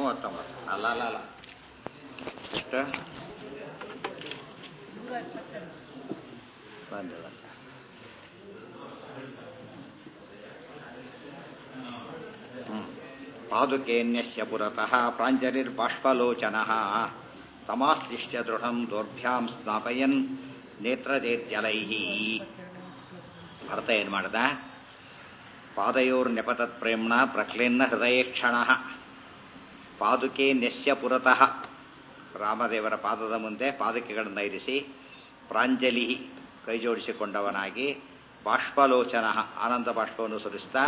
ಮೂವತ್ತೊಂಬತ್ತು ಅಲ್ಲ ಅಲ್ಲ ಅಲ್ಲ ಎಷ್ಟು ಬಂದೆ ಬಂದೆ ಹ್ಮ್. ಪಾದುಕೇನ್ಯಸ್ಯ ಪುರತಃ ಪ್ರಾಂಜಲಿರ್ಬಾಷ್ಪಲೋಚನಃ ತಮಾಶ್ಲಿಷ್ಯ ದೃಢಂ ದೌರ್ಭ್ಯಾಂ ಸ್ನಾಪಯನ್ ನೇತ್ರಜೇತ್ಯಲೈಃ ಭರತ ಏನ್ ಮಾಡ್ದ ಪಾದಯೋರ್ನ್ಯಪತತ್ ಪ್ರೇಮ್ಣ ಪ್ರಕ್ಲೇನ್ನ ಹೃದಯೇಕ್ಷಣ ಪಾದುಕೆ ನೆಸ್ಯ ಪುರತಃ ರಾಮದೇವರ ಪಾದದ ಮುಂದೆ ಪಾದುಕೆಗಳನ್ನು ಇರಿಸಿ ಪ್ರಾಂಜಲಿ ಕೈ ಜೋಡಿಸಿಕೊಂಡವನಾಗಿ ಬಾಷ್ಪಲೋಚನ ಆನಂದ ಬಾಷ್ಪವನ್ನು ಸುರಿಸ್ತಾ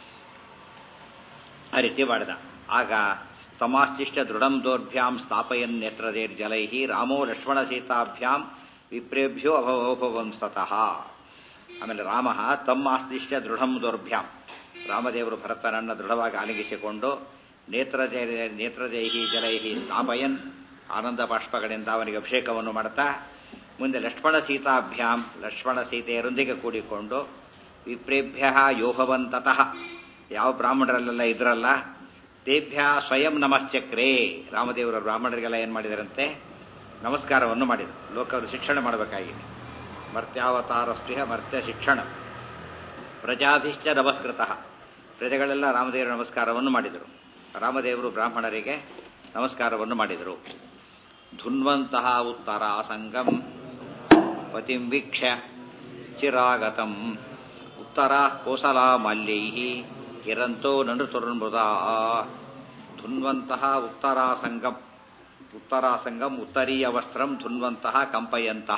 ಆ ರೀತಿ ಮಾಡಿದ ಆಗ ತಮಾಶ್ಚಿಷ್ಟ ದೃಢಂ ದೌರ್ಭ್ಯಾಂ ಸ್ಥಾಪಯನ್ ನೇತ್ರದೇರ್ ಜಲೈ ರಾಮೋ ಲಕ್ಷ್ಮಣ ಸೀತಾಭ್ಯಾಂ ವಿಪ್ರೇಭ್ಯೋ ಅಭವೋಪವಂಸ್ತತಃ ಆಮೇಲೆ ರಾಮ ತಮ್ಮಾಸ್ತಿಷ್ಟ ದೃಢಂ ದೌರ್ಭ್ಯಾಂ ರಾಮದೇವರು ಭರತನನ್ನು ದೃಢವಾಗಿ ಆಲಿಂಗಿಸಿಕೊಂಡು ನೇತ್ರಜಯ ನೇತ್ರಜೈಹಿ ಜಲೈಹಿ ಸ್ಥಾಪಯನ್ ಆನಂದ ಬಾಷ್ಪಗಳಿಂದ ಅವನಿಗೆ ಅಭಿಷೇಕವನ್ನು ಮಾಡ್ತಾ ಮುಂದೆ ಲಕ್ಷ್ಮಣ ಸೀತಾಭ್ಯಾಂ ಲಕ್ಷ್ಮಣ ಸೀತೆಯರೊಂದಿಗೆ ಕೂಡಿಕೊಂಡು ವಿಪ್ರೇಭ್ಯ ಯೋಭವಂತತಃ ಯಾವ ಬ್ರಾಹ್ಮಣರಲ್ಲೆಲ್ಲ ಇದ್ರಲ್ಲ ತೇಭ್ಯ ಸ್ವಯಂ ನಮಶ್ಚಕ್ರೇ ರಾಮದೇವರ ಬ್ರಾಹ್ಮಣರಿಗೆಲ್ಲ ಏನು ಮಾಡಿದರಂತೆ ನಮಸ್ಕಾರವನ್ನು ಮಾಡಿದರು ಲೋಕವರು ಶಿಕ್ಷಣ ಮಾಡಬೇಕಾಗಿದೆ ಮರ್ತ್ಯಾವತಾರಸ್ತ್ಯ ಮರ್ತ್ಯ ಶಿಕ್ಷಣ ಪ್ರಜಾಭಿಶ್ಚ ನಮಸ್ಕೃತ ಪ್ರಜೆಗಳೆಲ್ಲ ರಾಮದೇವರ ನಮಸ್ಕಾರವನ್ನು ಮಾಡಿದರು ರಾಮದೇವರು ಬ್ರಾಹ್ಮಣರಿಗೆ ನಮಸ್ಕಾರವನ್ನು ಮಾಡಿದರು ಧುನ್ವಂತಹ ಉತ್ತರ ಸಂಗಂ ಪತಿಂ ವೀಕ್ಷ್ಯ ಚಿರಾಗತಂ ಉತ್ತರ ಕೋಸಲಾ ಮಾಲ್ಯೈ ಕಿರಂತೋ ನೃತುರ್ಮೃದಾ ಧುನ್ವಂತಹ ಉತ್ತರಾಸಂಗಂ ಉತ್ತರಾಸಂಗಂ ಉತ್ತರೀಯ ವಸ್ತ್ರಂ ಧುನ್ವಂತಹ ಕಂಪಯಂತಹ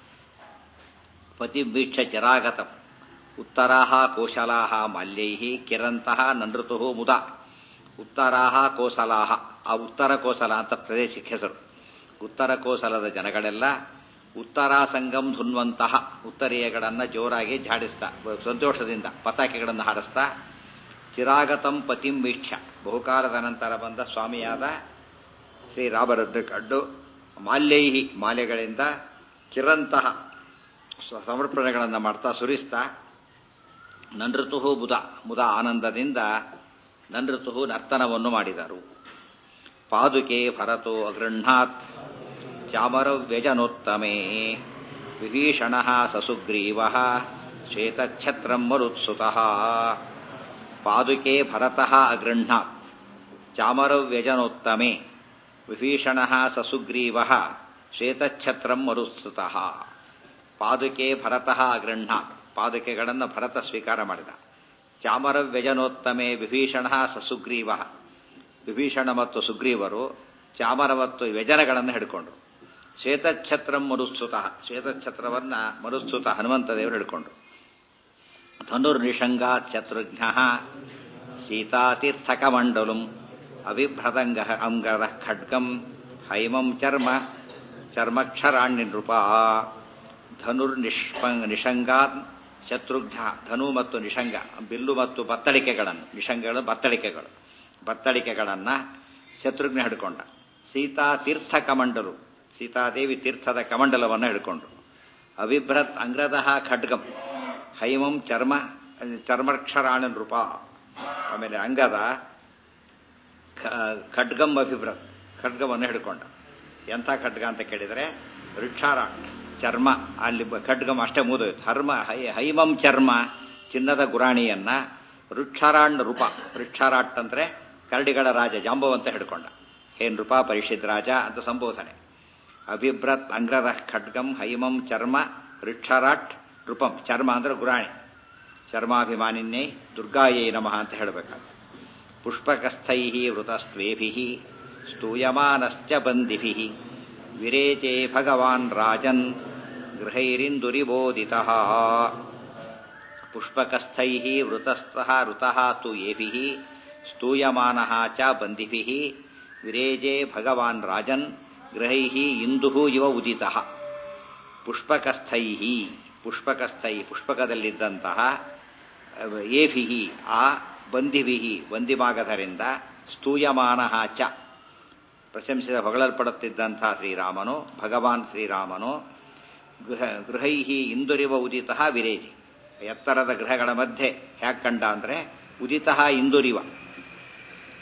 ಪತಿವೀಕ್ಷ ಚಿರಾಗತಂ ಉತ್ತರಾಹ ಕೋಶಲಾಹ ಮಾಲ್ಯೈ ಕಿರಂತಹ ನೃತು ಮುದ ಉತ್ತರಾಹ ಕೋಸಲಾಹ ಆ ಉತ್ತರ ಕೋಸಲ ಅಂತ ಪ್ರದೇಶಕ್ಕೆ ಹೆಸರು ಉತ್ತರ ಕೋಸಲದ ಜನಗಳೆಲ್ಲ ಉತ್ತರಾಸಂಗಂ ಧುನ್ವಂತಹ ಉತ್ತರೀಯಗಳನ್ನು ಜೋರಾಗಿ ಝಾಡಿಸ್ತಾ ಸಂತೋಷದಿಂದ ಪತಾಕೆಗಳನ್ನು ಹಾರಿಸ್ತಾ ಚಿರಾಗತಂ ಪತಿಂ ವೀಕ್ಷ ಬಹುಕಾಲದ ನಂತರ ಬಂದ ಸ್ವಾಮಿಯಾದ ಶ್ರೀರಾಮರನ್ನು ಕಂಡು ಮಾಲ್ಯೈಹಿ ಮಾಲೆಗಳಿಂದ ಕಿರಂತಹ ಸಮರ್ಪಣೆಗಳನ್ನು ಮಾಡ್ತಾ ಸುರಿಸ್ತಾ ನನೃತು ಬುಧ ಮುದ ಆನಂದದಿಂದ ನನೃತು ನರ್ತನವನ್ನು ಮಾಡಿದರು ಪಾದುಕೆ ಭರತೋ ಅಗೃಹ್ಣಾತ್ ಚಾಮರವ್ಯಜನೋತ್ತಮೇ ವಿಭೀಷಣ ಸಸುಗ್ರೀವ ಶ್ವೇತಛತ್ರಂ ಮರುತ್ಸುತಃ ಪಾದುಕೆ ಭರತಃ ಅಗೃಹ್ಣಾತ್ ಚಾಮರವ್ಯಜನೋತ್ತಮೇ ವಿಭೀಷಣ ಸಸುಗ್ರೀವ ಶ್ವೇತಛತ್ರಂ ಮರುತ್ಸುತಃ ಪಾದುಕೆ ಭರತಃ ಅಗೃಹ್ಣಾತ್ ಪಾದುಕೆಗಳನ್ನು ಭರತ ಸ್ವೀಕಾರ ಮಾಡಿದ ಚಾಮರವ್ಯಜನೋತ್ತಮೆ ವಿಭೀಷಣ ಸಸುಗ್ರೀವ ವಿಭೀಷಣ ಮತ್ತು ಸುಗ್ರೀವರು ಚಾಮರ ಮತ್ತು ವ್ಯಜನಗಳನ್ನು ಹಿಡ್ಕೊಂಡ್ರು ಶ್ವೇತಛತ್ರಂ ಮರುತ್ಸುತ ಶ್ವೇತಛತ್ರವನ್ನ ಮರುತ್ಸುತ ಹನುಮಂತ ದೇವರು ಹಿಡ್ಕೊಂಡ್ರು ಧನುರ್ನಿಷಂಗಾತ್ ಶತ್ರುಘ್ನ ಸೀತಾತೀರ್ಥಕಮಂಡಲಂ ಅವಿಭ್ರದಂಗ ಅಂಗದ ಖಡ್ಗಂ ಹೈಮಂ ಚರ್ಮ ಚರ್ಮಕ್ಷರಾಣ್ಯ ನೃಪ ಧನುರ್ನಿಷ್ಪ ನಿಷಂಗಾತ್ ಶತ್ರುಘ್ನ ಧನು ಮತ್ತು ನಿಷಂಗ ಬಿಲ್ಲು ಮತ್ತು ಬತ್ತಳಿಕೆಗಳನ್ನು ನಿಷಂಗಗಳು ಬತ್ತಳಿಕೆಗಳು ಬತ್ತಳಿಕೆಗಳನ್ನು ಶತ್ರುಘ್ನ ಹಿಡ್ಕೊಂಡ ಸೀತಾ ತೀರ್ಥ ಕಮಂಡಲು ಸೀತಾದೇವಿ ತೀರ್ಥದ ಕಮಂಡಲವನ್ನು ಹಿಡ್ಕೊಂಡ್ರು ಅವಿಭ್ರತ್ ಅಂಗ್ರದಃ ಖಡ್ಗಂ ಹೈಮಂ ಚರ್ಮ ಚರ್ಮಕ್ಷರಾಣ ನೃಪ ಆಮೇಲೆ ಅಂಗದ ಖಡ್ಗಂ ಅಭಿಭ್ರತ್ ಖಡ್ಗವನ್ನು ಹಿಡ್ಕೊಂಡ ಎಂಥ ಖಡ್ಗ ಅಂತ ಕೇಳಿದರೆ ವೃಕ್ಷಾರ ಚರ್ಮ ಅಲ್ಲಿ ಖಡ್ಗಂ ಅಷ್ಟೇ ಮುದೋಯ್ತು ಹರ್ಮ ಹೈ ಹೈಮಂ ಚರ್ಮ ಚಿನ್ನದ ಗುರಾಣಿಯನ್ನ ವೃಕ್ಷಾರಾಣ್ ರೂಪ ವೃಕ್ಷಾರಾಟ್ ಅಂದ್ರೆ ಕರಡಿಗಳ ರಾಜ ಜಾಂಬವಂತ ಹಿಡ್ಕೊಂಡ ಹೇ ನೃಪ ಪರಿಷಿದ್ ರಾಜ ಅಂತ ಸಂಬೋಧನೆ ಅಭಿಭ್ರತ್ ಅಂಗ್ರದ ಖಡ್ಗಂ ಹೈಮಂ ಚರ್ಮ ವೃಕ್ಷರಾಟ್ ರೂಪಂ ಚರ್ಮ ಅಂದ್ರೆ ಗುರಾಣಿ ಚರ್ಮಾಭಿಮಾನಿನ್ನೇ ದುರ್ಗಾಯೇ ನಮಃ ಅಂತ ಹೇಳಬೇಕಾಗ್ತದೆ ಪುಷ್ಪಕಸ್ಥೈ ವೃತಸ್ತ್ವೇಭಿ ಸ್ತೂಯಮಾನಶ್ಚ ಬಂದಿಭಿ ವಿರೇಚೆ ಭಗವಾನ್ ರಾಜನ್ ಗೃಹೈರಿಂದುರಿಬೋದಿತ ಪುಷ್ಪಕಸ್ಥೈ ವೃತಸ್ಥಃ ಋತಃ ತು ಏಭಿ ಸ್ತೂಯಮಾನ ಚ ಬಂದಿಭಿ ವಿರೇಜೆ ಭಗವಾನ್ ರಾಜನ್ ಗೃಹೈ ಇಂದು ಇವ ಉದಿತ ಪುಷ್ಪಕಸ್ಥೈ ಪುಷ್ಪಕಸ್ಥೈ ಪುಷ್ಪಕದಲ್ಲಿದ್ದಂತಹ ಏಭಿ ಆ ಬಂದಿಭಿ ಬಂದಿಭಾಗಧರಿಂದ ಸ್ತೂಯಮಾನ ಚ ಪ್ರಶಂಸಿದ ಹೊಗಳಲ್ಪಡುತ್ತಿದ್ದಂತಹ ಶ್ರೀರಾಮನು ಭಗವಾನ್ ಶ್ರೀರಾಮನು ಗೃಹ ಗೃಹೈ ಇಂದುರಿವ ಉದಿತ ವಿರೇಜಿ ಎತ್ತರದ ಗೃಹಗಳ ಮಧ್ಯೆ ಹ್ಯಾಕ್ ಕಂಡ ಅಂದರೆ ಉದಿತ ಇಂದುರಿವ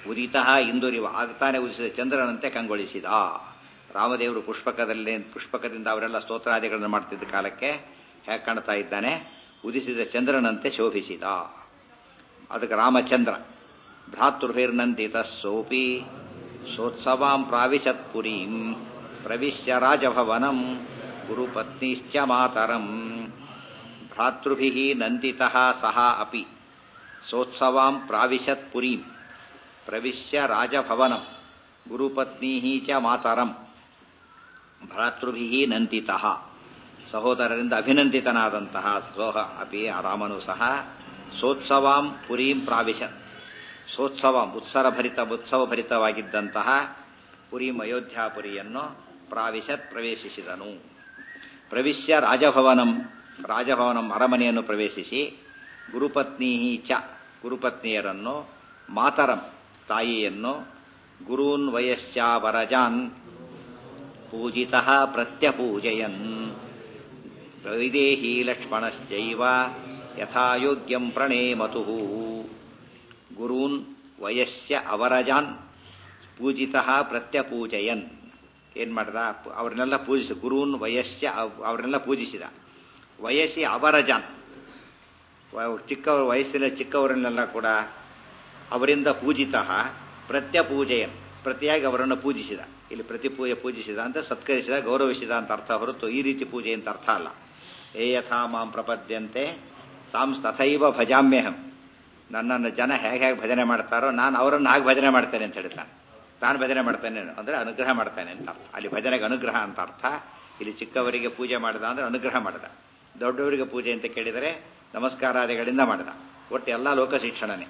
ಉದಿತಃ ಇಂದುರಿವ ಆಗ್ತಾನೆ ಉದಿಸಿದ ಚಂದ್ರನಂತೆ ಕಂಗೊಳಿಸಿದ ರಾಮದೇವರು ಪುಷ್ಪಕದಲ್ಲಿ ಪುಷ್ಪಕದಿಂದ ಅವರೆಲ್ಲ ಸ್ತೋತ್ರಾದಿಗಳನ್ನು ಮಾಡ್ತಿದ್ದ ಕಾಲಕ್ಕೆ ಹೇಗೆ ಕಾಣ್ತಾ ಇದ್ದಾನೆ ಉದಿಸಿದ ಚಂದ್ರನಂತೆ ಶೋಭಿಸಿದ ಅದಕ್ಕೆ ರಾಮಚಂದ್ರ ಭ್ರಾತೃಭಿರ್ನಂದಿತ ಸೋಪಿ ಸೋತ್ಸವಾಂ ಪ್ರಾವಿಶತ್ಪುರೀಂ ಪ್ರವಿಶ್ಯ ರಾಜಭವನಂ ಗುರುಪತ್ನಿಶ್ಚ ಮಾತರಂ ಭ್ರಾತೃಭಿ ನಂದಿತ ಸಹ ಅಪಿ ಸೋತ್ಸವಾಂ ಪ್ರಾವಿಶತ್ ಪುರೀಂ ಪ್ರವಿಶ್ಯ ರಾಜಭವನಂ ಗುರುಪತ್ನಿ ಚ ಮಾತರಂ ಭ್ರಾತೃಭಿ ನಂದಿತ ಸಹೋದರರಿಂದ ಅಭಿನಂದಿತನಾದಂತಹ ಸೋಹ ಅಪಿ ರಾಮನು ಸಹ ಸೋತ್ಸವಾಂ ಪುರೀಂ ಪ್ರಾವಿಶತ್ ಸೋತ್ಸವಂ ಉತ್ಸರಭರಿತ ಉತ್ಸವಭರಿತವಾಗಿದ್ದಂತಹ ಪುರೀಂ ಅಯೋಧ್ಯಾಪುರಿಯನ್ನು ಪ್ರಾವಿಶತ್ ಪ್ರವೇಶಿಸಿದನು ಪ್ರವಿಶ್ಯ ರಾಜಭವನಂ ರಾಜಭವನಂ ಅರಮನೆಯನ್ನು ಪ್ರವೇಶಿಸಿ ಗುರುಪತ್ನಿ ಚ ಗುರುಪತ್ನಿಯರನ್ನು ಮಾತರಂ ತಾಯಿಯನ್ನು ಗುರೂನ್ ವಯಶ್ಚ ವರಜಾನ್ ಪೂಜಿತ ಪ್ರತ್ಯಪೂಜಯನ್ ವೈದೇಹಿ ಲಕ್ಷ್ಮಣಶ್ಚೈವ ಯಥಾಯೋಗ್ಯಂ ಪ್ರಣೇಮತು ಗುರೂನ್ ವಯಸ್ಯ ಅವರಜಾನ್ ಪೂಜಿತ ಪ್ರತ್ಯಪೂಜಯನ್ ಏನ್ ಮಾಡ್ದ ಅವ್ರನ್ನೆಲ್ಲ ಪೂಜಿಸಿ ಗುರೂನ್ ವಯಸ್ಯ ಅವ್ರನ್ನೆಲ್ಲ ಪೂಜಿಸಿದ ವಯಸ್ಸಿ ಅವರಜಾನ್ ಚಿಕ್ಕವರ ವಯಸ್ಸಿನ ಚಿಕ್ಕವರನ್ನೆಲ್ಲ ಕೂಡ ಅವರಿಂದ ಪೂಜಿತ ಪ್ರತ್ಯಪೂಜೆಯನ್ ಪ್ರತಿಯಾಗಿ ಅವರನ್ನು ಪೂಜಿಸಿದ ಇಲ್ಲಿ ಪ್ರತಿ ಪೂಜೆ ಪೂಜಿಸಿದ ಅಂತ ಸತ್ಕರಿಸಿದ ಗೌರವಿಸಿದ ಅಂತ ಅರ್ಥ ಹೊರತು ಈ ರೀತಿ ಪೂಜೆ ಅಂತ ಅರ್ಥ ಅಲ್ಲ ಏ ಯಥಾ ಮಾಂ ಪ್ರಪದ್ಯಂತೆ ತಾಂ ತಥೈವ ಭಜಾಮ್ಯಹಂ ನನ್ನನ್ನು ಜನ ಹೇಗೆ ಹೇಗೆ ಭಜನೆ ಮಾಡ್ತಾರೋ ನಾನು ಅವರನ್ನು ಹಾಗೆ ಭಜನೆ ಮಾಡ್ತೇನೆ ಅಂತ ಹೇಳ್ತಾನೆ ತಾನು ಭಜನೆ ಮಾಡ್ತೇನೆ ಅಂದ್ರೆ ಅನುಗ್ರಹ ಮಾಡ್ತಾನೆ ಅಂತ ಅರ್ಥ ಅಲ್ಲಿ ಭಜನೆಗೆ ಅನುಗ್ರಹ ಅಂತ ಅರ್ಥ ಇಲ್ಲಿ ಚಿಕ್ಕವರಿಗೆ ಪೂಜೆ ಮಾಡಿದ ಅಂದ್ರೆ ಅನುಗ್ರಹ ಮಾಡಿದ ದೊಡ್ಡವರಿಗೆ ಪೂಜೆ ಅಂತ ಕೇಳಿದರೆ ನಮಸ್ಕಾರಾದಿಗಳಿಂದ ಮಾಡಿದ ಒಟ್ಟು ಎಲ್ಲ ಲೋಕ ಶಿಕ್ಷಣನೇ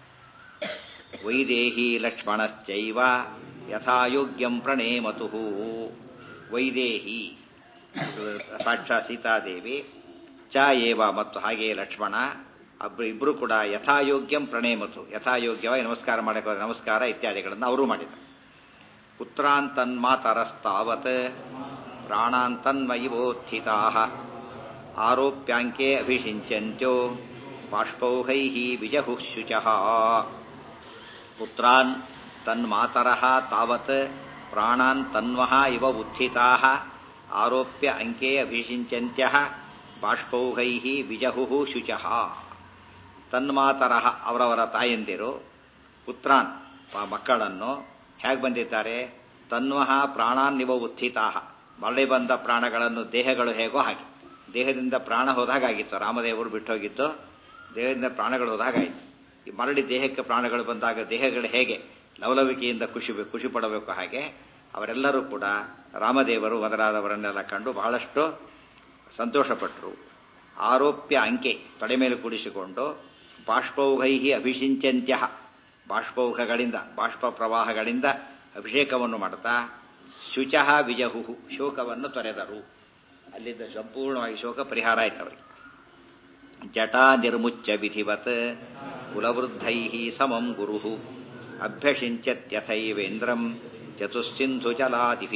ವೈದೇಹಿ ಲಕ್ಷ್ಮಣಶ್ಚೈವ ಯಥಾಯೋಗ್ಯಂ ಪ್ರಣೇಮತು ವೈದೇಹಿ ಸಾಕ್ಷಾ ಸೀತಾದೇವಿ ಚ ಏವ ಮತ್ತು ಹಾಗೆಯೇ ಲಕ್ಷ್ಮಣ ಅಬ್ರು ಇಬ್ರು ಕೂಡ ಯಥಾಯೋಗ್ಯಂ ಪ್ರಣೇಮತು ಯಥಾಯೋಗ್ಯವಾಗಿ ನಮಸ್ಕಾರ ಮಾಡಕ್ಕೆ ನಮಸ್ಕಾರ ಇತ್ಯಾದಿಗಳನ್ನು ಅವರು ಮಾಡಿದರು ಪುತ್ರಾಂತನ್ಮಾತರಸ್ತಾವತ್ ಪ್ರಾಣಾಂತನ್ಮಯಿವೋತ್ಥಿತಾ ಆರೋಪ್ಯಾಂಕೆ ಅಭಿಷಿಂಚಂತ್ಯೋ ಬಾಷ್ಪೌಹೈ ವಿಜಹುಃ ಶುಚಃ ಪುತ್ರಾನ್ ತನ್ಮಾತರಃ ತಾವತ್ ಪ್ರಾಣಾನ್ ತನ್ವಃ ಇವ ಉತ್ಥಿತಾಃ ಆರೋಪ್ಯ ಅಂಕೆ ಅಭಿಷಿಂಚಂತ್ಯಃ ಬಾಷ್ಪೌಹೈ ವಿಜಹುಃ ಶುಚಃ ತನ್ಮಾತರಃ ಅವರವರ ತಾಯಂದಿರು ಪುತ್ರಾನ್ ಮಕ್ಕಳನ್ನು ಹೇಗೆ ಬಂದಿದ್ದಾರೆ ತನ್ವಃ ಪ್ರಾಣಾನ್ನಿವ ಉತ್ಥಿತಾಹ ಮರಳಿ ಬಂದ ಪ್ರಾಣಗಳನ್ನು ದೇಹಗಳು ಹೇಗೋ ಹಾಗೆ ದೇಹದಿಂದ ಪ್ರಾಣ ಹೋದಾಗಿತ್ತು ರಾಮದೇವರು ಬಿಟ್ಟೋಗಿದ್ದು ದೇಹದಿಂದ ಪ್ರಾಣಗಳು ಹೋದಾಗಾಯಿತು ಈ ಮರಳಿ ದೇಹಕ್ಕೆ ಪ್ರಾಣಗಳು ಬಂದಾಗ ದೇಹಗಳು ಹೇಗೆ ಲವಲವಿಕೆಯಿಂದ ಖುಷಿ ಖುಷಿ ಪಡಬೇಕು ಹಾಗೆ ಅವರೆಲ್ಲರೂ ಕೂಡ ರಾಮದೇವರು ಮೊದಲಾದವರನ್ನೆಲ್ಲ ಕಂಡು ಬಹಳಷ್ಟು ಸಂತೋಷಪಟ್ಟರು ಆರೋಪ್ಯ ಅಂಕೆ ತೊಡೆ ಮೇಲೆ ಕೂಡಿಸಿಕೊಂಡು ಬಾಷ್ಪೌಘೈ ಅಭಿಷಿಂಚಂತ್ಯ ಬಾಷ್ಪೌಘಗಳಿಂದ ಬಾಷ್ಪ ಪ್ರವಾಹಗಳಿಂದ ಅಭಿಷೇಕವನ್ನು ಮಾಡುತ್ತಾ ಶುಚಃ ವಿಜಹು ಶೋಕವನ್ನು ತೊರೆದರು ಅಲ್ಲಿಂದ ಸಂಪೂರ್ಣವಾಗಿ ಶೋಕ ಪರಿಹಾರ ಆಯ್ತು ಅವರಿಗೆ ಜಟಾ ನಿರ್ಮುಚ್ಚ ವಿಧಿವತ್ ಕುಲವೃದ್ಧೈ ಸಮಂ ಗುರು ಅಭ್ಯಷಿಂಚತ್ಯಥೈವೇಂದ್ರಂ ಚತುಸ್ಸಿಂಧು ಜಲಾದಿಭಿ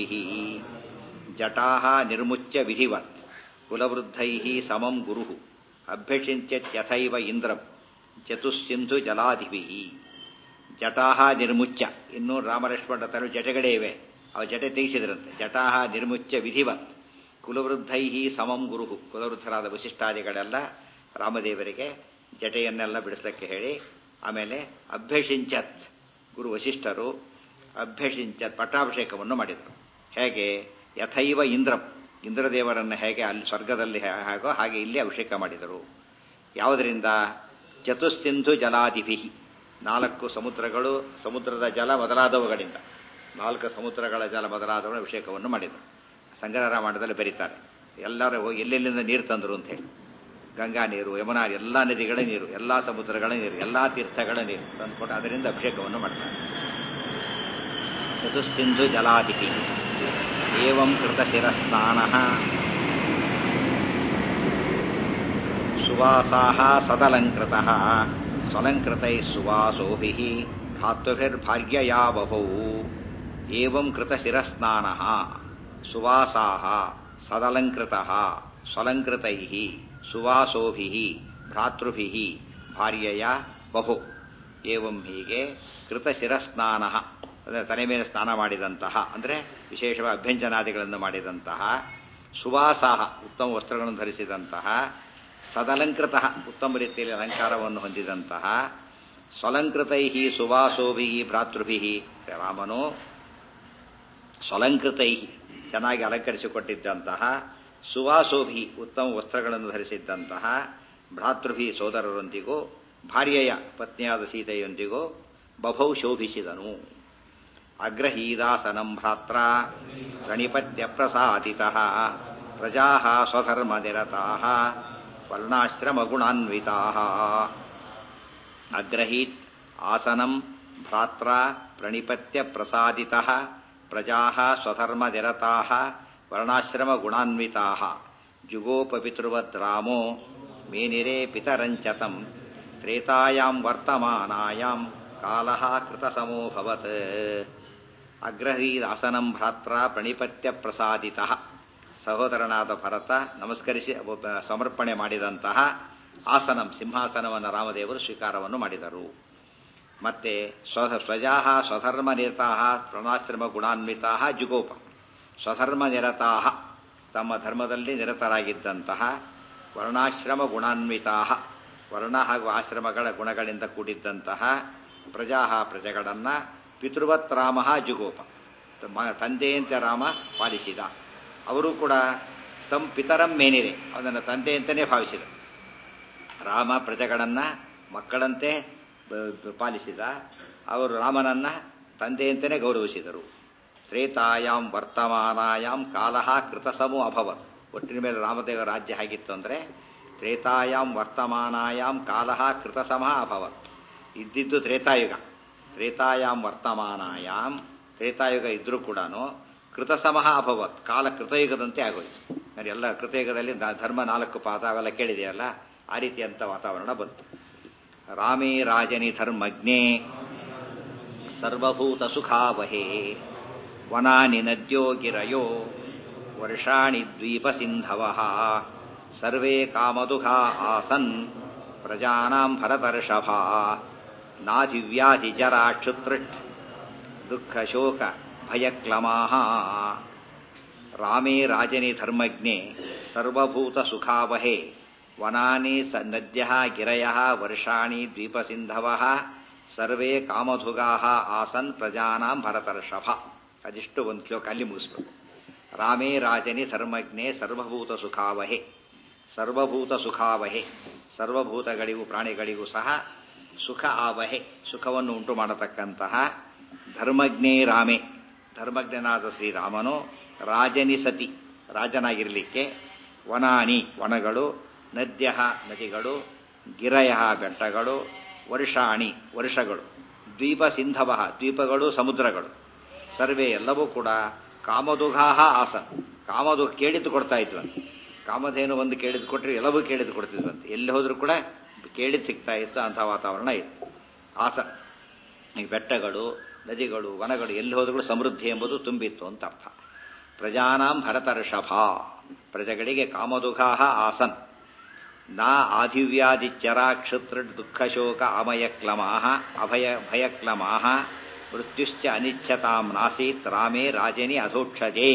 ಜಟಾ ನಿರ್ಮುಚ್ಚ ವಿಧಿವತ್ ಕುಲವೃದ್ಧೈ ಸಮಂ ಗುರು ಅಭ್ಯಷಿಂಚತ್ಯಥೈವ ಇಂದ್ರಂ ಚತುಸ್ಸಿಂಧು ಜಲಾದಿಭಿ ಜಟಾ ನಿರ್ಮುಚ್ಚ ಇನ್ನೂ ರಾಮಲಕ್ಷ್ಮಣ ತರು ಜಟಗಳೇ ಇವೆ ಅವ ಜಟೆ ತೆಗೆಸಿದ್ರಂತೆ ಜಟಾ ನಿರ್ಮುಚ್ಚ ವಿಧಿವತ್ ಕುಲವೃದ್ಧೈ ಸಮಂ ಗುರು ಕುಲವೃದ್ಧರಾದ ವಶಿಷ್ಠಾದಿಗಳೆಲ್ಲ ರಾಮದೇವರಿಗೆ ಜಟೆಯನ್ನೆಲ್ಲ ಬಿಡಿಸ್ಲಿಕ್ಕೆ ಹೇಳಿ ಆಮೇಲೆ ಅಭ್ಯಷಿಂಚತ್ ಗುರು ವಶಿಷ್ಠರು ಅಭ್ಯಷಿಂಚತ್ ಪಟ್ಟಾಭಿಷೇಕವನ್ನು ಮಾಡಿದರು ಹೇಗೆ ಯಥೈವ ಇಂದ್ರಂ ಇಂದ್ರದೇವರನ್ನು ಹೇಗೆ ಅಲ್ಲಿ ಸ್ವರ್ಗದಲ್ಲಿ ಹೇಗೋ ಹಾಗೆ ಇಲ್ಲಿ ಅಭಿಷೇಕ ಮಾಡಿದರು ಯಾವುದರಿಂದ ಚತುಸ್ತಿಂಧು ಜಲಾದಿಭಿ ನಾಲ್ಕು ಸಮುದ್ರಗಳು ಸಮುದ್ರದ ಜಲ ಮೊದಲಾದವುಗಳಿಂದ ನಾಲ್ಕು ಸಮುದ್ರಗಳ ಜಲ ಮೊದಲಾದವುಗಳ ಅಭಿಷೇಕವನ್ನು ಮಾಡಿದರು ಸಂಗ್ರಹ ರಾಮಾಯಣದಲ್ಲಿ ಬರೀತಾರೆ ಎಲ್ಲರೂ ಹೋಗಿ ಎಲ್ಲೆಲ್ಲಿಂದ ನೀರು ತಂದರು ಅಂತ ಹೇಳಿ ಗಂಗಾ ನೀರು ಯಮುನಾ ಎಲ್ಲ ನದಿಗಳ ನೀರು ಎಲ್ಲ ಸಮುದ್ರಗಳ ನೀರು ಎಲ್ಲ ತೀರ್ಥಗಳ ನೀರು ತಂದುಕೊಂಡು ಅದರಿಂದ ಅಭಿಷೇಕವನ್ನು ಮಾಡ್ತಾರೆ ಚತುಸ್ಸಿಂಧು ಜಲಾದಿಪಿ ಏವಂ ಕೃತ ಶಿರಸ್ನಾನ ಸುವಾಸಾಹ ಸದಲಂಕೃತ ಸ್ವಲಂಕೃತೈ ಸುವಾಸೋಭಿ ಭ್ರಾತೃಭಿರ್ಭಾರ್ಯಯಾ ಬಭೌ ಏವಂ ಕೃತ ಶಿರಸ್ನಾನ ಸುವಾಸಾಹ ಸದಲಂಕೃತ ಸ್ವಲಂಕೃತೈ ಸುವಾಸೋಭಿ ಭ್ರಾತೃಭಿ ಭಾರ್ಯಯ ಬಹು ಏವಂ ಹೀಗೆ ಕೃತ ಶಿರಸ್ನಾನ ಅಂದರೆ ತಲೆ ಮೇಲೆ ಸ್ನಾನ ಮಾಡಿದಂತಹ ಅಂದರೆ ವಿಶೇಷವಾಗಿ ಅಭ್ಯಂಜನಾದಿಗಳನ್ನು ಮಾಡಿದಂತಹ ಸುವಾಸಾಹ ಉತ್ತಮ ವಸ್ತ್ರಗಳನ್ನು ಧರಿಸಿದಂತಹ ಸದಲಂಕೃತ ಉತ್ತಮ ರೀತಿಯಲ್ಲಿ ಅಲಂಕಾರವನ್ನು ಹೊಂದಿದಂತಹ ಸ್ವಲಂಕೃತೈ ಸುವಾಸೋಭಿ ಭ್ರಾತೃಭಿ ರಾಮನು ಸ್ವಲಂಕೃತೈ ಚೆನ್ನಾಗಿ ಅಲಂಕರಿಸಿಕೊಟ್ಟಿದ್ದಂತಹ ಸುವಾಸೋಭಿ ಉತ್ತಮ ವಸ್ತ್ರಗಳನ್ನು ಧರಿಸಿದ್ದಂತಹ ಭ್ರಾತೃಭಿ ಸೋದರರೊಂದಿಗೂ ಭಾರ್ಯೆಯ ಪತ್ನಿಯಾದ ಸೀತೆಯೊಂದಿಗೂ ಬಭೌ ಶೋಭಿಸಿದನು ಅಗ್ರಹೀದಾಸನಂ ಭ್ರಾತ್ರ ಪ್ರಣಿಪತ್ಯ ಪ್ರಸಾದಿತ ಪ್ರಜಾ ಸ್ವಧರ್ಮ ನಿರತಾ ವರ್ಣಾಶ್ರಮಗುಣಾನ್ವಿತಾ ಅಗ್ರಹೀತ್ ಆಸನಂ ಭ್ರಾತ್ರ ಪ್ರಣಿಪತ್ಯ ಪ್ರಸಾದಿತ ಪ್ರಜಾ ಸ್ವಧರ್ಮ ನಿರತಾ ವರ್ಣಾಶ್ರಮಗುಣಾನ್ವಿತಾ ಜುಗೋಪಪಿತೃವದ್ ರಾಮೋ ಮೇನಿರೇ ಪಿತರಂಚತಂ ತ್ರೇತಾಯಾಂ ವರ್ತಮಾನಾಯಾಂ ಕಾಲಃ ಕೃತಸಮೋಭವತ್ ಅಗ್ರಹೀದಾಸನಂ ಭ್ರಾತ್ರ ಪ್ರಣಿಪತ್ಯ ಪ್ರಸಾದಿತ ಸಹೋದರನಾದ ಭರತ ನಮಸ್ಕರಿಸಿ ಸಮರ್ಪಣೆ ಮಾಡಿದಂತಹ ಆಸನಂ ಸಿಂಹಾಸನವನ್ನು ರಾಮದೇವರು ಸ್ವೀಕಾರವನ್ನು ಮಾಡಿದರು ಮತ್ತೆ ಸ್ವ ಸ್ವಜಾ ಸ್ವಧರ್ಮ ನಿರತಾ ಪ್ರಣಾಶ್ರಮ ಗುಣಾನ್ವಿತಾ ಜುಗೋಪ ಸ್ವಧರ್ಮ ನಿರತಾ ತಮ್ಮ ಧರ್ಮದಲ್ಲಿ ನಿರತರಾಗಿದ್ದಂತಹ ವರ್ಣಾಶ್ರಮ ಗುಣಾನ್ವಿತಾ ವರ್ಣ ಹಾಗೂ ಆಶ್ರಮಗಳ ಗುಣಗಳಿಂದ ಕೂಡಿದ್ದಂತಹ ಪ್ರಜಾ ಪ್ರಜೆಗಳನ್ನ ಪಿತೃವತ್ ರಾಮ ಜುಗೋಪ ತಂದೆಯಂತೆ ರಾಮ ಪಾಲಿಸಿದ ಅವರು ಕೂಡ ತಮ್ಮ ಪಿತರಂ ಮೇನಿರೆ ಅದನ್ನು ತಂದೆಯಂತನೇ ಭಾವಿಸಿದರು ರಾಮ ಪ್ರಜೆಗಳನ್ನ ಮಕ್ಕಳಂತೆ ಪಾಲಿಸಿದ ಅವರು ರಾಮನನ್ನ ತಂದೆಯಂತನೇ ಗೌರವಿಸಿದರು ತ್ರೇತಾಯಾಂ ವರ್ತಮಾನಾಯಾಂ ಕಾಲಃ ಕೃತಸಮೋ ಅಭವತ್ ಒಟ್ಟಿನ ಮೇಲೆ ರಾಮದೇವ ರಾಜ್ಯ ಹೇಗಿತ್ತು ಅಂದರೆ ತ್ರೇತಾಯಾಂ ವರ್ತಮಾನಾಯಾಂ ಕಾಲಃ ಕೃತಸಮ ಅಭವತ್ ಇದ್ದಿದ್ದು ತ್ರೇತಾಯುಗ ತ್ರೇತಾಯಾಂ ವರ್ತಮಾನಾಯಾಂ ತ್ರೇತಾಯುಗ ಇದ್ರೂ ಕೂಡ ಕೃತಸಮಃ ಅಭವತ್ ಕಾಲ ಕೃತಯುಗದಂತೆ ಆಗೋಯ್ತು ಅಂದರೆ ಎಲ್ಲ ಕೃತಯುಗದಲ್ಲಿ ಧರ್ಮ ನಾಲ್ಕು ಪಾದ ಅವೆಲ್ಲ ಕೇಳಿದೆಯಲ್ಲ ಆ ರೀತಿಯಂಥ ವಾತಾವರಣ ಬಂತು ರಾಮೇ ರಾಜನಿ ಧರ್ಮಜ್ಞೆ ಸರ್ವಭೂತ ಸುಖಾವಹೇ ವನಾನಿ ನದ್ಯೋ ಗಿರಯೋ ವರ್ಷಾಣಿ ದ್ವೀಪ ಸಿಂಧವ ಸರ್ವೇ ಕಾಮದುಘಾ ಆಸನ್ ಪ್ರಜಾನಾಂ ಭರತರ್ಷಭ ನಾಧಿವ್ಯಾಧಿ ಜರಾ ಕ್ಷುತೃಟ್ ದುಃಖ ಶೋಕ ಭಯಕ್ಲಮಾಹ ರಾಮೇ ರಾಜನಿ ಧರ್ಮಜ್ಞೆ ಸರ್ವಭೂತ ಸುಖಾವಹೇ ವನಾನಿ ಸ ನದ್ಯ ಗಿರಯ ವರ್ಷಾಣಿ ದ್ವೀಪಸಿಂಧವ ಸರ್ವೇ ಕಾಮಧುಗಾ ಆಸನ್ ಪ್ರಜಾನಾಂ ಭರತರ್ಷಭ ಅದಿಷ್ಟು ಒಂದು ಶ್ಲೋಕ ಅಲ್ಲಿ ಮುಗಿಸ್ಬೇಕು ರಾಮೇ ರಾಜನಿ ಧರ್ಮಜ್ಞೆ ಸರ್ವಭೂತ ಸುಖಾವಹೆ ಸರ್ವಭೂತ ಸುಖಾವಹೆ ಸರ್ವಭೂತಗಳಿಗೂ ಪ್ರಾಣಿಗಳಿಗೂ ಸಹ ಸುಖ ಆವಹೆ ಸುಖವನ್ನು ಉಂಟು ಮಾಡತಕ್ಕಂತಹ ಧರ್ಮಜ್ಞೇ ರಾಮೆ ಧರ್ಮಜ್ಞನಾದ ಶ್ರೀರಾಮನು ರಾಜನಿ ಸತಿ ರಾಜನಾಗಿರಲಿಕ್ಕೆ ವನಾನಿ ವನಗಳು ನದ್ಯ ನದಿಗಳು ಗಿರಯ ಬೆಟ್ಟಗಳು ವರ್ಷಾಣಿ ವರ್ಷಗಳು ದ್ವೀಪ ಸಿಂಧವ ದ್ವೀಪಗಳು ಸಮುದ್ರಗಳು ಸರ್ವೇ ಎಲ್ಲವೂ ಕೂಡ ಕಾಮದುಘಾಹ ಆಸನ್ ಕಾಮದು ಕೇಳಿದ್ದು ಕೊಡ್ತಾ ಇದ್ವಂತೆ ಕಾಮಧೇನು ಒಂದು ಕೇಳಿದ್ದು ಕೊಟ್ಟರೆ ಎಲ್ಲವೂ ಕೇಳಿದ್ದು ಕೊಡ್ತಿದ್ವಂತೆ ಎಲ್ಲಿ ಹೋದ್ರೂ ಕೂಡ ಕೇಳಿದ್ದು ಸಿಗ್ತಾ ಇತ್ತು ಅಂಥ ವಾತಾವರಣ ಇತ್ತು ಆಸನ್ ಈ ಬೆಟ್ಟಗಳು ನದಿಗಳು ವನಗಳು ಎಲ್ಲಿ ಹೋದ್ರೂ ಸಮೃದ್ಧಿ ಎಂಬುದು ತುಂಬಿತ್ತು ಅಂತ ಅರ್ಥ ಪ್ರಜಾನಾಂ ಭರತರ್ಷಭ ಪ್ರಜೆಗಳಿಗೆ ಕಾಮದುಘಾಹ ಆಸನ್ ನಾ ಆಧಿವ್ಯಾದಿಚರಾ ಕ್ಷುತ್ರ ದುಃಖಶೋಕ ಅಮಯಕ್ಲಮಾಹ ಅಭಯ ಭಯಕ್ಲಮಾಹ ಮೃತ್ಯುಶ್ಚ ಅನಿಚ್ಛತಾಂ ನಾಸೀತ್ ರಾಮೇ ರಾಜನಿ ಅಧೋಕ್ಷಜೇ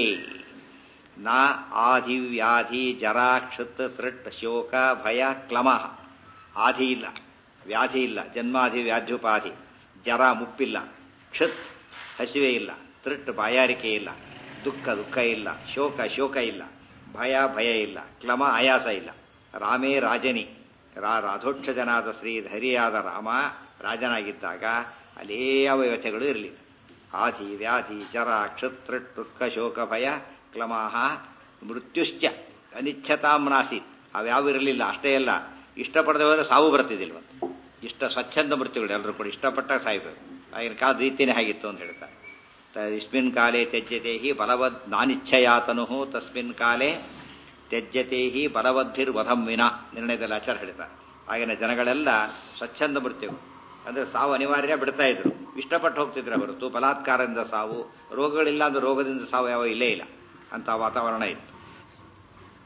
ನ ಆಧಿವ್ಯಾಧಿ ಜರಾ ಕ್ಷುತ್ ತೃಟ್ ಶೋಕ ಭಯ ಕ್ಲಮಃ ಆಧಿ ಇಲ್ಲ ವ್ಯಾಧಿ ಇಲ್ಲ ಜನ್ಮಾಧಿ ವ್ಯಾಧ್ಯುಪಾಧಿ ಜರ ಮುಪ್ಪಿಲ್ಲ ಕ್ಷುತ್ ಹಸಿವೆ ಇಲ್ಲ ತೃಟ್ ಬಾಯಾರಿಕೆ ಇಲ್ಲ ದುಃಖ ದುಃಖ ಇಲ್ಲ ಶೋಕ ಶೋಕ ಇಲ್ಲ ಭಯ ಭಯ ಇಲ್ಲ ಕ್ಲಮ ಆಯಾಸ ಇಲ್ಲ ರಾಮೇ ರಾಜನಿ ರಾ ರಾಧೋಕ್ಷಜನಾದ ಶ್ರೀ ಹರಿಯಾದ ರಾಮ ರಾಜನಾಗಿದ್ದಾಗ ಅಲ್ಲೇ ಯಾವ ವ್ಯವಸ್ಥೆಗಳು ಇರಲಿಲ್ಲ ಆಧಿ ವ್ಯಾಧಿ ಜರ ಕ್ಷುತ್ರ ದುಃಖ ಶೋಕ ಭಯ ಕ್ಲಮಾಹ ಮೃತ್ಯುಶ್ಚ ಅನಿಚ್ಛತಾಮ್ನಾಸಿ ಅವ್ಯಾವ ಇರಲಿಲ್ಲ ಅಷ್ಟೇ ಅಲ್ಲ ಇಷ್ಟಪಡದೆ ಹೋದರೆ ಸಾವು ಬರ್ತಿದ್ದಿಲ್ವಂತೆ ಇಷ್ಟ ಸ್ವಚ್ಛಂದ ಮೃತ್ಯುಗಳು ಎಲ್ಲರೂ ಕೂಡ ಇಷ್ಟಪಟ್ಟ ಸಾಯ್ಬೇಕು ಆಗಿನ ಕಾಲದ ರೀತಿಯೇ ಹಾಗಿತ್ತು ಅಂತ ಹೇಳ್ತಾರೆ ಇಸ್ಮಿನ್ ಕಾಲೇ ತ್ಯಜ್ಯತೆ ಹಿ ಬಲವದ್ ನಾನಿಚ್ಛಯಾತನು ತಸ್ಮಿನ್ ಕಾಲೇ ತ್ಯಜ್ಯತೆ ಹಿ ಬಲವದ್ಭಿರ್ವಧಂ ವಿನ ನಿರ್ಣಯದಲ್ಲಿ ಆಚಾರ ಹೇಳ್ತಾರೆ ಆಗಿನ ಜನಗಳೆಲ್ಲ ಸ್ವಚ್ಛಂದ ಮೃತ್ಯು ಅಂದ್ರೆ ಸಾವು ಅನಿವಾರ್ಯ ಬಿಡ್ತಾ ಇದ್ರು ಇಷ್ಟಪಟ್ಟು ಹೋಗ್ತಿದ್ರೆ ಹೊರತು ಬಲಾತ್ಕಾರದಿಂದ ಸಾವು ರೋಗಗಳಿಲ್ಲ ಅಂದ್ರೆ ರೋಗದಿಂದ ಸಾವು ಯಾವ ಇಲ್ಲೇ ಇಲ್ಲ ಅಂತ ವಾತಾವರಣ ಇತ್ತು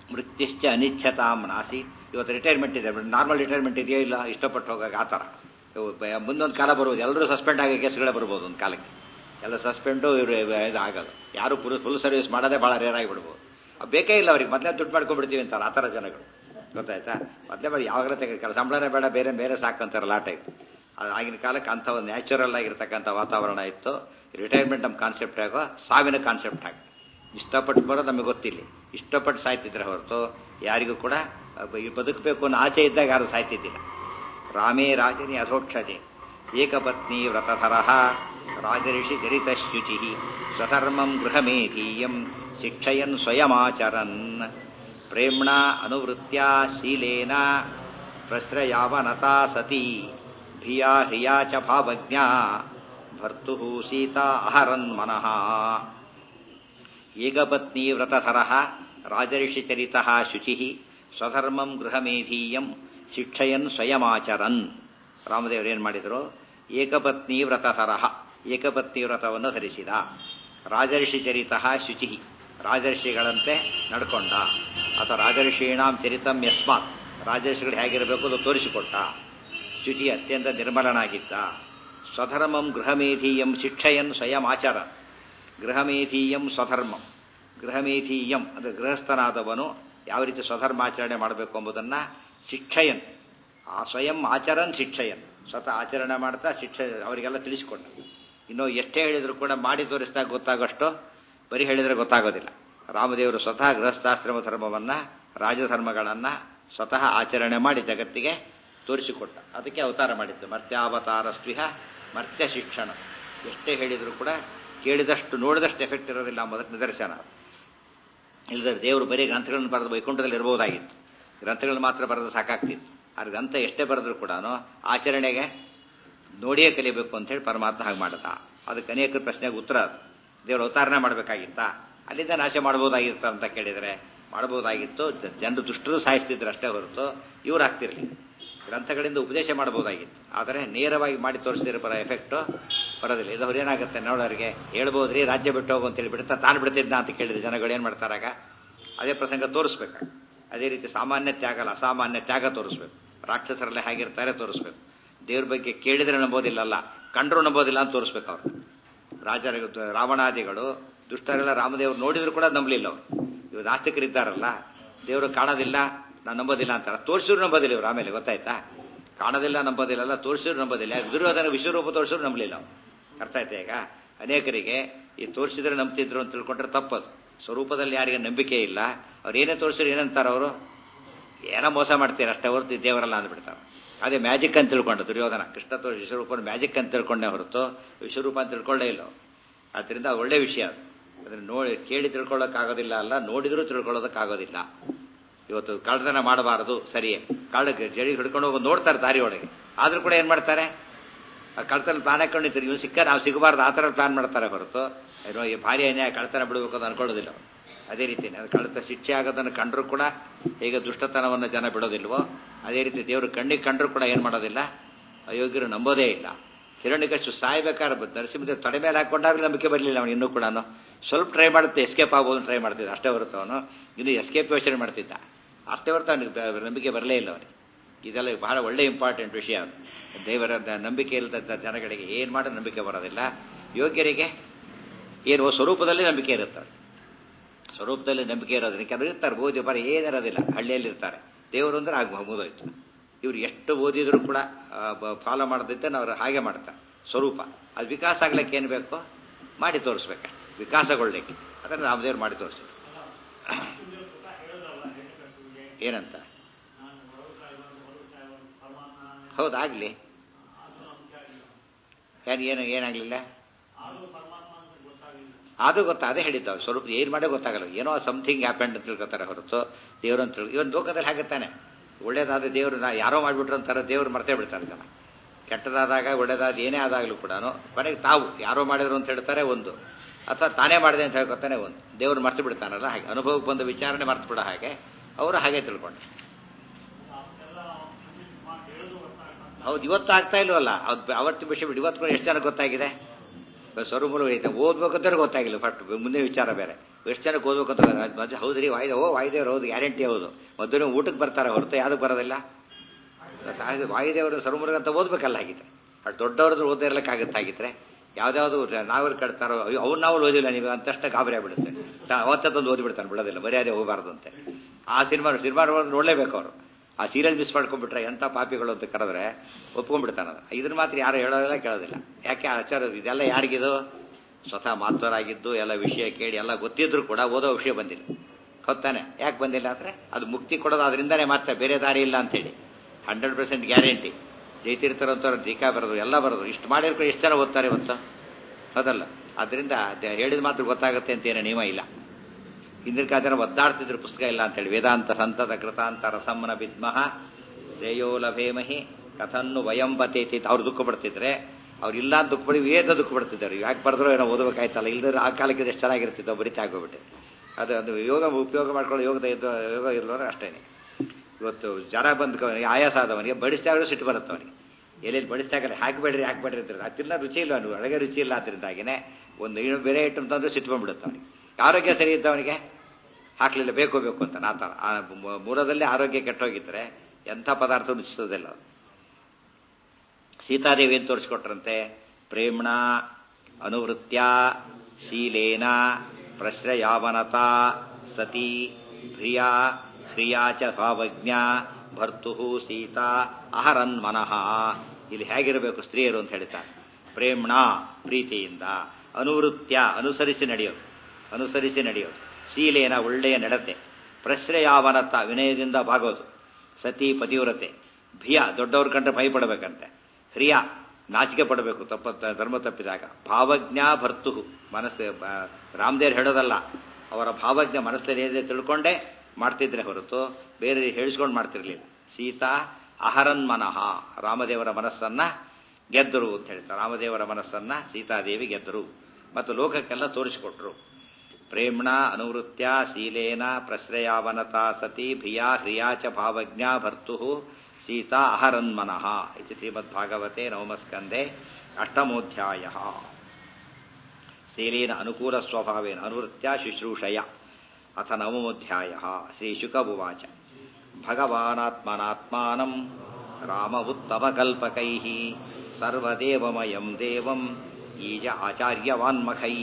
ಮೃತ್ಯುಶ್ಚ ಅನಿಚ್ಛತಾಂ ನಾಸಿ ಇವತ್ತು ರಿಟೈರ್ಮೆಂಟ್ ಇದೆ ನಾರ್ಮಲ್ ರಿಟೈರ್ಮೆಂಟ್ ಇದೆಯೋ ಇಲ್ಲ ಇಷ್ಟಪಟ್ಟು ಹೋಗಾಗ ಆ ಥರ ಇವು ಬ- ಮುಂದೊಂದು ಕಾಲ ಬರ್ಬೋದು ಎಲ್ಲರೂ ಸಸ್ಪೆಂಡ್ ಆಗೋ ಕೇಸ್ಗಳೇ ಬರ್ಬೋದು ಒಂದು ಕಾಲಕ್ಕೆ ಎಲ್ಲ ಸಸ್ಪೆಂಡು ಇವರು ಇದು ಆಗೋದು ಯಾರು ಫುಲ್ ಫುಲ್ ಸರ್ವಿಸ್ ಮಾಡೋದೇ ಭಾಳ ರೇರ್ ಆಗಿಬಿಡ್ಬೋದು ಅವ್ ಬೇಕೇ ಇಲ್ಲ ಅವ್ರಿಗೆ ಮೊದಲೇ ದುಡ್ಡು ಮಾಡ್ಕೊಂಡ್ಬಿಡ್ತೀವಿ ಅಂತಾರೆ ಆ ಥರ ಜನಗಳು ಗೊತ್ತಾಯ್ತಾ ಮೊದಲೇ ಮಾಡಿ ಯಾವಾಗಲೂ ತೆಗೆದು ಸಂಬಳನೇ ಬೇಡ ಬೇರೆ ಬೇರೆ ಸಾಕಂತಾರಲ್ಲ ಆ ಟೈಪ್ ಅದು ಆಗಿನ ಕಾಲಕ್ಕೆ ಅಂಥ ಒಂದು ನ್ಯಾಚುರಲ್ ಆಗಿರ್ತಕ್ಕಂಥ ವಾತಾವರಣ ಇತ್ತು ರಿಟೈರ್ಮೆಂಟ್ ನಮ್ಮ ಕಾನ್ಸೆಪ್ಟ್ ಆಗೋ ಸಾವಿನ ಕಾನ್ಸೆಪ್ಟ್ ಆಗ ಇಷ್ಟಪಟ್ಟು ಬರೋದು ನಮಗೆ ಗೊತ್ತಿಲ್ಲ ಇಷ್ಟಪಟ್ಟು ಸಾಯ್ತಿದ್ರೆ ಹೊರತು ಯಾರಿಗೂ ಕೂಡ ಅಹ್, ಈ ಬದುಕಬೇಕು ಅನ್ನೋ ಆಸೆ ಇದ್ದಾಗ ಯಾರು ಸಾಯ್ತಿದ್ದಿಲ್ಲ ರಾಮೇ ರಾಜನಿ ಅಧೋಕ್ಷಜೆ ಏಕಪತ್ನಿ ವ್ರತಧರಃ ರಾಜಋಷಿ ಚರಿತಶುಚಿ ಸ್ವಧರ್ಮಂ ಗೃಹಮೇಧೀಯಂ ಶಿಕ್ಷಯನ್ ಸ್ವಯಮಾಚರನ್ ಪ್ರೇಮ್ಣ ಅನುವೃತ್ಯ ಶೀಲೇನ ಪ್ರಶ್ರಯಾವನತಾ ಸತಿ ಭಿಯಾ ಹ್ರಿಯಾ ಚ ಭಾವಜ್ಞಾ ಭರ್ತು ಸೀತಾ ಅಹರನ್ ಮನಃ ಏಕಪತ್ನಿ ವ್ರತಧರ ರಾಜರ್ಷಿಚರಿತ ಶುಚಿ ಸ್ವಧರ್ಮಂ ಗೃಹಮೇಧೀಯಂ ಶಿಕ್ಷಯನ್ ಸ್ವಯಮಾಚರನ್ ರಾಮದೇವರು ಏನು ಮಾಡಿದರು ಏಕಪತ್ನಿ ವ್ರತಧರ ಏಕಪತ್ನಿ ವ್ರತವನ್ನು ಧರಿಸಿದ ರಾಜರ್ಷಿ ಚರಿತ ಶುಚಿ ರಾಜರ್ಷಿಗಳಂತೆ ನಡ್ಕೊಂಡ ಅಥವಾ ರಾಜರ್ಷೀಣಾಂ ಚರಿತಂ ಯಸ್ಮಾತ್ ರಾಜರ್ಷಿಗಳು ಹೇಗಿರಬೇಕು ಅದು ತೋರಿಸಿಕೊಟ್ಟ ಶುಚಿ ಅತ್ಯಂತ ನಿರ್ಮಲನಾಗಿದ್ದ ಸ್ವಧರ್ಮಂ ಗೃಹಮೇಧೀಯಂ ಶಿಕ್ಷಯನ್ ಸ್ವಯಂ ಆಚಾರ ಗೃಹಮೇಧೀಯಂ ಸ್ವಧರ್ಮಂ ಗೃಹಮೇಧೀಯಂ ಅಂದರೆ ಗೃಹಸ್ಥನಾದವನು ಯಾವ ರೀತಿ ಸ್ವಧರ್ಮಾಚರಣೆ ಮಾಡಬೇಕು ಎಂಬುದನ್ನು ಶಿಕ್ಷಯನ್ ಆ ಸ್ವಯಂ ಆಚರನ್ ಶಿಕ್ಷಯನ್ ಸ್ವತಃ ಆಚರಣೆ ಮಾಡ್ತಾ ಶಿಕ್ಷ ಅವರಿಗೆಲ್ಲ ತಿಳಿಸಿಕೊಟ್ಟ ಇನ್ನು ಎಷ್ಟೇ ಹೇಳಿದ್ರು ಕೂಡ ಮಾಡಿ ತೋರಿಸಿದಾಗ ಗೊತ್ತಾಗೋಷ್ಟು ಬರೀ ಹೇಳಿದ್ರೆ ಗೊತ್ತಾಗೋದಿಲ್ಲ ರಾಮದೇವರು ಸ್ವತಃ ಗೃಹಸ್ಥಾಶ್ರಮ ಧರ್ಮವನ್ನು ರಾಜಧರ್ಮಗಳನ್ನು ಸ್ವತಃ ಆಚರಣೆ ಮಾಡಿ ಜಗತ್ತಿಗೆ ತೋರಿಸಿಕೊಟ್ಟ ಅದಕ್ಕೆ ಅವತಾರ ಮಾಡಿದ್ದು ಮರ್ತ್ಯಾವತಾರ ಸ್ವಿಹ ಮರ್ತ್ಯ ಶಿಕ್ಷಣ ಎಷ್ಟೇ ಹೇಳಿದರೂ ಕೂಡ ಕೇಳಿದಷ್ಟು ನೋಡಿದಷ್ಟು ಎಫೆಕ್ಟ್ ಇರೋದಿಲ್ಲ ಎಂಬುದಕ್ಕೆ ನಿದರ್ಶನ ಇಲ್ಲದ್ರೆ ದೇವರು ಬರೀ ಗ್ರಂಥಗಳನ್ನು ಬರೆದು ವೈಕುಂಠದಲ್ಲಿ ಇರಬಹುದಾಗಿತ್ತು ಗ್ರಂಥಗಳನ್ನು ಮಾತ್ರ ಬರೆದು ಸಾಕಾಗ್ತಿತ್ತು ಆ ಗ್ರಂಥ ಎಷ್ಟೇ ಬರೆದ್ರು ಕೂಡ ಆಚರಣೆಗೆ ನೋಡಿಯೇ ಕಲಿಬೇಕು ಅಂತ ಹೇಳಿ ಪರಮಾತ್ಮ ಹಾಗೆ ಮಾಡದ ಅದಕ್ಕೆ ಅನೇಕ ಪ್ರಶ್ನೆಗೆ ಉತ್ತರ ಅದು. ದೇವರು ಅವತಾರನೆ ಮಾಡಬೇಕಾಗಿತ್ತಾ ಅಲ್ಲಿಂದ ನಾಶ ಮಾಡ್ಬೋದಾಗಿತ್ತ ಅಂತ ಕೇಳಿದರೆ ಮಾಡ್ಬೋದಾಗಿತ್ತು ಜ- ಜನರು ದುಷ್ಟರು ಸಾಯಿಸ್ತಿದ್ರು ಅಷ್ಟೇ ಹೊರತು ಇವ್ರು ಆಗ್ತಿರ್ಲಿಲ್ಲ ಗ್ರಂಥಗಳಿಂದ ಉಪದೇಶ ಮಾಡ್ಬೋದಾಗಿತ್ತು ಆದರೆ ನೇರವಾಗಿ ಮಾಡಿ ತೋರಿಸಿದ್ರೆ ಬರೋ ಎಫೆಕ್ಟು ಬರೋದಿಲ್ಲ ಇದು ಅವ್ರು ಏನಾಗುತ್ತೆ ನೋಡೋರಿಗೆ ಹೇಳ್ಬೋದ್ರಿ ರಾಜ್ಯ ಬಿಟ್ಟು ಹೋಗು ಅಂತೇಳಿ ಬಿಡುತ್ತಾ ತಾನು ಬಿಡ್ತಿದ್ದ ಅಂತ ಕೇಳಿದ್ರೆ ಜನಗಳು ಏನು ಮಾಡ್ತಾರಾಗ ಅದೇ ಪ್ರಸಂಗ ತೋರಿಸ್ಬೇಕು ಅದೇ ರೀತಿ ಸಾಮಾನ್ಯ ತ್ಯಾಗ ಅಲ್ಲ ಅಸಾಮಾನ್ಯ ತ್ಯಾಗ ತೋರಿಸ್ಬೇಕು ರಾಕ್ಷಸರಲ್ಲಿ ಹೇಗಿರ್ತಾರೆ ತೋರಿಸ್ಬೇಕು ದೇವ್ರ ಬಗ್ಗೆ ಕೇಳಿದ್ರೆ ನಂಬೋದಿಲ್ಲಲ್ಲ ಕಂಡ್ರು ನಂಬೋದಿಲ್ಲ ಅಂತ ತೋರಿಸ್ಬೇಕು ಅವ್ರು ರಾಜರ ರಾವಣಾದಿಗಳು ದುಷ್ಟರೆಲ್ಲ ರಾಮದೇವ್ರು ನೋಡಿದ್ರು ಕೂಡ ನಂಬಲಿಲ್ಲ ಅವರು ಇವರು ನಾಸ್ತಿಕರಿದ್ದಾರಲ್ಲ ದೇವರು ಕಾಣೋದಿಲ್ಲ ನಾನು ನಂಬೋದಿಲ್ಲ ಅಂತಾರೆ ತೋರಿಸಿದ್ರು ನಂಬೋದಿಲ್ಲ ಇವ್ರು ಆಮೇಲೆ ಗೊತ್ತಾಯ್ತಾ ಕಾಣೋದಿಲ್ಲ ನಂಬೋದಿಲ್ಲ ತೋರಿಸಿದ್ರು ನಂಬೋದಿಲ್ಲ ದುರ್ಯೋಧನ ವಿಶ್ವರೂಪ ತೋರಿಸಿದ್ರು ನಂಬಲಿಲ್ಲ ಅವ್ರು ಅರ್ಥ ಆಯ್ತಾ ಈಗ ಅನೇಕರಿಗೆ ಈ ತೋರಿಸಿದ್ರೆ ನಂಬ್ತಿದ್ರು ಅಂತ ತಿಳ್ಕೊಂಡ್ರೆ ತಪ್ಪದು ಸ್ವರೂಪದಲ್ಲಿ ಯಾರಿಗೆ ನಂಬಿಕೆ ಇಲ್ಲ ಅವ್ರು ಏನೇ ತೋರಿಸಿದ್ರು ಏನಂತಾರೆ ಅವರು ಏನೋ ಮೋಸ ಮಾಡ್ತೀರ ಅಷ್ಟೇ ಹೊರತು ದೇವರಲ್ಲ ಅಂದ್ಬಿಡ್ತಾರೆ ಅದೇ ಮ್ಯಾಜಿಕ್ ಅಂತ ತಿಳ್ಕೊಂಡು ದುರ್ಯೋಧನ ಕೃಷ್ಣ ತೋರಿಸಿ ವಿಶ್ವರೂಪ ಮ್ಯಾಜಿಕ್ ಅಂತ ತಿಳ್ಕೊಂಡೇ ಹೊರತು ವಿಶ್ವರೂಪ ಅಂತ ತಿಳ್ಕೊಳ್ಳೇ ಇಲ್ಲ ಅವ್ರು. ಆದ್ರಿಂದ ಅದು ಒಳ್ಳೆ ವಿಷಯ ಅದು ಅದನ್ನ ನೋಡಿ ಕೇಳಿ ತಿಳ್ಕೊಳ್ಳೋಕ್ಕಾಗೋದಿಲ್ಲ ಅಲ್ಲ ನೋಡಿದ್ರೂ ತಿಳ್ಕೊಳ್ಳೋದಕ್ಕಾಗೋದಿಲ್ಲ ಇವತ್ತು ಕಳ್ಳತನ ಮಾಡಬಾರದು ಸರಿಯೇ ಕಳ್ಳ ಜಡಿ ಹಿಡ್ಕೊಂಡು ಹೋಗಿ ನೋಡ್ತಾರೆ ದಾರಿ ಒಳಗೆ ಆದ್ರೂ ಕೂಡ ಏನ್ ಮಾಡ್ತಾರೆ ಆ ಕಳ್ತನ ಪ್ಲಾನ್ ಹಾಕೊಂಡಿರ್ತಾರೆ ಇವ್ನು ಸಿಕ್ಕ ನಾವು ಸಿಗಬಾರ್ದು ಆ ಥರ ಪ್ಲಾನ್ ಮಾಡ್ತಾರೆ ಹೊರತು ಏನೋ ಈ ಭಾರಿ ಅನ್ಯಾಯ ಕಳ್ತನ ಬಿಡಬೇಕು ಅಂತ ಅನ್ಕೊಳ್ಳೋದಿಲ್ಲ ಅವ್ರು. ಅದೇ ರೀತಿ ಕಳ್ತ ಶಿಕ್ಷೆ ಆಗೋದನ್ನು ಕಂಡ್ರೂ ಕೂಡ ಹೇಗೆ ದುಷ್ಟತನವನ್ನು ಜನ ಬಿಡೋದಿಲ್ವೋ ಅದೇ ರೀತಿ ದೇವರು ಕಣ್ಣಿಗೆ ಕಂಡ್ರೂ ಕೂಡ ಏನು ಮಾಡೋದಿಲ್ಲ ಅಯೋಗ್ಯರು ನಂಬೋದೇ ಇಲ್ಲ ಹಿರಣ್ಯಕಶು ಸಾಯ್ಬೇಕಾದ್ರೆ ಬ- ನರಸಿಂಹದೇವ್ ತೊಡೆ ಮೇಲೆ ಹಾಕೊಂಡಾಗಲೂ ನಂಬಿಕೆ ಬರಲಿಲ್ಲ ಅವನು ಇನ್ನೂ ಕೂಡ ಸ್ವಲ್ಪ ಟ್ರೈ ಮಾಡುತ್ತೆ ಎಸ್ಕೇಪ್ ಆಗ್ಬೋದು ಟ್ರೈ ಮಾಡ್ತಿದ್ದ ಅಷ್ಟೇ ಹೊರತು ಅವನು ಇನ್ನು ಎಸ್ಕೇಪ್ ಯೋಚನೆ ಮಾಡ್ತಿದ್ದ ಅಷ್ಟೇ ಹೊರತು ಅವನಿಗೆ ಬ- ನಂಬಿಕೆ ಬರಲೇ ಇಲ್ಲ ಅವನಿಗೆ ಇದೆಲ್ಲ ಬಹಳ ಒಳ್ಳೆ ಇಂಪಾರ್ಟೆಂಟ್ ವಿಷಯ ಅದು ದೇವರ ದ- ನಂಬಿಕೆ ಇಲ್ಲದ ಜನಗಳಿಗೆ ಏನು ಮಾಡೋ ನಂಬಿಕೆ ಬರೋದಿಲ್ಲ ಯೋಗ್ಯರಿಗೆ ಏನು ಸ್ವರೂಪದಲ್ಲಿ ನಂಬಿಕೆ ಇರುತ್ತೆ ಅವ್ರಿಗೆ. ಸ್ವರೂಪದಲ್ಲಿ ನಂಬಿಕೆ ಇರೋದ್ರಿಂದ ಕೆಲವರು ಇರ್ತಾರೆ ಓದಿ ಬರ ಏನಿರೋದಿಲ್ಲ ಹಳ್ಳಿಯಲ್ಲಿ ಇರ್ತಾರೆ ದೇವರು ಅಂದ್ರೆ ಆಗ ಮುಗಿದೋಯ್ತು ಇವ್ರು ಎಷ್ಟು ಓದಿದ್ರು ಕೂಡ ಫಾಲೋ ಮಾಡದಿದ್ದೆ ನಾವು ಹಾಗೆ ಮಾಡ್ತಾರೆ ಸ್ವರೂಪ ಅದು ವಿಕಾಸ ಆಗ್ಲಿಕ್ಕೆ ಏನು ಬೇಕು ಮಾಡಿ ತೋರಿಸ್ಬೇಕು ವಿಕಾಸಗೊಳ್ಳಿಕ್ಕೆ ಅದನ್ನು ರಾಮದೇವ್ರು ಮಾಡಿ ತೋರಿಸಿದ್ರು ಏನಂತ ಹೌದಾಗ್ಲಿ ಯಾರು ಏನು ಏನಾಗ್ಲಿಲ್ಲ ಅದು ಗೊತ್ತಾ ಅದೇ ಹೇಳಿದ್ದಾವೆ ಸ್ವರೂಪ ಏನು ಮಾಡೇ ಗೊತ್ತಾಗಲ್ಲ ಏನೋ ಸಮಥಿಂಗ್ ಹ್ಯಾಪೆಂಡ್ ಅಂತ ತಿಳ್ಕೊತಾರೆ ಹೊರತು ದೇವರು ಅಂತ ತಿಳ್ಕೊ ಇವನ್ ಲೋಕದಲ್ಲಿ ಹಾಗುತ್ತಾನೆ ಒಳ್ಳೇದಾದ ದೇವರು ನಾ ಯಾರೋ ಮಾಡಿಬಿಟ್ರು ಅಂತಾರೆ ದೇವ್ರು ಮರ್ತೇ ಬಿಡ್ತಾರೆ ಜನ ಕೆಟ್ಟದಾದಾಗ ಒಳ್ಳೇದಾದ ಏನೇ ಆದಾಗಲೂ ಕೂಡ ಕೊನೆಗೆ ತಾವು ಯಾರೋ ಮಾಡಿದ್ರು ಅಂತ ಹೇಳ್ತಾರೆ ಒಂದು ಅಥವಾ ತಾನೇ ಮಾಡಿದೆ ಅಂತ ಹೇಳ್ಕೊತಾನೆ ಒಂದು ದೇವ್ರು ಮರ್ತು ಬಿಡ್ತಾನಲ್ಲ ಹಾಗೆ ಅನುಭವಕ್ಕೆ ಬಂದ ವಿಚಾರಣೆ ಮರ್ತು ಬಿಡೋ ಹಾಗೆ ಅವರು ಹಾಗೆ ತಿಳ್ಕೊಂಡು ಹೌದು ಇವತ್ತು ಆಗ್ತಾ ಇಲ್ವಲ್ಲ ಅದು ಅವತ್ತು ವಿಷಯ ಬಿಟ್ಟು ಇವತ್ತು ಕೂಡ ಎಷ್ಟು ಜನ ಗೊತ್ತಾಗಿದೆ ಸ್ವರೂಪಗಳು ಐತೆ ಓದ್ಬೇಕಂದ್ರೆ ಗೊತ್ತಾಗಿಲ್ಲ ಫಸ್ಟ್ ಮುಂದೆ ವಿಚಾರ ಬೇರೆ ಎಷ್ಟು ಜನಕ್ಕೆ ಓದ್ಬೇಕಂತ ಮಧ್ಯ ಹೌದ್ರಿ ವಾಯ್ದೆ ಓ ವಾಯ್ದೆ ಹೌದು ಗ್ಯಾರಂಟಿ ಹೌದು ಮಧ್ಯಾಹ್ನ ಊಟಕ್ಕೆ ಬರ್ತಾರೆ ಹೊರತು ಯಾವ್ದಕ್ಕೆ ಬರೋದಿಲ್ಲ ಸಹಜ ವಾಯುದೇವರು ಸರ್ವಮೃಗ ಅಂತ ಓದ್ಬೇಕಲ್ಲ ಹಾಗಿದ್ರೆ ಅಷ್ಟು ದೊಡ್ಡವ್ರದ್ದು ಓದೇ ಇರ್ಲಿಕ್ಕಾಗತ್ತಾಗಿದ್ರೆ ಯಾವ್ದಾವ್ದು ನಾವರು ಕಟ್ತಾರೋ ಅಯ್ಯೋ ಅವ್ರು ನಾವು ಓದಿಲ್ಲ ನೀವು ಅಂತಷ್ಟ ಗಾಬರಿ ಆಗ್ಬಿಡುತ್ತೆ ಅವತ್ತೊಂದು ಓದಿಬಿಡ್ತಾನೆ ಬಿಡೋದಿಲ್ಲ ಮರ್ಯಾದೆ ಹೋಗಬಾರ್ದು ಅಂತೆ ಆ ಸಿನಿಮಾ ಸಿನಿಮಾ ನೋಡಲೇಬೇಕು ಅವರು ಆ ಸೀರಿಯಲ್ ಮಿಸ್ ಮಾಡ್ಕೊಂಡ್ಬಿಟ್ರೆ ಎಂಥ ಪಾಪಿಗಳು ಅಂತ ಕರೆದ್ರೆ ಒಪ್ಕೊಂಡ್ಬಿಡ್ತಾನೆ ಅದನ್ನ ಇದನ್ನ ಮಾತ್ರ ಯಾರು ಹೇಳೋದಿಲ್ಲ ಕೇಳೋದಿಲ್ಲ ಯಾಕೆ ಆಚಾರ ಇದೆಲ್ಲ ಯಾರಿಗಿದು ಸ್ವತಃ ಮಾತವರಾಗಿದ್ದು ಎಲ್ಲ ವಿಷಯ ಕೇಳಿ ಎಲ್ಲ ಗೊತ್ತಿದ್ರು ಕೂಡ ಓದೋ ವಿಷಯ ಬಂದಿಲ್ಲ ಗೊತ್ತಾನೆ ಯಾಕೆ ಬಂದಿಲ್ಲ ಅಂದ್ರೆ ಅದು ಮುಕ್ತಿ ಕೊಡೋದು ಅದರಿಂದನೇ ಮಾತ್ರ ಬೇರೆ ದಾರಿ ಇಲ್ಲ ಅಂತೇಳಿ ಹಂಡ್ರೆಡ್ ಪರ್ಸೆಂಟ್ ಗ್ಯಾರಂಟಿ ಜೈತೀರ್ಥರಂತವ್ರು ಟೀಕಾ ಬರೋದು ಎಲ್ಲ ಬರೋದು ಇಷ್ಟು ಮಾಡಿರ್ಕೊಂಡು ಎಷ್ಟು ಜನ ಓದ್ತಾರೆ ಇವತ್ತು ಹೌದಲ್ಲ ಅದರಿಂದ ಹೇಳಿದ ಮಾತ್ರ ಗೊತ್ತಾಗುತ್ತೆ ಅಂತ ಏನೋ ನಿಯಮ ಇಲ್ಲ ಹಿಂದಿನ ಕಾಲ ಜನ ಒದ್ದಾಡ್ತಿದ್ರು ಪುಸ್ತಕ ಇಲ್ಲ ಅಂತೇಳಿ ವೇದಾಂತ ಸಂತತ ಕೃತಾಂತ ರಸಮ್ಮನ ಬಿದ್ಮಹ ಶ್ರೇಯೋ ಲಭೇಮಹಿ ಕಥನ್ನು ವಯಂ ಬತೇತಿ ಅವ್ರು ದುಃಖ ಪಡ್ತಿದ್ರೆ ಅವ್ರು ಇಲ್ಲ ಅಂತ ದುಃಖ ಪಡಿ ವೇದ ದುಃಖ ಪಡ್ತಿದ್ದಾರೆ ಯಾಕೆ ಬರೆದ್ರು ಏನೋ ಓದಬೇಕಾಯ್ತಲ್ಲ ಇಲ್ಲದ್ರೆ ಆ ಕಾಲಕ್ಕೆ ಎಷ್ಟು ಚೆನ್ನಾಗಿರ್ತಿದ್ದೋ ಬರಿತಾ ಆಗೋಗ್ಬಿಟ್ಟೆ ಅದು ಅದು ಯೋಗ ಉಪಯೋಗ ಮಾಡ್ಕೊಳ್ಳೋ ಯೋಗದ ಇದ್ದು ಯೋಗ ಇಲ್ಲದ್ರೆ ಅಷ್ಟೇನೆ ಇವತ್ತು ಜನ ಬಂದು ಆಯಾಸ ಆದವನಿಗೆ ಬಡಿಸ್ದಾಗಲೂ ಸಿಟ್ಟು ಬರುತ್ತೆ ಅವನಿಗೆ ಎಲ್ಲೆಲ್ಲಿ ಬಡಿಸ್ದಾಗಲ್ಲ ಹಾಕಬೇಡ್ರಿ ಹಾಕಬೇಡ್ರಿ ಅಂತ ಅದಿಲ್ಲ ರುಚಿ ಇಲ್ಲ ಅವನು ಒಳಗೆ ರುಚಿ ಇಲ್ಲ ಅದರಿಂದಾಗಿನೇ ಒಂದು ಏನು ಬೇರೆ ಐಟಮ್ ತಂದ್ರೆ ಸಿಟ್ಟು ಬಂದ್ಬಿಡುತ್ತೆ ಅವನಿಗೆ ಆರೋಗ್ಯ ಸರಿ ಇದ್ದವನಿಗೆ ಹಾಕ್ಲಿಲ್ಲ ಬೇಕು ಬೇಕು ಅಂತ ಆ ಥರ ಆ ಮೂರದಲ್ಲಿ ಆರೋಗ್ಯ ಕೆಟ್ಟೋಗಿದ್ರೆ ಎಂಥ ಪದಾರ್ಥ ರುಚಿಸೋದಿಲ್ಲ ಅದು ಸೀತಾದೇವಿ ಏನು ತೋರಿಸ್ಕೊಟ್ರಂತೆ ಪ್ರೇಮ್ಣ ಅನುವೃತ್ಯ ಶೀಲೇನ ಪ್ರಶ್ರಯಾವನತಾ ಸತಿ ಪ್ರಿಯಾ ಕ್ರಿಯಾ ಚ ಭಾವಜ್ಞ ಭರ್ತು ಸೀತಾ ಅಹರನ್ ಮನಃ ಇಲ್ಲಿ ಹೇಗಿರಬೇಕು ಸ್ತ್ರೀಯರು ಅಂತ ಹೇಳ್ತಾರೆ ಪ್ರೇಮ್ಣ ಪ್ರೀತಿಯಿಂದ ಅನುವೃತ್ಯ ಅನುಸರಿಸಿ ನಡೆಯೋದು ಅನುಸರಿಸಿ ನಡೆಯೋದು ಶೀಲೇನ ಒಳ್ಳೆಯ ನಡತೆ ಪ್ರಶ್ರಯಾವನತ ವಿನಯದಿಂದ ಭಾಗೋದು ಸತಿ ಪತಿವ್ರತೆ ಭಿಯ ದೊಡ್ಡವ್ರ ಕಂಡ್ರೆ ಭಯ ಪಡಬೇಕಂತೆ ಹ್ರಿಯ ನಾಚಿಕೆ ಪಡಬೇಕು ತಪ್ಪ ಧರ್ಮ ತಪ್ಪಿದಾಗ ಭಾವಜ್ಞ ಭರ್ತು ಮನಸ್ಸು ರಾಮದೇವ್ರು ಹೇಳೋದಲ್ಲ ಅವರ ಭಾವಜ್ಞ ಮನಸ್ಸಲ್ಲಿ ಏನಿದೆ ತಿಳ್ಕೊಂಡೇ ಮಾಡ್ತಿದ್ರೆ ಹೊರತು ಬೇರೆ ಹೇಳಿಸ್ಕೊಂಡು ಮಾಡ್ತಿರ್ಲಿಲ್ಲ ಸೀತಾ ಅಹರನ್ ಮನಃ ರಾಮದೇವರ ಮನಸ್ಸನ್ನ ಗೆದ್ದರು ಅಂತ ಹೇಳ್ತಾರೆ ರಾಮದೇವರ ಮನಸ್ಸನ್ನ ಸೀತಾದೇವಿ ಗೆದ್ದರು ಮತ್ತು ಲೋಕಕ್ಕೆಲ್ಲ ತೋರಿಸಿಕೊಟ್ರು ಪ್ರೇಮ್ಣ ಅನುವೃತ್ಯ ಶೀಲೇನ ಪ್ರಶ್ರಯಾವನತಾ ಸತಿ ಭಿಯಾ ಹ್ರಿಯಾ ಚ ಭಾವಜ್ಞ ಭರ್ತು ಸೀತಾ ಅಹರನ್ಮನಃ ಇದು ಶ್ರೀಮದ್ಭಾಗವತೆ ನವಮಸ್ಕಂದೆ ಅಷ್ಟಮೋಧ್ಯಾಯ ಶೀಲೇನ ಅನುಕೂಲ ಸ್ವಭಾವೇನ ಅನುವೃತ್ಯ ಶುಶ್ರೂಷಯ ಅಥ ನವಮೋಧ್ಯಾಯ ಶ್ರೀಶುಕವುವಾಚ ಭಗವಾನಾತ್ಮನಾತ್ಮಾನಂ ರಾಮ ಉತ್ತಮಕಲ್ಪಕೈ ಸರ್ವದೇವಮಯಂ ದೇವಂ ಈಜ ಆಚಾರ್ಯವಾನ್ಮಖೈ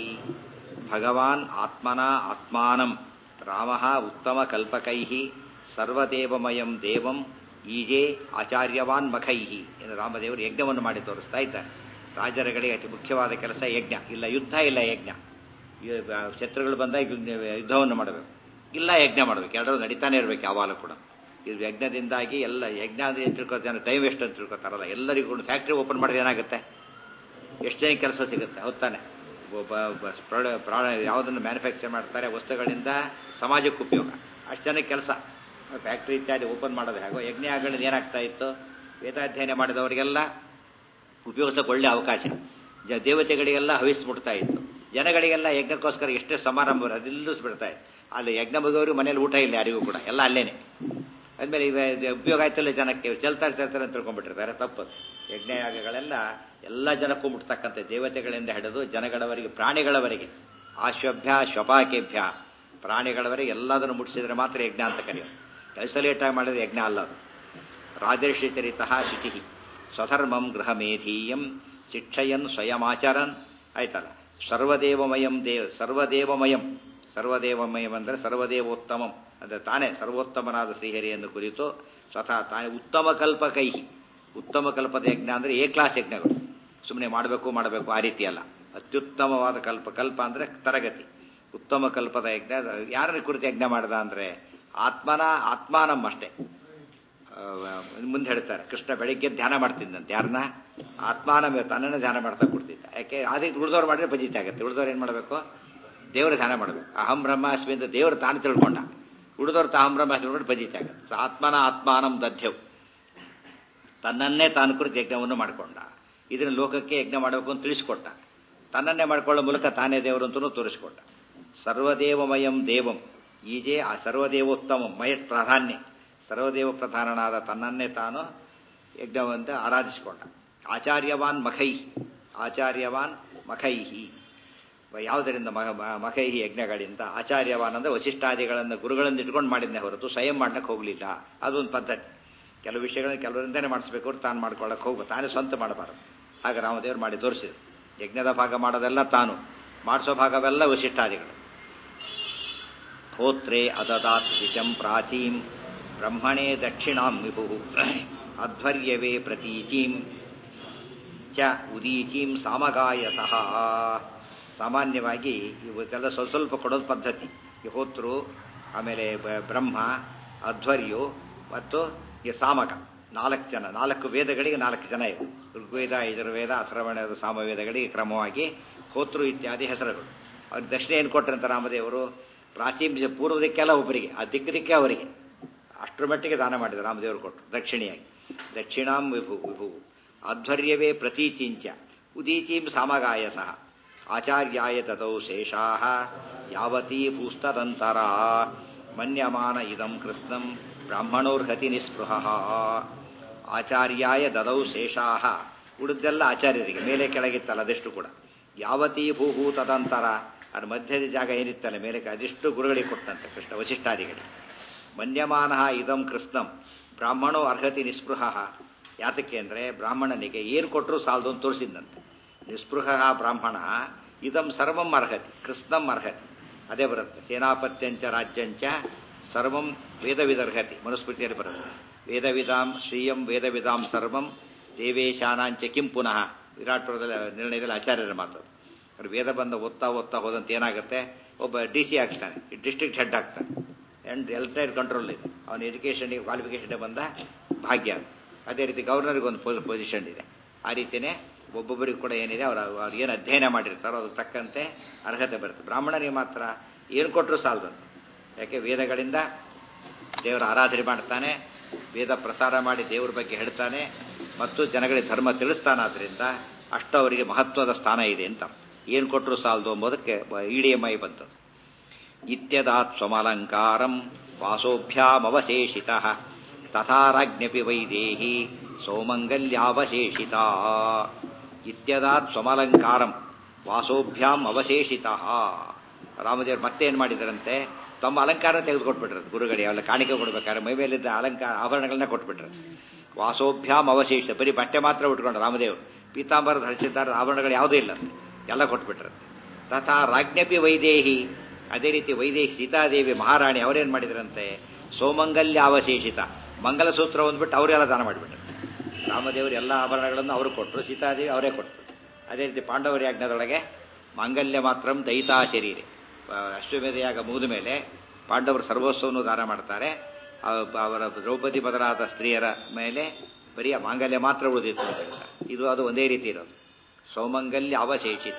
ಭಗವಾನ್ ಆತ್ಮನ ಆತ್ಮಾನಂ ರಾಮ ಉತ್ತಮಕಲ್ಪಕೈ ಸರ್ವದೇವಮಯಂ ದೇವಂ ಈಜೆ ಆಚಾರ್ಯವಾನ್ ಮಖೈ ಎಂದು ರಾಮದೇವರು ಯಜ್ಞವನ್ನು ಮಾಡಿ ತೋರಿಸ್ತಾ ಇದ್ದಾರೆ ರಾಜರುಗಳಿಗೆ ಅತಿ ಮುಖ್ಯವಾದ ಕೆಲಸ ಯಜ್ಞ ಇಲ್ಲ ಯುದ್ಧ ಇಲ್ಲ ಯಜ್ಞ ಶತ್ರುಗಳು ಬಂದಾಗ ಯುದ್ಧವನ್ನು ಮಾಡಬೇಕು ಇಲ್ಲ ಯಜ್ಞ ಮಾಡಬೇಕು ಎರಡರೂ ನಡೀತಾನೆ ಇರಬೇಕು ಯಾವಾಗಲೂ ಕೂಡ ಇದು ಯಜ್ಞದಿಂದಾಗಿ ಎಲ್ಲ ಯಜ್ಞ ಅಂದ್ರೆ ತಿಳ್ಕೋ ಜನ ಟೈಮ್ ವೇಸ್ಟ್ ಅಂತ ತಿಳ್ಕೊತಾರಲ್ಲ ಎಲ್ಲರಿಗೂ ಕೂಡ ಫ್ಯಾಕ್ಟ್ರಿ ಓಪನ್ ಮಾಡಿದ್ರೆ ಏನಾಗುತ್ತೆ ಎಷ್ಟು ಜನ ಕೆಲಸ ಸಿಗುತ್ತೆ ಹೊತ್ತಾನೆ ಪ್ರಾಣ ಯಾವುದನ್ನು ಮ್ಯಾನುಫ್ಯಾಕ್ಚರ್ ಮಾಡ್ತಾರೆ ವಸ್ತುಗಳಿಂದ ಸಮಾಜಕ್ಕೆ ಉಪಯೋಗ ಅಷ್ಟು ಜನಕ್ಕೆ ಕೆಲಸ ಫ್ಯಾಕ್ಟ್ರಿ ಇತ್ಯಾದಿ ಓಪನ್ ಮಾಡೋದು ಹೇಗೋ ಯಜ್ಞ ಆಗಲಿಂದ ಏನಾಗ್ತಾ ಇತ್ತು ವೇದಾಧ್ಯಯನ ಮಾಡಿದವರಿಗೆಲ್ಲ ಉಪಯೋಗಿಸೋಕೆ ಒಳ್ಳೆ ಅವಕಾಶ ಜ ದೇವತೆಗಳಿಗೆಲ್ಲ ಹವಿಸ್ ಮುಟ್ತಾ ಇತ್ತು ಜನಗಳಿಗೆಲ್ಲ ಯಜ್ಞಕ್ಕೋಸ್ಕರ ಎಷ್ಟೇ ಸಮಾರಂಭ ಅದೆಲ್ಲೂ ಬಿಡ್ತಾ ಇತ್ತು ಅಲ್ಲಿ ಯಜ್ಞ ಮುಗಿದವರು ಮನೇಲಿ ಊಟ ಇಲ್ಲ ಯಾರಿಗೂ ಕೂಡ ಎಲ್ಲ ಅಲ್ಲೇನೆ ಅದ್ಮೇಲೆ ಇವ ಉಪಯೋಗ ಆಯ್ತಲ್ಲ ಜನಕ್ಕೆ ಚಲ್ತಾರೆ ಚಲ್ತಾರೆ ಅಂತ ತಿಳ್ಕೊಂಡ್ಬಿಟ್ಟಿರ್ತಾರೆ ತಪ್ಪದು ಯಜ್ಞಯಾಗಗಳೆಲ್ಲ ಎಲ್ಲ ಜನಕ್ಕೂ ಮುಟ್ತಕ್ಕಂಥ ದೇವತೆಗಳಿಂದ ಹಿಡಿದು ಜನಗಳವರೆಗೆ ಪ್ರಾಣಿಗಳವರೆಗೆ ಆಶ್ವಭ್ಯ ಶ್ವಪಾಕೇಭ್ಯ ಪ್ರಾಣಿಗಳವರೆಗೆ ಎಲ್ಲದನ್ನು ಮುಟ್ಟಿಸಿದ್ರೆ ಮಾತ್ರ ಯಜ್ಞ ಅಂತ ಕರೆಯೋದು ಐಸೋಲೇಟ್ ಆಗಿ ಮಾಡಿದ್ರೆ ಯಜ್ಞ ಅಲ್ಲ ಅದು ರಾಜರ್ಷಿ ಚರಿತ ಶುಚಿ ಸ್ವಧರ್ಮಂ ಗೃಹ ಮೇಧೀಯಂ ಶಿಕ್ಷಯನ್ ಸ್ವಯಮಾಚರನ್ ಆಯ್ತಲ್ಲ ಸರ್ವದೇವಮಯಂ ದೇವ್ ಸರ್ವದೇವಮಯಂ ಸರ್ವದೇವಮಯಂ ಅಂದರೆ ಸರ್ವದೇವೋತ್ತಮಂ ಅಂದರೆ ತಾನೇ ಸರ್ವೋತ್ತಮನಾದ ಶ್ರೀಹರಿಯನ್ನು ಕುರಿತು ಸ್ವತಃ ತಾನೇ ಉತ್ತಮ ಕಲ್ಪಕೈ ಉತ್ತಮ ಕಲ್ಪದ ಯಜ್ಞ ಅಂದರೆ ಎ ಕ್ಲಾಸ್ ಯಜ್ಞಗಳು ಸುಮ್ಮನೆ ಮಾಡಬೇಕು ಮಾಡಬೇಕು ಆ ರೀತಿ ಅಲ್ಲ ಅತ್ಯುತ್ತಮವಾದ ಕಲ್ಪ ಕಲ್ಪ ಅಂದರೆ ತರಗತಿ ಉತ್ತಮ ಕಲ್ಪದ ಯಜ್ಞ ಯಾರನ್ನ ಕುರಿತು ಯಜ್ಞ ಮಾಡ್ದ ಅಂದರೆ ಆತ್ಮನ ಆತ್ಮಾನಂ ಅಷ್ಟೇ ಮುಂದೆ ಹೇಳ್ತಾರೆ ಕೃಷ್ಣ ಬೆಳಿಗ್ಗೆ ಧ್ಯಾನ ಮಾಡ್ತಿದ್ದಂತೆ ಯಾರನ್ನ ಆತ್ಮಾನಂ ತನ್ನನ್ನು ಧ್ಯಾನ ಮಾಡ್ತಾ ಕೊಡ್ತಿದ್ದ ಯಾಕೆ ಅದೇ ಉಳಿದವ್ರು ಮಾಡಿದ್ರೆ ಪಜಿತ ಆಗುತ್ತೆ ಉಳಿದವ್ರು ಏನು ಮಾಡಬೇಕು ದೇವರ ಧ್ಯಾನ ಮಾಡಬೇಕು ಅಹಂ ಬ್ರಹ್ಮಾಸ್ಮಿ ಅಂತ ದೇವರು ತಾನು ತಿಳ್ಕೊಂಡ ಉಳಿದವ್ರು ತಾಹಂ ಬ್ರಹ್ಮಾಸ್ಮಿ ನೋಡಿ ಪಜಿತ ಆಗುತ್ತೆ ಆತ್ಮನ ಆತ್ಮಾನಂ ದಧ್ಯವು ತನ್ನನ್ನೇ ತಾನು ಕುರಿತು ಯಜ್ಞವನ್ನು ಮಾಡಿಕೊಂಡ ಇದನ್ನ ಲೋಕಕ್ಕೆ ಯಜ್ಞ ಮಾಡಬೇಕು ಅಂತ ತಿಳಿಸ್ಕೊಟ್ಟ ತನ್ನನ್ನೇ ಮಾಡ್ಕೊಳ್ಳೋ ಮೂಲಕ ತಾನೇ ದೇವರು ಅಂತಲೂ ತೋರಿಸ್ಕೊಟ್ಟ ಸರ್ವದೇವಮಯಂ ದೇವಂ ಈಜೆ ಆ ಸರ್ವದೇವೋತ್ತಮ ಮಯಟ್ ಪ್ರಾಧಾನ್ಯ ಸರ್ವದೇವ ಪ್ರಧಾನನಾದ ತನ್ನನ್ನೇ ತಾನು ಯಜ್ಞವಂತ ಆರಾಧಿಸಿಕೊಂಡ ಆಚಾರ್ಯವಾನ್ ಮಖೈ ಆಚಾರ್ಯವಾನ್ ಮಖೈಹಿ ಯಾವುದರಿಂದ ಮಖೈಹಿ ಯಜ್ಞಗಳಿಂದ ಆಚಾರ್ಯವಾನ್ ಅಂದ್ರೆ ವಶಿಷ್ಠಾದಿಗಳನ್ನು ಗುರುಗಳನ್ನು ಇಟ್ಕೊಂಡು ಮಾಡಿದ್ನೆ ಹೊರತು ಸ್ವಯಂ ಮಾಡ್ಲಿಕ್ಕೆ ಹೋಗಲಿಲ್ಲ ಅದೊಂದು ಪದ್ಧತಿ ಕೆಲವು ವಿಷಯಗಳನ್ನ ಕೆಲವರಿಂದನೇ ಮಾಡಿಸ್ಬೇಕು ಅವ್ರು ತಾನು ಮಾಡ್ಕೊಳ್ಳೋಕೆ ಹೋಗ್ಬೇಕು ತಾನೇ ಸ್ವಂತ ಮಾಡಬಾರದು ಹಾಗೆ ರಾಮದೇವರು ಮಾಡಿ ತೋರಿಸಿದ್ರು ಯಜ್ಞದ ಭಾಗ ಮಾಡೋದೆಲ್ಲ ತಾನು ಮಾಡಿಸೋ ಭಾಗವೆಲ್ಲ ವಿಶಿಷ್ಟಾದಿಗಳು ಹೋತ್ರೆ ಅದದಾತ್ ದಿಶಂ ಪ್ರಾಚೀಂ ಬ್ರಹ್ಮಣೇ ದಕ್ಷಿಣಾಂ ವಿಭು ಅಧ್ವರ್ಯವೇ ಪ್ರತೀಚೀಂ ಚ ಉದೀಚೀಂ ಸಾಮಗಾಯ ಸಹ ಸಾಮಾನ್ಯವಾಗಿ ಇವಕ್ಕೆಲ್ಲ ಸ್ವಲ್ಪ ಸ್ವಲ್ಪ ಕೊಡೋದು ಪದ್ಧತಿ ಈ ಹೋತ್ರು ಆಮೇಲೆ ಬ- ಬ್ರಹ್ಮ ಅಧ್ವರ್ಯು ಮತ್ತು ಈ ಸಾಮಕ ನಾಲ್ಕು ಜನ ನಾಲ್ಕು ವೇದಗಳಿಗೆ ನಾಲ್ಕು ಜನ ಇವೆ ಋಗ್ವೇದ ಯಜುರ್ವೇದ ಅಥರ್ವಣದ ಸಾಮವೇದಗಳಿಗೆ ಕ್ರಮವಾಗಿ ಹೋತೃ ಇತ್ಯಾದಿ ಹೆಸರುಗಳು ಅವ್ರಿಗೆ ದಕ್ಷಿಣ ಏನು ಕೊಟ್ಟರಂತ ರಾಮದೇವರು ಪ್ರಾಚೀನ ಪೂರ್ವ ದಿಕ್ಕೆಲ್ಲ ಒಬ್ಬರಿಗೆ ಆ ದಿಕ್ಕು ದಿಕ್ಕೆ ಅವರಿಗೆ ಅಷ್ಟರ ಮಟ್ಟಿಗೆ ದಾನ ಮಾಡಿದ ರಾಮದೇವರು ಕೊಟ್ಟರು ದಕ್ಷಿಣಿಯಾಗಿ ದಕ್ಷಿಣಾಂ ವಿಭು ವಿಭು ಅಧ್ವರ್ಯವೇ ಪ್ರತೀಚಿಂಚ ಉದೀಚೀಂ ಸಾಮಗಾಯ ಸಹ ಆಚಾರ್ಯಾಯ ತದೌ ಶೇಷಾ ಯಾವತೀ ಭೂಸ್ತದಂತರ ಮನ್ಯಮಾನ ಇದಂ ಕೃಷ್ಣಂ ಬ್ರಾಹ್ಮಣೋರ್ಹತಿ ನಿಸ್ಪೃಹ ಆಚಾರ್ಯಾಯ ದದೌ ಶೇಷಾ ಉಳಿದೆಲ್ಲ ಆಚಾರ್ಯರಿಗೆ ಮೇಲೆ ಕೆಳಗಿತ್ತಲ್ಲ ಅದೆಷ್ಟು ಕೂಡ ಯಾವತೀ ಭೂಹೂ ತದಂತರ ಅದ್ರ ಮಧ್ಯದ ಜಾಗ ಏನಿತ್ತಲ್ಲ ಮೇಲೆ ಕೆಳಗೆ ಅದೆಷ್ಟು ಗುರುಗಳಿಗೆ ಕೊಟ್ಟಂತೆ ಕೃಷ್ಣ ವಶಿಷ್ಠಾದಿಗಳಿಗೆ ಮನ್ಯಮಾನ ಇದಂ ಕೃಷ್ಣಂ ಬ್ರಾಹ್ಮಣೋ ಅರ್ಹತಿ ನಿಸ್ಪೃಹ ಯಾತಕ್ಕೆ ಅಂದರೆ ಬ್ರಾಹ್ಮಣನಿಗೆ ಏನು ಕೊಟ್ಟರು ಸಾಲದು ಅಂತ ತೋರಿಸಿದಂತೆ ನಿಸ್ಪೃಹ ಬ್ರಾಹ್ಮಣ ಇದಂ ಸರ್ವಂ ಅರ್ಹತಿ ಕೃಷ್ಣಂ ಅರ್ಹತಿ ಅದೇ ಬರುತ್ತೆ ಸೇನಾಪತ್ಯಂಚ ರಾಜ್ಯಂಚ ಸರ್ವಂ ವೇದವಿದರ್ಹತಿ ಮನುಸ್ಮೃತಿಯಲ್ಲಿ ಬರುತ್ತೆ ವೇದವಿದಾಂ ಶ್ರೀಯಂ ವೇದವಿದಾಂ ಸರ್ವಂ ದೇವೇಶಾನಾಂಚ ಕಿಂ ಪುನಃ ವಿರಾಟ್ ಪುರದಲ್ಲಿ ನಿರ್ಣಯದಲ್ಲಿ ಆಚಾರ್ಯರ ಮಾತದು ಅವ್ರು ವೇದ ಬಂದ ಓದ್ತಾ ಓದ್ತಾ ಹೋದಂತ ಏನಾಗುತ್ತೆ ಒಬ್ಬ ಡಿ ಸಿ ಆಗ್ತಾನೆ ಡಿಸ್ಟ್ರಿಕ್ಟ್ ಹೆಡ್ ಆಗ್ತಾನೆ ಅಂಡ್ ಎಂಟೈರ್ ಕಂಟ್ರೋಲ್ ಇದೆ ಅವನ ಎಜುಕೇಷನ್ಗೆ ಕ್ವಾಲಿಫಿಕೇಷನ್ ಬಂದ ಭಾಗ್ಯ ಅದು. ಅದೇ ರೀತಿ ಗವರ್ನರ್ಗೆ ಒಂದು ಪೊಸಿಷನ್ ಇದೆ ಆ ರೀತಿಯೇ ಒಬ್ಬೊಬ್ಬರಿಗೂ ಕೂಡ ಏನಿದೆ ಅವ್ರು ಅವ್ರು ಏನು ಅಧ್ಯಯನ ಮಾಡಿರ್ತಾರೋ ಅದಕ್ಕೆ ತಕ್ಕಂತೆ ಅರ್ಹತೆ ಬರುತ್ತೆ ಬ್ರಾಹ್ಮಣನಿಗೆ ಮಾತ್ರ ಏನು ಕೊಟ್ಟರು ಸಾಲದು ಯಾಕೆ ವೇದಗಳಿಂದ ದೇವರ ಆರಾಧನೆ ಮಾಡ್ತಾನೆ ವೇದ ಪ್ರಸಾರ ಮಾಡಿ ದೇವರ ಬಗ್ಗೆ ಹೇಳ್ತಾನೆ ಮತ್ತು ಜನಗಳಿಗೆ ಧರ್ಮ ತಿಳಿಸ್ತಾನಾದ್ರಿಂದ ಅಷ್ಟು ಅವರಿಗೆ ಮಹತ್ವದ ಸ್ಥಾನ ಇದೆ ಅಂತ ಏನು ಕೊಟ್ಟರು ಸಾಲದು ಎಂಬುದಕ್ಕೆ ಇಡಿಎಂಐ ಬಂತದ್ದು ಇತ್ಯದಾತ್ ಸ್ವಮಲಂಕಾರಂ ವಾಸೋಭ್ಯಾಮವಶೇಷಿತ ತಥಾರಾಜ್ಞಪಿ ವೈದೇಹಿ ಸೌಮಂಗಲ್ಯಾವಶೇಷಿತ ಇತ್ಯದಾತ್ ಸ್ವಮಲಂಕಾರಂ ವಾಸೋಭ್ಯಾಂ ಅವಶೇಷಿತ ರಾಮದೇವರು ಮತ್ತೆ ಏನು ಮಾಡಿದರಂತೆ ತಮ್ಮ ಅಲಂಕಾರ ತೆಗೆದುಕೊಟ್ಬಿಟ್ರು ಗುರುಗಳಿಗೆ ಅವೆಲ್ಲ ಕಾಣಿಕೆ ಕೊಡ್ಬೇಕಾದ್ರೆ ಮೈ ಮೇಲಿದ್ದ ಅಲಂಕಾರ ಆಭರಣಗಳನ್ನ ಕೊಟ್ಬಿಟ್ರು ವಾಸೋಭ್ಯಾಂ ಅವಶೇಷ ಬರೀ ಬಟ್ಟೆ ಮಾತ್ರ ಉಟ್ಕೊಂಡು ರಾಮದೇವರು ಪೀತಾಂಬರ ಧರಿಸಿದ್ದಾರೆ ಆಭರಣಗಳು ಯಾವುದೂ ಇಲ್ಲ ಎಲ್ಲ ಕೊಟ್ಬಿಟ್ರು ತಥಾ ರಾಜ್ಞಪಿ ವೈದೇಹಿ ಅದೇ ರೀತಿ ವೈದೇಹಿ ಸೀತಾದೇವಿ ಮಹಾರಾಣಿ ಅವರೇನು ಮಾಡಿದ್ರಂತೆ ಸೌಮಂಗಲ್ಯ ಅವಶೇಷಿತ ಮಂಗಲಸೂತ್ರ ಒಂದ್ಬಿಟ್ಟು ಅವರೆಲ್ಲ ದಾನ ಮಾಡಿಬಿಟ್ರು ರಾಮದೇವರು ಎಲ್ಲ ಆಭರಣಗಳನ್ನು ಅವರು ಕೊಟ್ಟರು ಸೀತಾದೇವಿ ಅವರೇ ಕೊಟ್ಟರು ಅದೇ ರೀತಿ ಪಾಂಡವರ ಯಾಜ್ಞದೊಳಗೆ ಮಾಂಗಲ್ಯ ಮಾತ್ರಂ ದೈತಾ ಶರೀರೆ ಅಶ್ವಮೇಧ ಯಾಗ ಮುಗಿದ ಮೇಲೆ ಪಾಂಡವರು ಸರ್ವಸ್ವವನ್ನು ದಾನ ಮಾಡ್ತಾರೆ ಅವ- ಅವರ ದ್ರೌಪದಿ ಬದಲಾದ ಸ್ತ್ರೀಯರ ಮೇಲೆ ಬರೀ ಆ ಮಾಂಗಲ್ಯ ಮಾತ್ರ ಉಳಿದಿತ್ತು ಅಂತ ಹೇಳ್ತಾರೆ ಇದು ಅದು ಒಂದೇ ರೀತಿ ಇರೋದು ಸೌಮಂಗಲ್ಯ ಅವಶೇಷಿತ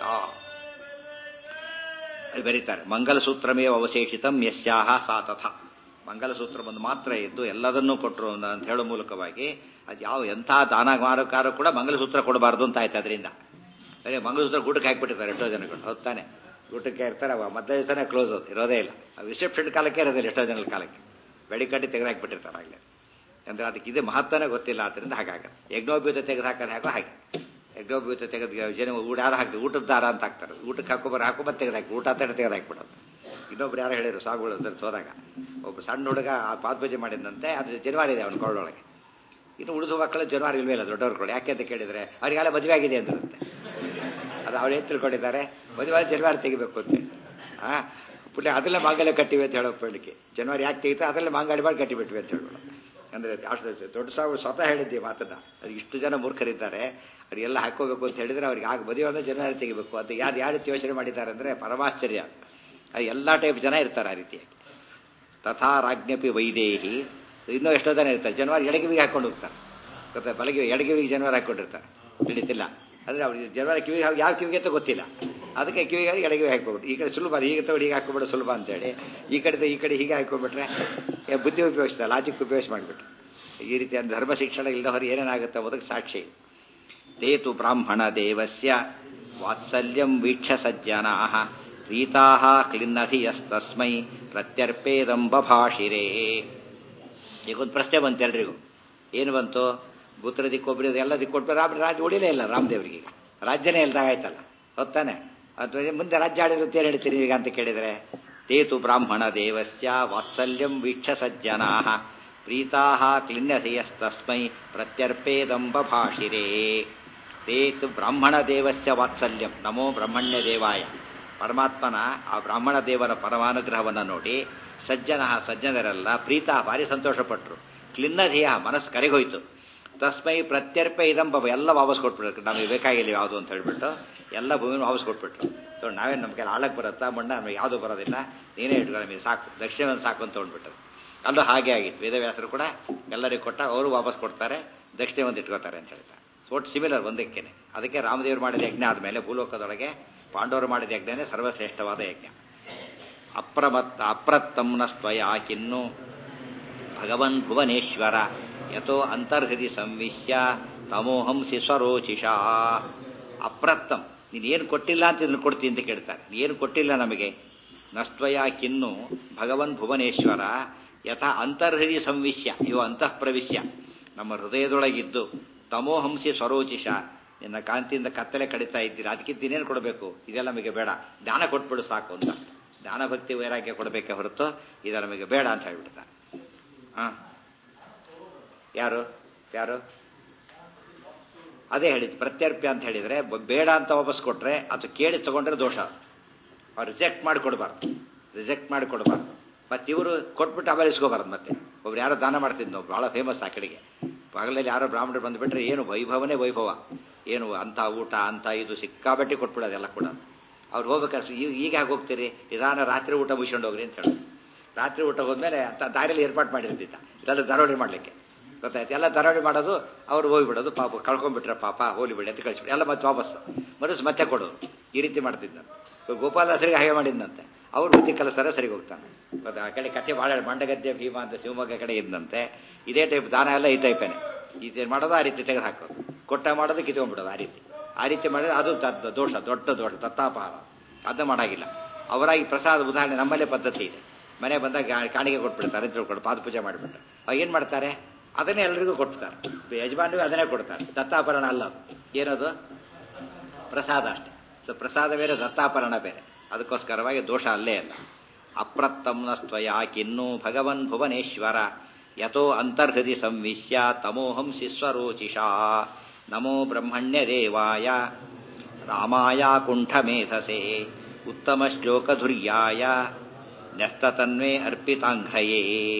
ಅಲ್ಲಿ ಬರೀತಾರೆ ಮಂಗಲಸೂತ್ರಮೇ ಅವಶೇಷಿತಂ ಯಸ್ಯಾಹ ಸಾ ತಥ ಮಂಗಲಸೂತ್ರವನ್ನು ಮಾತ್ರ ಇದ್ದು ಎಲ್ಲದನ್ನೂ ಕೊಟ್ಟರು ಅಂತ ಹೇಳೋ ಮೂಲಕವಾಗಿ ಅದು ಯಾವ ಎಂಥ ದಾನ ಮಾರಕಾರ ಕೂಡ ಮಂಗಲಸೂತ್ರ ಕೊಡಬಾರ್ದು ಅಂತ ಆಯ್ತು ಅದರಿಂದ ಬರೀ ಮಂಗಲಸೂತ್ರ ಗೂಟಕ್ಕೆ ಹಾಕ್ಬಿಟ್ಟಿರ್ತಾರೆ ಎಷ್ಟೋ ಜನಗಳು ಹೊತ್ತಾನೆ ಗೂಟಕ್ಕೆ ಇರ್ತಾರೆ ಅವ ಮಧ್ಯ ದಿವಸನೇ ಕ್ಲೋಸ್ ಅದು ಇರೋದೇ ಇಲ್ಲ ರಿಸೆಪ್ಷನ್ ಕಾಲಕ್ಕೆ ಇರೋದಿಲ್ಲ ಎಷ್ಟೋ ಜನಗಳ ಕಾಲಕ್ಕೆ ಬೆಳಿ ಕಟ್ಟಿ ತೆಗೆದಾಕ್ಬಿಟ್ಟಿರ್ತಾರೆ ಆಗಲೇ ಅಂದ್ರೆ ಅದಕ್ಕೆ ಇದು ಮಹತ್ವನೇ ಗೊತ್ತಿಲ್ಲ ಅದರಿಂದ ಹಾಗಾಗತ್ತೆ ಯಜ್ಞೋಪಯುತ ತೆಗೆದು ಹಾಕೋದು ಹಾಕೋ ಹಾಗೆ ಯಜ್ಞೋಪಯುತ ತೆಗೆದು ಜನ ಊಟ ಯಾರು ಹಾಕ್ತಾರೆ ಊಟದ ದಾರ ಅಂತ ಹಾಕ್ತಾರೆ ಊಟಕ್ಕೆ ಹಾಕೋಬಾರ ಹಾಕೋಬರ್ ತೆಗೆದು ಹಾಕಿ ಊಟ ತಡೆ ತೆಗೆದು ಹಾಕ್ಬಿಡೋದು ಇನ್ನೊಬ್ರು ಯಾರು ಹೇಳಿದ್ರು ಸಾಗುಗಳು ಸರ್ ಹೋದಾಗ ಒಬ್ಬ ಸಣ್ಣ ಹುಡುಗ ಆ ಪಾತ್ಪೂಜೆ ಮಾಡಿದಂತೆ ಅದು ಜನವಾರ ಇದೆ ಅವನ ಕೊಳ್ಳೊಳಗೆ ಇನ್ನು ಉಳಿದು ಮಕ್ಕಳು ಜನವಾರ ಇಲ್ವೇ ಇಲ್ಲ ದೊಡ್ಡವ್ರ ಕೊಳ್ಳಿ ಯಾಕೆ ಅಂತ ಕೇಳಿದ್ರೆ ಅವ್ರಿಗೆಲ್ಲ ಮದುವೆ ಆಗಿದೆ ಅಂದ್ರಂತೆ ಅದು ಅವ್ರು ಏನು ತಿಳ್ಕೊಂಡಿದ್ದಾರೆ ಮದುವೆ ಆದ ಜನವಾರ ತೆಗಿಬೇಕು ಅಂತ ಆ ಪುಣ್ಯ ಅದರಲ್ಲೇ ಮಾಂಗಲ್ಯ ಕಟ್ಟಿವೆ ಅಂತ ಹೇಳೋ ಪೇಳಿಕೆ ಜನವರಿ ಯಾಕೆ ತೆಗಿತಾ ಅದರಲ್ಲೇ ಮಾಂಗಲ್ಯ ಮಾಡಿ ಕಟ್ಟಿಬಿಟ್ವಿ ಅಂತ ಹೇಳ್ಬಿಡೋದು ಅಂದ್ರೆ ಅಷ್ಟು ದೊಡ್ಡ ಸಾವು ಸ್ವತಃ ಹೇಳಿದ್ದೆ ಮಾತನ್ನ ಅದು ಇಷ್ಟು ಜನ ಮೂರ್ಖರಿದ್ದಾರೆ ಅವ್ರಿಗೆಲ್ಲ ಹಾಕೋಬೇಕು ಅಂತ ಹೇಳಿದ್ರೆ ಅವ್ರಿಗೆ ಆಗ ಮದುವೆ ಅಂದ್ರೆ ಜನವರಿ ತೆಗಿಬೇಕು ಅಂತ ಯಾರು ಯಾವ ರೀತಿ ಯೋಚನೆ ಮಾಡಿದ್ದಾರೆ ಅಂದ್ರೆ ಪರಮಾಶ್ಚರ್ಯ ಅದು ಎಲ್ಲ ಟೈಪ್ ಜನ ಇರ್ತಾರೆ ಆ ರೀತಿಯಾಗಿ ತಥಾ ರಾಜ್ಞಪಿ ವೈದೇಹಿ ಇನ್ನೂ ಎಷ್ಟೋ ಜನ ಇರ್ತಾರೆ ಜನವರಿ ಎಡಗಿವಿಗೆ ಹಾಕೊಂಡು ಹೋಗ್ತಾರೆ ಗೊತ್ತಾ ಬಲಗಿವಿ ಎಡಗಿವಿಗೆ ಜನವರಿ ಹಾಕೊಂಡಿರ್ತಾರೆ ಹಿಡಿತಿಲ್ಲ ಅಂದ್ರೆ ಅವ್ರಿಗೆ ಜನವರಿ ಕಿವಿಗೆ ಯಾವ ಕಿವಿಗೆ ಅಂತ ಗೊತ್ತಿಲ್ಲ ಅದಕ್ಕೆ ಕಿವಿಗೆ ಎಡಗಿವಿ ಹಾಕ್ಬಿಟ್ಟು ಈ ಕಡೆ ಸುಲಭ ಹೀಗೆ ತಗೊಂಡು ಹೀಗೆ ಹಾಕ್ಬಿಡು ಸುಲಭ ಅಂತೇಳಿ ಈ ಕಡೆ ಈ ಕಡೆ ಹೀಗೆ ಹಾಕೊಂಡ್ಬಿಟ್ರೆ ಏ, ಬುದ್ಧಿ ಉಪಯೋಗಿಸ್ತಾರೆ ಲಾಜಿಕ್ ಉಪಯೋಗಿಸಿ ಮಾಡಿಬಿಟ್ರು ಈ ರೀತಿಯ ಧರ್ಮ ಶಿಕ್ಷಣ ಇಲ್ಲದವರು ಏನೇನಾಗುತ್ತೆ ಅನ್ನೋದಕ್ಕೆ ಸಾಕ್ಷಿ ತೇತು ಬ್ರಾಹ್ಮಣ ದೇವಸ್ಯ ವಾತ್ಸಲ್ಯಂ ವೀಕ್ಷ ಸಜ್ಜನಾ ಪ್ರೀತಾ ಕ್ಲಿನ್ನಧಿಯಸ್ತಸ್ಮೈ ಪ್ರತ್ಯರ್ಪೇದಂ ಬಭಾಷಿರೇ ಈಗೊಂದು ಪ್ರಶ್ನೆ ಬಂತು ಎಲ್ರಿಗೂ ಏನು ಬಂತು ಬುತ್ರ ದಿಕ್ಕೊಬ್ಬರಿ ಎಲ್ಲ ದಿಕ್ಕೊಟ್ಟು ರಾಮ ರಾಜ್ಯ ಉಳಿಲೇ ಇಲ್ಲ ರಾಮದೇವರಿಗೆ ಈಗ ರಾಜ್ಯನೇ ಇಲ್ದಾಗಾಯ್ತಲ್ಲ ಹೊತ್ತಾನೆ ಅಥವಾ ಮುಂದೆ ರಾಜ್ಯ ಆಡಿದ್ರು ಅಂತ ಏನು ಹೇಳ್ತೀರಿ ಈಗ ಅಂತ ಕೇಳಿದರೆ ತೇತು ಬ್ರಾಹ್ಮಣ ದೇವಸ್ಯ ವಾತ್ಸಲ್ಯಂ ವೀಕ್ಷ ಸಜ್ಜನಾ ಪ್ರೀತಾ ಕ್ಲಿನ್ನಧಿಯಸ್ತಸ್ಮೈ ಪ್ರತ್ಯರ್ಪೇದಂಬ ಭಾಷಿರೇ ತೇತ್ ಬ್ರಾಹ್ಮಣ ದೇವಸ್ಯ ವಾತ್ಸಲ್ಯಂ ನಮೋ ಬ್ರಹ್ಮಣ್ಯ ದೇವಾಯ ಪರಮಾತ್ಮನ ಆ ಬ್ರಾಹ್ಮಣ ದೇವರ ಪರಮಾನುಗ್ರಹವನ್ನು ನೋಡಿ ಸಜ್ಜನ ಸಜ್ಜನರೆಲ್ಲ ಪ್ರೀತಾ ಭಾರಿ ಸಂತೋಷಪಟ್ಟರು ಕ್ಲಿನ್ನಧಿಯ ಮನಸ್ಸು ಕರೆಗೋಯ್ತು ತಸ್ಮೈ ಪ್ರತ್ಯರ್ಪ ಇದಂಬ ಎಲ್ಲ ವಾಪಸ್ ಕೊಟ್ಬಿಟ್ರು ನಮಗೆ ಬೇಕಾಗಿಲ್ಲ ಯಾವುದು ಅಂತ ಹೇಳ್ಬಿಟ್ಟು ಎಲ್ಲ ಭೂಮಿನ ವಾಪಸ್ ಕೊಟ್ಬಿಟ್ರು ಸೊ ನಾವೇನು ನಮ್ಮ ಕೈಲಿ ಆಳಕ್ಕೆ ಬರುತ್ತಾ ಮಣ್ಣ ನಮಗೆ ಯಾವುದು ಬರೋದಿಲ್ಲ ನೀನೇ ಇಟ್ಕೊ ನಮಗೆ ಸಾಕು ದಕ್ಷಿಣವನ್ನು ಸಾಕು ಅಂತ ತೊಗೊಂಡ್ಬಿಟ್ರು ಅಲ್ಲೂ ಹಾಗೆ ಆಗಿತ್ತು ವೇದವ್ಯಾಸರು ಕೂಡ ಎಲ್ಲರಿಗೂ ಕೊಟ್ಟ ಅವರು ವಾಪಸ್ ಕೊಡ್ತಾರೆ ದಕ್ಷಿಣ ಒಂದು ಇಟ್ಕೋತಾರೆ ಅಂತ ಹೇಳ್ತಾರೆ ಒಟ್ಟು ಸಿಮಿಲರ್ ಒಂದಕ್ಕೇನೆ ಅದಕ್ಕೆ ರಾಮದೇವರು ಮಾಡಿದ ಯಜ್ಞ ಆದಮೇಲೆ ಭೂಲೋಕದೊಳಗೆ ಪಾಂಡವರು ಮಾಡಿದ ಯಜ್ಞನೇ ಸರ್ವಶ್ರೇಷ್ಠವಾದ ಯಜ್ಞ ಅಪ್ರಮತ್ತ ಅಪ್ರತ್ತಮ್ನ ಸ್ವಯ ಕಿನ್ನು ಭಗವನ್ ಭುವನೇಶ್ವರ ಯಥೋ ಅಂತರ್ಹೃದಿ ಸಂವಿಶ್ಯ ತಮೋಹಂಸಿ ಸ್ವರೋಚಿಷಾ ಅಪ್ರತ್ತಂ ನೀನು ಏನು ಕೊಟ್ಟಿಲ್ಲ ಅಂತ ಇದನ್ನು ಕೊಡ್ತೀನಿ ಅಂತ ಕೇಳ್ತಾರೆ ಏನು ಕೊಟ್ಟಿಲ್ಲ ನಮಗೆ ನಸ್ತ್ವಯ ಕಿನ್ನು ಭಗವನ್ ಭುವನೇಶ್ವರ ಯಥಾ ಅಂತರ್ಹೃದಿ ಸಂವಿಶ್ಯ ಇವು ಅಂತಃಪ್ರವಿಶ್ಯ ನಮ್ಮ ಹೃದಯದೊಳಗಿದ್ದು ತಮೋಹಂಸಿ ಸ್ವರೋಚಿಷ ನಿನ್ನ ಕಾಂತಿಯಿಂದ ಕತ್ತಲೆ ಕಡಿತಾ ಇದ್ದೀರಾ ಅದಕ್ಕಿಂತ ಇನ್ನೇನು ಕೊಡಬೇಕು ಇದೆಲ್ಲ ನಮಗೆ ಬೇಡ ಜ್ಞಾನ ಕೊಟ್ಬಿಡು ಸಾಕು ಅಂತ ಜ್ಞಾನ ಭಕ್ತಿ ವೈರಾಗ್ಯ ಕೊಡಬೇಕೆ ಹೊರತು ಇದು ನಮಗೆ ಬೇಡ ಅಂತ ಹೇಳ್ಬಿಡ್ತಾರೆ ಹಾ ಯಾರು ಯಾರು ಅದೇ ಹೇಳಿದ್ದು ಪ್ರತ್ಯರ್ಪ್ಯ ಅಂತ ಹೇಳಿದ್ರೆ ಬೇಡ ಅಂತ ವಾಪಸ್ ಕೊಟ್ರೆ ಅದು ಕೇಳಿ ತಗೊಂಡ್ರೆ ದೋಷ ಅವ್ರು ರಿಜೆಕ್ಟ್ ಮಾಡಿ ಕೊಡಬಾರ್ದು ರಿಜೆಕ್ಟ್ ಮಾಡಿ ಕೊಡಬಾರ್ದು ಮತ್ತೆ ಇವರು ಕೊಟ್ಬಿಟ್ಟು ಆಮೇಲೆ ಇಸ್ಕೋಬಾರ್ದು ಮತ್ತೆ ಒಬ್ರು ಯಾರೋ ದಾನ ಮಾಡ್ತಿದ್ದ ಬಹಳ ಫೇಮಸ್ ಆ ಕಡೆಗೆ ಪಗಲಲ್ಲಿ ಯಾರೋ ಬ್ರಾಹ್ಮಣರು ಬಂದುಬಿಟ್ರೆ ಏನು ವೈಭವನೇ ವೈಭವ ಏನು ಅಂಥ ಊಟ ಅಂತ ಇದು ಸಿಕ್ಕಾಬಟ್ಟಿ ಕೊಟ್ಬಿಡೋದೆಲ್ಲ ಕೂಡ ಅವ್ರು ಹೋಗ್ಬೇಕಾದ್ರೆ ಈಗ ಹೇಗೆ ಹೋಗ್ತೀರಿ ನಿಧಾನ ರಾತ್ರಿ ಊಟ ಮುಗಿಸ್ಕೊಂಡು ಹೋಗ್ರಿ ಅಂತ ಹೇಳೋದು ರಾತ್ರಿ ಊಟ ಹೋದ್ಮೇಲೆ ಅಂತ ದಾರಿಯಲ್ಲಿ ಏರ್ಪಾಡು ಮಾಡಿರ್ತಿದ್ದ ಇದೆಲ್ಲ ದರೋಡಿ ಮಾಡಲಿಕ್ಕೆ ಗೊತ್ತಾಯ್ತು ಎಲ್ಲ ದರೋಡಿ ಮಾಡೋದು ಅವ್ರು ಹೋಗ್ಬಿಡೋದು ಪಾಪ ಕಳ್ಕೊಂಡ್ಬಿಟ್ರೆ ಪಾಪ ಹೋಲಿ ಬಿಡಿ ಅಂತ ಕಳಿಸ್ಬಿಡಿ ಎಲ್ಲ ಮತ್ತೆ ವಾಪಸ್ ಮನಸ್ಸು ಮತ್ತೆ ಕೊಡೋದು ಈ ರೀತಿ ಮಾಡ್ತಿದ್ದ ಗೋಪಾಲದಾಸರಿಗೆ ಹಾಗೆ ಮಾಡಿದ್ದಂತೆ ಅವ್ರು ಬುದ್ಧಿ ಕಲಿಸ್ತಾರೆ ಸರಿಗೆ ಹೋಗ್ತಾನೆ ಗೊತ್ತಾ ಆ ಕಡೆ ಕಥೆ ಭಾಳ ಮಂಡಗದ್ದೆ ಭೀಮ ಅಂತ ಶಿವಮೊಗ್ಗ ಕಡೆ ಇದ್ದಂತೆ ಇದೇ ಟೈಪ್ ದಾನ ಎಲ್ಲ ಈ ಟೈಪೇನೆ ಇದೇನು ಮಾಡೋದು ಆ ರೀತಿ ತೆಗೆದು ಹಾಕೋದು ಕೊಟ್ಟ ಮಾಡೋದು ಕಿತ್ಕೊಂಡ್ಬಿಡೋದು ಆ ರೀತಿ ಆ ರೀತಿ ಮಾಡಿದ್ರೆ ಅದು ದ- ದೋಷ ದೊಡ್ಡ ದೋಷ ದತ್ತಾಪಹಾರ ಅದನ್ನ ಮಾಡಾಗಿಲ್ಲ ಅವರಾಗಿ ಪ್ರಸಾದ ಉದಾಹರಣೆ ನಮ್ಮಲ್ಲೇ ಪದ್ಧತಿ ಇದೆ ಮನೆ ಬಂದಾಗ ಗಾ- ಕಾಣಿಕೆ ಕೊಟ್ಬಿಡ್ತಾರೆ ತಿಳ್ಕೊಂಡು ಪಾದ ಪೂಜೆ ಮಾಡಿಬಿಟ್ಟು ಅವಾಗ ಏನು ಮಾಡ್ತಾರೆ ಅದನ್ನೇ ಎಲ್ರಿಗೂ ಕೊಡ್ತಾರೆ ಯಜಮಾನಿಗೂ ಅದನ್ನೇ ಕೊಡ್ತಾರೆ ದತ್ತಾಪರಣ ಅಲ್ಲ ಅದು ಏನದು ಪ್ರಸಾದ ಅಷ್ಟೇ ಸೊ ಪ್ರಸಾದ ಬೇರೆ ದತ್ತಾಪರಣ ಬೇರೆ ಅದಕ್ಕೋಸ್ಕರವಾಗಿ ದೋಷ ಅಲ್ಲೇ ಅಲ್ಲ ಅಪ್ರತ್ತಮ್ನ ಸ್ವಯ ಕಿನ್ನು ಭಗವನ್ ಭುವನೇಶ್ವರ ಯಥೋ ಅಂತರ್ಹೃದಿ ಸಂವಿಶ್ಯ ತಮೋಹಂಸಿ ಸ್ವರೋಚಿಷಾ ನಮೋ ಬ್ರಹ್ಮಣ್ಯ ದೇವಾಯ ರಾಮಾಯ ಕುಂಠಮೇಧಸೆ ಉತ್ತಮ ಶ್ಲೋಕಧುರ್ಯಾಯ ನ್ಯಸ್ತತನ್ವೇ ಅರ್ಪಿತಾಂಘ್ರಯೇ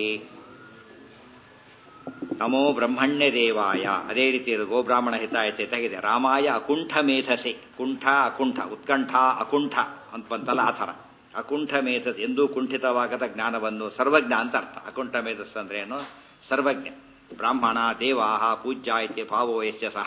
ನಮೋ ಬ್ರಹ್ಮಣ್ಯ ದೇವಾಯ ಅದೇ ರೀತಿ ಇದು ಗೋಬ್ರಾಹ್ಮಣ ಹಿತಾಯತೆ ತೆಗೆದೆ ರಾಮಾಯ ಅಕುಂಠ ಮೇಧಸೆ ಕುಂಠ ಅಕುಂಠ ಉತ್ಕಂಠ ಅಕುಂಠ ಅಂತ ಬಂತಲ್ಲ ಆ ಥರ ಅಕುಂಠ ಮೇಧಸ್ ಎಂದೂ ಕುಂಠಿತವಾಗದ ಜ್ಞಾನವನ್ನು ಸರ್ವಜ್ಞ ಅಂತ ಅರ್ಥ ಅಕುಂಠ ಮೇಧಸ್ ಅಂದ್ರೆ ಏನು ಸರ್ವಜ್ಞ ಬ್ರಾಹ್ಮಣ ದೇವಾಹ ಪೂಜ್ಯ ಇತಿ ಭಾವೋ ಯಶ್ಯ ಸಹ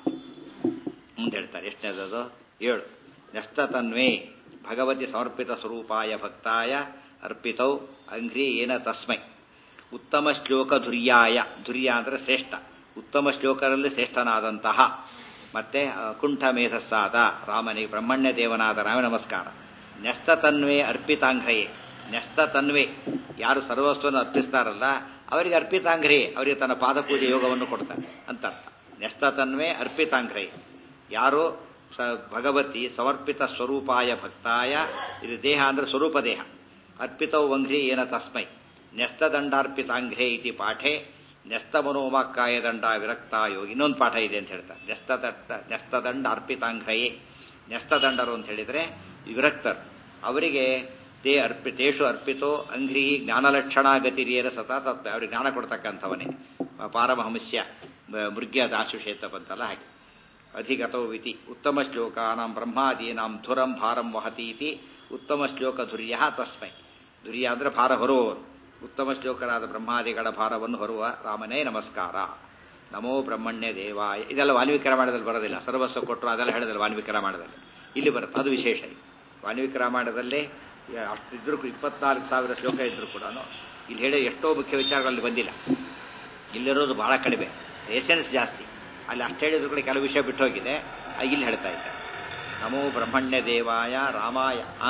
ಮುಂದೆ ಹೇಳ್ತಾರೆ ಎಷ್ಟನೇದದು ಏಳು ನ್ಯಸ್ತತನ್ವೇ ಭಗವತಿ ಸಮರ್ಪಿತ ಸ್ವರೂಪಾಯ ಭಕ್ತಾಯ ಅರ್ಪಿತೌ ಅಂಘ್ರಿ ಏನ ತಸ್ಮೈ ಉತ್ತಮ ಶ್ಲೋಕ ಧುರ್ಯಾಯ ಧುರ್ಯ ಅಂದ್ರೆ ಶ್ರೇಷ್ಠ ಉತ್ತಮ ಶ್ಲೋಕರಲ್ಲಿ ಶ್ರೇಷ್ಠನಾದಂತಹ ಮತ್ತೆ ಆ, ಕುಂಠ ಮೇಧಸ್ಸಾದ ರಾಮನಿಗೆ ಬ್ರಹ್ಮಣ್ಯ ದೇವನಾದ ರಾಮ ನಮಸ್ಕಾರ ನ್ಯಸ್ತ ತನ್ವೇ ಅರ್ಪಿತಾಂಘ್ರಯೇ ನ್ಯಸ್ತ ತನ್ವೇ ಯಾರು ಸರ್ವಸ್ವವನ್ನು ಅರ್ಪಿಸ್ತಾರಲ್ಲ ಅವರಿಗೆ ಅರ್ಪಿತಾಂಘ್ರಯೇ ಅವರಿಗೆ ತನ್ನ ಪಾದ ಪೂಜೆ ಯೋಗವನ್ನು ಕೊಡ್ತಾರೆ ಅಂತ ಅರ್ಥ ನ್ಯಸ್ತ ತನ್ವೇ ಅರ್ಪಿತಾಂಘ್ರಯೇ ಯಾರು ಸ ಭಗವತಿ ಸಮರ್ಪಿತ ಸ್ವರೂಪಾಯ ಭಕ್ತಾಯ ಇದು ದೇಹ ಅಂದ್ರೆ ಸ್ವರೂಪ ದೇಹ ಅರ್ಪಿತೌ ವಂಘ್ರಿ ಏನ ತಸ್ಮೈ ನ್ಯಸ್ತದಂಡಾರ್ಪಿತಾಂಘ್ರೇ ಇತಿ ಪಾಠೆ ನ್ಯಸ್ತ ಮನೋವಾಕ್ಕಾಯ ದಂಡ ವಿರಕ್ತ ಯೋಗಿ ಇನ್ನೊಂದು ಪಾಠ ಇದೆ ಅಂತ ಹೇಳ್ತಾರೆ ನ್ಯಸ್ತದಂಡ ನ್ಯಸ್ತದಂಡ ಅರ್ಪಿತಾಂಘ್ರಯೇ ನ್ಯಸ್ತದಂಡರು ಅಂತ ಹೇಳಿದ್ರೆ ವಿರಕ್ತರು ಅವರಿಗೆ ತೇ ಅರ್ಪಿ ತೇಷು ಅರ್ಪಿತೋ ಅಂಘ್ರಿ ಜ್ಞಾನಲಕ್ಷಣ ಗತಿರಿಯರ ಸತತ ಅವ್ರಿಗೆ ಜ್ಞಾನ ಕೊಡ್ತಕ್ಕಂಥವನೇ ಪಾರಮಹಂಸ್ಯ ಮೃಗ್ಯದ ಆಶುಷೇತ ಬಂತಲ್ಲ ಹಾಗೆ ಅಧಿಗತವಿತಿ ಉತ್ತಮ ಶ್ಲೋಕಾನಾಂ ಬ್ರಹ್ಮಾದೀನಾಂ ಧುರಂ ಭಾರಂ ವಹತಿ ಇತಿ ಉತ್ತಮ ಶ್ಲೋಕ ಧುರ್ಯ ತಸ್ಮೈ ಧುರ್ಯ ಅಂದ್ರೆ ಭಾರ ಹೊರುವವರು ಉತ್ತಮ ಶ್ಲೋಕರಾದ ಬ್ರಹ್ಮಾದಿಗಳ ಭಾರವನ್ನು ಹೊರುವ ರಾಮನೇ ನಮಸ್ಕಾರ ನಮೋ ಬ್ರಹ್ಮಣ್ಯ ದೇವಾಯ ಇದೆಲ್ಲ ವಾಲ್ಮೀಕಿ ರಾಮಾಯಣದಲ್ಲಿ ಬರೋದಿಲ್ಲ ಸರ್ವಸ್ವ ಕೊಟ್ಟರು ಅದೆಲ್ಲ ಹೇಳಿದ್ರೆ ವಾಲ್ಮೀಕಿ ರಾಮಾಯಣದಲ್ಲಿ ಇಲ್ಲಿ ಬರುತ್ತೆ ಅದು ವಿಶೇಷ ವಾಲ್ಮೀಕಿ ರಾಮಾಯಣದಲ್ಲಿ ಅಷ್ಟು ಇದ್ರೂ ಇಪ್ಪತ್ನಾಲ್ಕು ಸಾವಿರ ಶ್ಲೋಕ ಇದ್ರೂ ಕೂಡ ಇಲ್ಲಿ ಹೇಳೋ ಎಷ್ಟೋ ಮುಖ್ಯ ವಿಚಾರಗಳಲ್ಲಿ ಬಂದಿಲ್ಲ ಇಲ್ಲಿರೋದು ಬಹಳ ಕಡಿಮೆ ಎಸೆನ್ಸ್ ಜಾಸ್ತಿ ಅಲ್ಲಿ ಅಷ್ಟು ಹೇಳಿದ್ರು ಕೂಡ ಕೆಲವು ವಿಷಯ ಬಿಟ್ಟು ಹೋಗಿದೆ ಆ ಇಲ್ಲಿ ಹೇಳ್ತಾ ಇದ್ದಾರೆ ನಮೋ ಬ್ರಹ್ಮಣ್ಯ ದೇವಾಯ ರಾಮಾಯ ಆ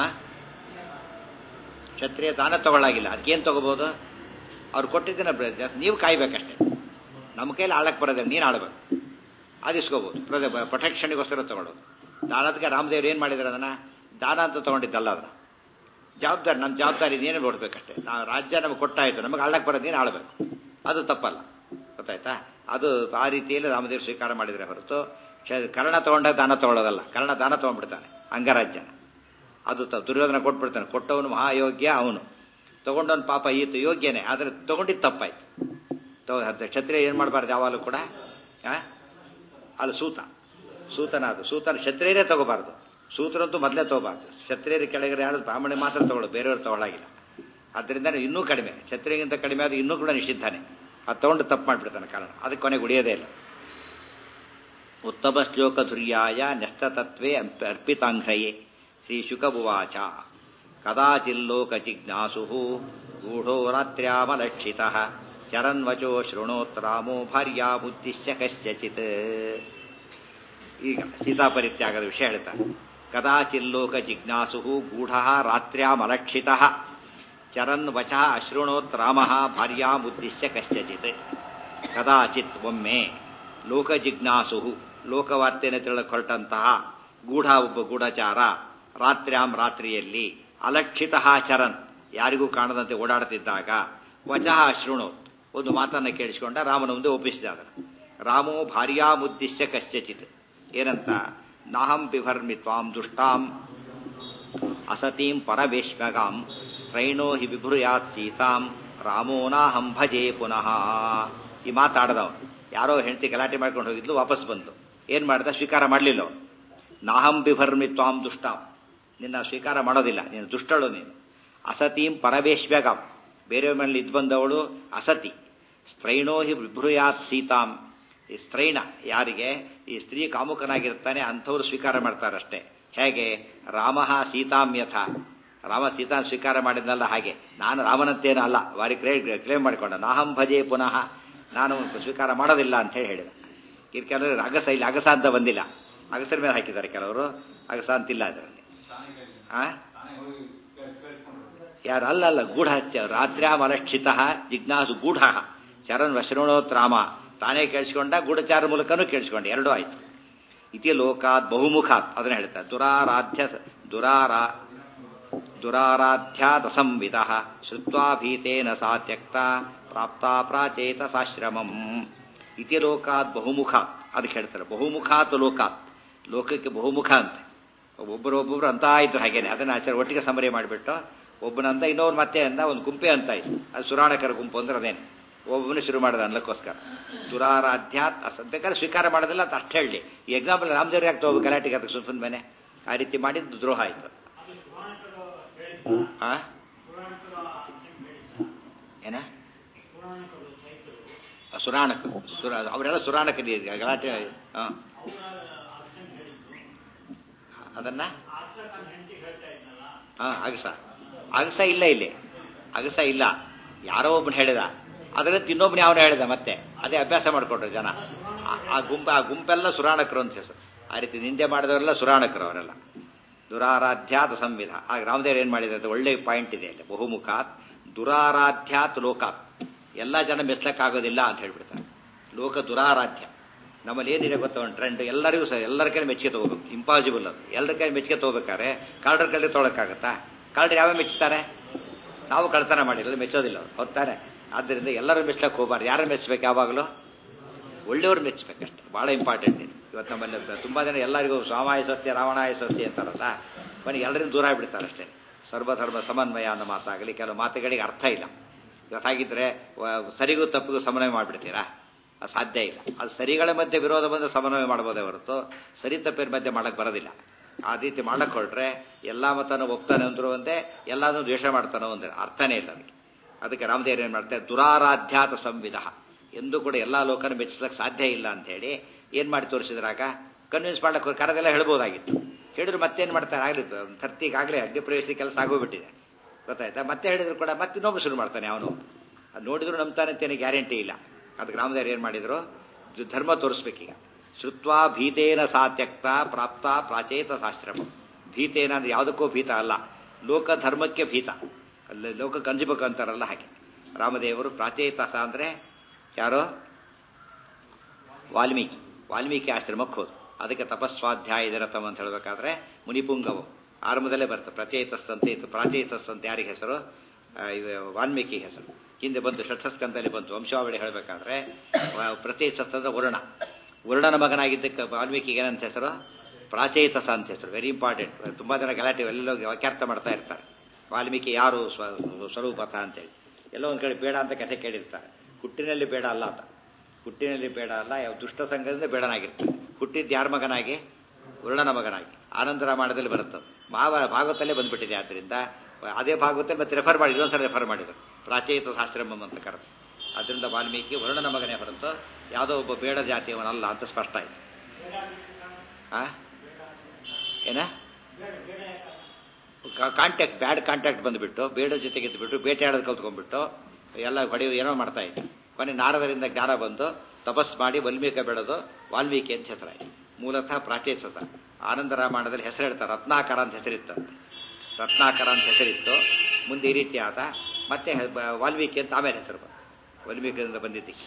ಕ್ಷತ್ರಿಯ ದಾನ ತಗೊಳ್ಳಾಗಿಲ್ಲ ಅದಕ್ಕೇನು ತಗೋಬಹುದು ಅವ್ರು ಕೊಟ್ಟಿದ್ದನ್ನ ಬ- ಜಾಸ್ತಿ ನೀವು ಕಾಯ್ಬೇಕಷ್ಟೇ ನಮ್ಮ ಕೈಲಿ ಆಳಕ್ಕೆ ಬರೋದಿಲ್ಲ ನೀನು ಆಳ್ಬೇಕು ಅದು ಇಸ್ಕೋಬಹುದು ಪ್ರೊಟೆಕ್ಷನ್ಗೋಸ್ಕರ ತಗೊಳ್ಳೋದು ದಾನದಕ್ಕೆ ರಾಮದೇವ್ರು ಏನು ಮಾಡಿದಾರೆ ಅದನ್ನ ದಾನ ಅಂತ ತಗೊಂಡಿದ್ದಲ್ಲ ಅದನ್ನ ಜವಾಬ್ದಾರಿ ನಮ್ಮ ಜವಾಬ್ದಾರಿ ಏನು ನೋಡ್ಬೇಕಷ್ಟೇ ನಾವು ರಾಜ್ಯ ನಮಗೆ ಕೊಟ್ಟಾಯ್ತು ನಮಗೆ ಆಳಕ್ಕೆ ಬರೋದು ನೀನು ಆಳ್ಬೇಕು ಅದು ತಪ್ಪಲ್ಲ ಗೊತ್ತಾಯ್ತಾ ಅದು ಆ ರೀತಿಯಲ್ಲಿ ರಾಮದೇವರು ಸ್ವೀಕಾರ ಮಾಡಿದರೆ ಹೊರತು ಕ್ಷ- ಕರ್ಣ ತಗೊಂಡಾಗ ದಾನ ತಗೊಳ್ಳೋದಲ್ಲ ಕರ್ಣ ದಾನ ತಗೊಂಡ್ಬಿಡ್ತಾನೆ ಅಂಗರಾಜ್ಯನ ಅದು ತ- ದುರ್ಯೋಧನ ಕೊಟ್ಬಿಡ್ತಾನೆ ಕೊಟ್ಟವನು ಮಹಾಯೋಗ್ಯ ಅವನು ತಗೊಂಡವನು ಪಾಪ ಈತ ಯೋಗ್ಯನೇ ಆದರೆ ತಗೊಂಡಿದ್ದು ತಪ್ಪಾಯ್ತು ತಗೊ- ಅದ್ ಕ್ಷತ್ರಿಯ ಏನ್ ಮಾಡಬಾರ್ದು ಯಾವಾಗಲೂ ಕೂಡ ಆ? ಅದು ಸೂತ ಸೂತನ ಅದು ಸೂತನ ಕ್ಷತ್ರಿಯರೇ ತಗೋಬಾರ್ದು ಸೂತರಂತೂ ಮೊದಲೇ ತಗೋಬಾರ್ದು ಕ್ಷತ್ರಿಯರ ಕೆಳಗಡೆ ಯಾರು ಬ್ರಾಹ್ಮಣ ಮಾತ್ರ ತಗೊಳ್ಳೋ ಬೇರೆಯವರು ತಗೊಳ್ಳಾಗಿಲ್ಲ ಆದ್ದರಿಂದ ಇನ್ನೂ ಕಡಿಮೆ ಕ್ಷತ್ರಿಯಗಿಂತ ಕಡಿಮೆ ಅದು ಇನ್ನೂ ಕೂಡ ನಿಷಿದ್ಧಾನೆ ಅದು ತಗೊಂಡು ತಪ್ಪು ಮಾಡಿಬಿಡ್ತಾನೆ ಕಾರಣ ಅದಕ್ಕೆ ಕೊನೆಗೆ ಉಳಿಯೋದೇ ಇಲ್ಲ ಉತ್ತಮ ಶ್ಲೋಕ ಧುರ್ಯಾಯ ನ್ಯಸ್ತತತ್ವೇ ಅರ್ಪ- ಅರ್ಪಿತಾಂಘ್ರಯೇ ಶ್ರೀ ಶುಕಭುವಾಚ ಕದಾಚಿಲ್ಲೋಕ ಜಿಜ್ಞಾಸು ಗೂಢೋ ರಾತ್ರ್ಯಾಮಲಕ್ಷಿತ ಚರನ್ವಚೋ ಶೃಣೋತ್ರಾಮೋ ಭಾರ್ಯಾ ಬುದ್ಧಿಶ್ಯ ಕಸ್ಯಚಿತ್ ಈಗ ಸೀತಾಪರಿತ್ಯಾಗದ ವಿಷಯ ಹೇಳ್ತಾರೆ ಕದಾಚಿಲ್ಲೋಕ ಜಿಜ್ಞಾಸು ಗೂಢ ರಾತ್ರ್ಯಾಮಲಕ್ಷಿತ ಚರನ್ ವಚ ಅಶೃಣೋತ್ ರಾಮ ಭಾರ್ಯಾಮುದ್ದಿಶ್ಯ ಕಶ್ಚಿತ್ ಕದಾಚಿತ್ ಒಮ್ಮೆ ಲೋಕ ಜಿಜ್ಞಾಸು ಲೋಕವಾರ್ತೆಯನ್ನು ತಿಳಿದು ಹೊರಟಂತಹ ಗೂಢ ಒಬ್ಬ ಗೂಢಚಾರ ರಾತ್ರ್ಯಾಂ ರಾತ್ರಿಯಲ್ಲಿ ಅಲಕ್ಷಿತ ಚರನ್ ಯಾರಿಗೂ ಕಾಣದಂತೆ ಓಡಾಡುತ್ತಿದ್ದಾಗ ವಚಃ ಅಶೃಣೋತ್ ಒಂದು ಮಾತನ್ನು ಕೇಳಿಸಿಕೊಂಡ ರಾಮನ ಮುಂದೆ ಒಪ್ಪಿಸಿದ ಅದನ್ನು ರಾಮೋ ಭಾರ್ಯಾಮುದ್ದಿಶ್ಯ ಕಶ್ಚಿತ್ ಏನಂತ ನಾಹಂ ಬಿಭರ್ಮಿ ತ್ವಾಂ ದುಷ್ಟಾಂ ಅಸತೀಂ ಪರವೇಶ್ಮಗಾಂ ಸ್ತ್ರೈಣೋ ಹಿ ವಿಭೃಯಾತ್ ಸೀತಾಂ ರಾಮೋ ನಾಹಂ ಭಜೆ ಪುನಃ ಈ ಮಾತಾಡದವನು ಯಾರೋ ಹೆಂಡತಿ ಗಲಾಟೆ ಮಾಡ್ಕೊಂಡು ಹೋಗಿದ್ಲು ವಾಪಸ್ ಬಂತು ಏನ್ ಮಾಡ್ದ ಸ್ವೀಕಾರ ಮಾಡಲಿಲ್ಲ ಅವನು ನಾಹಂ ಬಿಭರ್ಮಿ ತ್ವಾಂ ದುಷ್ಟಾಂ ನಿನ್ನ ಸ್ವೀಕಾರ ಮಾಡೋದಿಲ್ಲ ನೀನು ದುಷ್ಟಳು ನೀನು ಅಸತೀಂ ಪರವೇಶ್ವ್ಯಗಾಂ ಬೇರೆಯವ್ರ ಮೇಲೆ ಇದ್ ಬಂದವಳು ಅಸತಿ ಸ್ತ್ರೈಣೋ ಹಿ ವಿಭೃಯಾತ್ ಸೀತಾಂ ಈ ಸ್ತ್ರೈಣ ಯಾರಿಗೆ ಈ ಸ್ತ್ರೀ ಕಾಮುಕನಾಗಿರ್ತಾನೆ ಅಂಥವ್ರು ಸ್ವೀಕಾರ ಮಾಡ್ತಾರಷ್ಟೇ ಹೇಗೆ ರಾಮ ಸೀತಾಂ ಯಥ ರಾಮ ಸೀತಾ ಸ್ವೀಕಾರ ಮಾಡಿದ್ನಲ್ಲ ಹಾಗೆ ನಾನು ರಾಮನಂತೇನೂ ಅಲ್ಲ ವಾರಿ ಕ್ಲೇಮ್ ಮಾಡಿಕೊಂಡ ನಾಹಂ ಭಜೆ ಪುನಃ ನಾನು ಸ್ವೀಕಾರ ಮಾಡೋದಿಲ್ಲ ಅಂತ ಹೇಳಿ ಹೇಳಿದ ಇದು ಕೆಲವರು ಅಗಸ ಇಲ್ಲಿ ಅಗಸ ಅಂತ ಬಂದಿಲ್ಲ ಅಗಸರ ಮೇಲೆ ಹಾಕಿದ್ದಾರೆ ಕೆಲವರು ಅಗಸ ಅಂತಿಲ್ಲ ಅದರಲ್ಲಿ ಆ ಯಾರು ಅಲ್ಲ ಅಲ್ಲ ಗೂಢ ರಾತ್ರ್ಯಾಮಲಕ್ಷಿತ ಜಿಜ್ಞಾಸು ಗೂಢ ಚರನ್ ವಶೃಣೋತ್ ರಾಮ ತಾನೇ ಕೇಳಿಸ್ಕೊಂಡ ಗೂಢಚಾರ ಮೂಲಕನೂ ಕೇಳಿಸ್ಕೊಂಡ ಎರಡೂ ಆಯ್ತು ಇತಿ ಲೋಕಾತ್ ಬಹುಮುಖಾತ್ ಅದನ್ನ ಹೇಳ್ತಾರೆ ದುರಾರಾಧ್ಯ ದುರಾರಾ ದುರಾರಾಧ್ಯಾದಸಂವಿದ ಶ್ರುತ್ವಾ ಭೀತೇನ ಸಾ ತ್ಯಕ್ತ ಪ್ರಾಪ್ತ ಪ್ರಾಚೇತ ಸಾಶ್ರಮಂ ಇತಿ ಲೋಕಾತ್ ಬಹುಮುಖಾತ್ ಅದಕ್ಕೆ ಹೇಳ್ತಾರೆ ಬಹುಮುಖಾತ್ ಲೋಕಾತ್ ಲೋಕಕ್ಕೆ ಬಹುಮುಖ ಅಂತ ಒಬ್ಬರು ಒಬ್ಬೊಬ್ರು ಅಂತ ಇದ್ರು ಹಾಗೇನೆ ಅದನ್ನ ಆಚಾರ ಒಟ್ಟಿಗೆ ಸಮರಿ ಮಾಡಿಬಿಟ್ಟು ಒಬ್ಬನಂತ ಇನ್ನೊಬ್ರು ಮತ್ತೆ ಅಂದ ಒಂದು ಗುಂಪೆ ಅಂತ ಇತ್ತು ಅದು ಸುರಾಣಕರ ಗುಂಪು ಅಂದ್ರೆ ಅದೇನೆ ಒಬ್ಬನೇ ಶುರು ಮಾಡಿದ ಅನ್ಲಕ್ಕೋಸ್ಕರ ದುರಾರಾಧ್ಯಾತ್ ಅಸ ಬೇಕಾದ್ರೆ ಸ್ವೀಕಾರ ಮಾಡೋದಿಲ್ಲ ಅಂತ ಅಷ್ಟು ಹೇಳಿ ಈ ಎಕ್ಸಾಂಪಲ್ ರಾಮದೇವ್ರಿಗೆ ಆಗ್ತಾ ಹೋಗ್ಬೇಕು ಗಲಾಟೆಗೆ ಅದಕ್ಕೆ ಸುಲ್ಫನ್ ಮೇಲೆ ಆ ರೀತಿ ಮಾಡಿದ್ದು ದ್ರೋಹ ಆಯ್ತು ಆ? ಏನ ಸುರಾಣಕ ಸುರ ಅವರೆಲ್ಲ ಸುರಾಣಕರಿ ಗಲಾಟೆ ಆ. ಅದನ್ನ ಹಾ ಅಗಸ ಅಗಸ ಇಲ್ಲ ಇಲ್ಲಿ ಅಗಸ ಇಲ್ಲ ಯಾರೋ ಒಬ್ಬನು ಹೇಳಿದ ಅದರಲ್ಲಿ ಇನ್ನೊಬ್ಬನ ಯಾವನು ಹೇಳಿದ ಮತ್ತೆ ಅದೇ ಅಭ್ಯಾಸ ಮಾಡ್ಕೊಟ್ರು ಜನ ಆ- ಆ ಗುಂಪು ಆ ಗುಂಪೆಲ್ಲ ಸುರಾಣಕರು ಅಂತ ಹೆಸರು ಆ ರೀತಿ ನಿಂದೆ ಮಾಡಿದವರೆಲ್ಲ ಸುರಾಣಕರು ಅವರೆಲ್ಲ ದುರಾರಾಧ್ಯಾತ್ ಸಂವಿಧ ಆಗ ರಾಮದೇವ್ ಏನ್ ಮಾಡಿದ್ರೆ ಅದು ಒಳ್ಳೆ ಪಾಯಿಂಟ್ ಇದೆ ಅಲ್ಲಿ ಬಹುಮುಖಾತ್ ದುರಾರಾಧ್ಯಾತ್ ಲೋಕಾತ್ ಎಲ್ಲ ಜನ ಮೆಚ್ಚಕ್ಕಾಗೋದಿಲ್ಲ ಅಂತ ಹೇಳ್ಬಿಡ್ತಾರೆ ಲೋಕ ದುರಾರಾಧ್ಯ ನಮ್ಮಲ್ಲಿ ಏನಿದೆ ಗೊತ್ತ ಒಂದು ಟ್ರೆಂಡ್ ಎಲ್ಲರಿಗೂ ಸಹ ಎಲ್ಲರ ಕೈ ಮೆಚ್ಚುಗೆ ತಗೋಬೇಕು ಇಂಪಾಸಿಬಲ್ ಅದು ಎಲ್ಲರ ಕೈ ಮೆಚ್ಚುಗೆ ತಗೋಬೇಕಾದ್ರೆ ಕಳ್ಳರ ಕೈಲಿ ತೊಗೊಳಕ್ಕಾಗತ್ತಾ ಕಳ್ಳರು ಯಾವೇ ಮೆಚ್ಚುತ್ತಾರೆ ನಾವು ಕಳ್ತನ ಮಾಡಿರೋದು ಮೆಚ್ಚೋದಿಲ್ಲ ಅವ್ರು ಹೊತ್ತಾರೆ ಆದ್ದರಿಂದ ಎಲ್ಲರೂ ಮೆಚ್ಚಲಕ್ಕೆ ಹೋಗ್ಬಾರ್ದು ಯಾರು ಮೆಚ್ಚಬೇಕು ಯಾವಾಗಲೂ ಒಳ್ಳೆಯವ್ರು ಮೆಚ್ಚಬೇಕಷ್ಟೆ ಬಹಳ ಇಂಪಾರ್ಟೆಂಟ್ ಇದು ಇವತ್ತು ನಮ್ಮಲ್ಲಿ ತುಂಬಾ ಜನ ಎಲ್ಲರಿಗೂ ಸ್ವಾಮಾಯ ಸತ್ಯ ರಾವಣಾಯ ಸತ್ಯ ಅಂತಾರಲ್ಲ ಮನೆಗೆ ಎಲ್ಲರಿಂದ ದೂರ ಆಗ್ಬಿಡ್ತಾರೆ ಅಷ್ಟೇ ಸರ್ವಧರ್ಮ ಸಮನ್ವಯ ಅನ್ನೋ ಮಾತಾಗಲಿ ಕೆಲವು ಮಾತುಗಳಿಗೆ ಅರ್ಥ ಇಲ್ಲ ಇವತ್ತು ಹಾಗಿದ್ರೆ ವ- ಸರಿಗೂ ತಪ್ಪಿಗೂ ಸಮನ್ವಯ ಮಾಡಿಬಿಡ್ತೀರಾ ಅದು ಸಾಧ್ಯ ಇಲ್ಲ ಅದು ಸರಿಗಳ ಮಧ್ಯೆ ವಿರೋಧ ಬಂದು ಸಮನ್ವಯ ಮಾಡ್ಬೋದೇ ಹೊರತು ಸರಿ ತಪ್ಪಿನ ಮಧ್ಯೆ ಮಾಡಕ್ ಬರೋದಿಲ್ಲ ಆ ರೀತಿ ಮಾಡಕ್ ಹೊರಟ್ರೆ ಎಲ್ಲಾ ಮತನೂ ಒಪ್ತಾನೆ ಅಂದ್ರು ಒಂದೇ ಎಲ್ಲಾನು ದ್ವೇಷ ಮಾಡ್ತಾನೋ ಒಂದೇ ಅರ್ಥನೇ ಇಲ್ಲ ಅದಕ್ಕೆ ಅದಕ್ಕೆ ರಾಮದೇವ್ರು ಏನ್ ಮಾಡ್ತಾರೆ ದುರಾರಾಧ್ಯಾತ ಸಂವಿಧ ಎಂದೂ ಕೂಡ ಎಲ್ಲಾ ಲೋಕನ ಮೆಚ್ಚಿಸಕ್ ಸಾಧ್ಯ ಇಲ್ಲ ಅಂತ ಹೇಳಿ ಏನ್ ಮಾಡಿ ತೋರಿಸಿದ್ರಾಗ ಕನ್ವಿನ್ಸ್ ಮಾಡ್ಲಕ್ಕೆ ಹೋಗಿ ಕರೆದೆಲ್ಲ ಹೇಳ್ಬೋದಾಗಿತ್ತು ಹೇಳಿದ್ರು ಮತ್ತೇನ್ ಮಾಡ್ತಾರೆ ಆಗ್ಲಿ ಥರ್ತಿಗಾಗ್ಲೇ ಅಗ್ನಿ ಪ್ರವೇಶ ಕೆಲಸ ಆಗೋಗ್ಬಿಟ್ಟಿದೆ ಗೊತ್ತಾಯ್ತಾ ಮತ್ತೆ ಹೇಳಿದ್ರು ಕೂಡ ಮತ್ತೆ ಇನ್ನೊಬ್ಬ ಶುರು ಮಾಡ್ತಾನೆ ಅವನು ಅದ್ ನೋಡಿದ್ರು ನಂಬ್ತಾನೆ ಅಂತೇನೆ ಗ್ಯಾರಂಟಿ ಇಲ್ಲ ಅದಕ್ಕೆ ರಾಮದೇವ್ರು ಏನ್ ಮಾಡಿದ್ರು ಇದು ಧರ್ಮ ತೋರಿಸ್ಬೇಕೀಗ ಶ್ರುತ್ವಾ ಭೀತೇನ ಸಾ ತ್ಯಕ್ತ ಪ್ರಾಪ್ತ ಪ್ರಾಚೇತ ಶಾಸ್ತ್ರಮ ಭೀತೇನ ಅಂದ್ರೆ ಯಾವುದಕ್ಕೂ ಭೀತ ಅಲ್ಲ ಲೋಕ ಧರ್ಮಕ್ಕೆ ಭೀತ ಅಲ್ಲಿ ಲೋಕಕ್ಕೆ ಅಂಜಬೇಕು ಅಂತಾರಲ್ಲ ಹಾಗೆ ರಾಮದೇವರು ಪ್ರಾಚೇತಸ ಅಂದ್ರೆ ಯಾರೋ ವಾಲ್ಮೀಕಿ ವಾಲ್ಮೀಕಿ ಆಶ್ರಮಕ್ಕೆ ಹೋದ್ರು ಅದಕ್ಕೆ ತಪಸ್ವಾಧ್ಯಾಯ ಇದರತಮ ಅಂತ ಹೇಳ್ಬೇಕಾದ್ರೆ ಮುನಿಪುಂಗವು ಆರಂಭದಲ್ಲೇ ಬರುತ್ತೆ ಪ್ರಚೇತಸ್ ಅಂತ ಇತ್ತು ಪ್ರಾಚೇತಸ್ ಅಂತ ಯಾರಿಗೆ ಹೆಸರು ಆ, ಇದು ವಾಲ್ಮೀಕಿ ಹೆಸರು ಹಿಂದೆ ಬಂತು ಷಟ್ಸಸ್ಕಂದಲ್ಲಿ ಬಂತು ವಂಶಾವಳಿ ಹೇಳಬೇಕಾದ್ರೆ ಪ್ರತಿ ಸಸ್ತಂದ್ರೆ ವರುಣ ವರುಣನ ಮಗನಾಗಿದ್ದಕ್ಕೆ ವಾಲ್ಮೀಕಿಗೆ ಏನಂತ ಹೆಸರು ಪ್ರಾಚೇತಸ ಅಂತ ಹೆಸರು ವೆರಿ ಇಂಪಾರ್ಟೆಂಟ್ ತುಂಬಾ ಜನ ಗಲಾಟೆ ಎಲ್ಲ ವಾಕ್ಯಾರ್ಥ ಮಾಡ್ತಾ ಇರ್ತಾರೆ ವಾಲ್ಮೀಕಿ ಯಾರು ಸ್ವ ಸ್ವರೂಪತ ಅಂತೇಳಿ ಎಲ್ಲೋ ಒಂದ್ ಕಡೆ ಬೇಡ ಅಂತ ಕಥೆ ಕೇಳಿರ್ತಾರೆ ಹುಟ್ಟಿನಲ್ಲಿ ಬೇಡ ಅಲ್ಲ ಅಂತ ಹುಟ್ಟಿನಲ್ಲಿ ಬೇಡ ಅಲ್ಲ ಯಾವ ದುಷ್ಟ ಸಂಘದಿಂದ ಬೇಡನಾಗಿರ್ತಾನೆ ಹುಟ್ಟಿದ್ದು ಯಾರ ಮಗನಾಗಿ ವರುಣನ ಮಗನಾಗಿ ಆನಂತರ ಮಾಡದಲ್ಲಿ ಬರುತ್ತದೆ ಮಾವ ಭಾಗವತಲ್ಲೇ ಬಂದ್ಬಿಟ್ಟಿದೆ ಆದ್ದರಿಂದ ಅದೇ ಭಾಗವತಲ್ಲಿ ಮತ್ತೆ ರೆಫರ್ ಮಾಡಿ ಇನ್ನೊಂದ್ಸಲ ರೆಫರ್ ಮಾಡಿದರು ಪ್ರಾಚೇತ ಶಾಸ್ತ್ರಂ ಅಂತ ಕರೆದು ಅದರಿಂದ ವಾಲ್ಮೀಕಿ ವರುಣನ ಮಗನೇ ಹೊರತು ಯಾವುದೋ ಒಬ್ಬ ಬೇಡ ಜಾತಿಯವನಲ್ಲ ಅಂತ ಸ್ಪಷ್ಟ ಆಯ್ತು ಆ ಏನ ಕಾಂಟ್ಯಾಕ್ಟ್ ಬ್ಯಾಡ್ ಕಾಂಟ್ಯಾಕ್ಟ್ ಬಂದ್ಬಿಟ್ಟು ಬೇಡ ಜೊತೆಗೆ ಇದ್ಬಿಟ್ಟು ಬೇಟೆಯಾಡೋದು ಕಲ್ತ್ಕೊಂಡ್ಬಿಟ್ಟು ಎಲ್ಲ ಹೊಡೆಯೋ ಏನೋ ಮಾಡ್ತಾ ಇತ್ತು ಕೊನೆ ನಾರದರಿಂದ ಜ್ಞಾನ ಬಂದು ತಪಸ್ ಮಾಡಿ ವಾಲ್ಮೀಕ ಬೆಳೆದು ವಾಲ್ಮೀಕಿ ಅಂತ ಹೆಸರಾಯಿತು ಮೂಲತಃ ಪ್ರಾಚೇತಸ ಆನಂದ ರಾಮಾಯಣದಲ್ಲಿ ಹೆಸರು ಹೇಳ್ತಾರೆ ರತ್ನಾಕರ ಅಂತ ಹೆಸರಿತ್ತಂತೆ ರತ್ನಾಕರ ಅಂತ ಹೆಸರಿತ್ತು ಮುಂದೆ ಈ ರೀತಿ ಆದ ಮತ್ತೆ ವಾಲ್ಮೀಕಿ ಅಂತ ಆಮೇಲೆ ಹೆಸರು ಬಂತು ವಾಲ್ಮೀಕಿಯಿಂದ ಬಂದಿದ್ದಕ್ಕೆ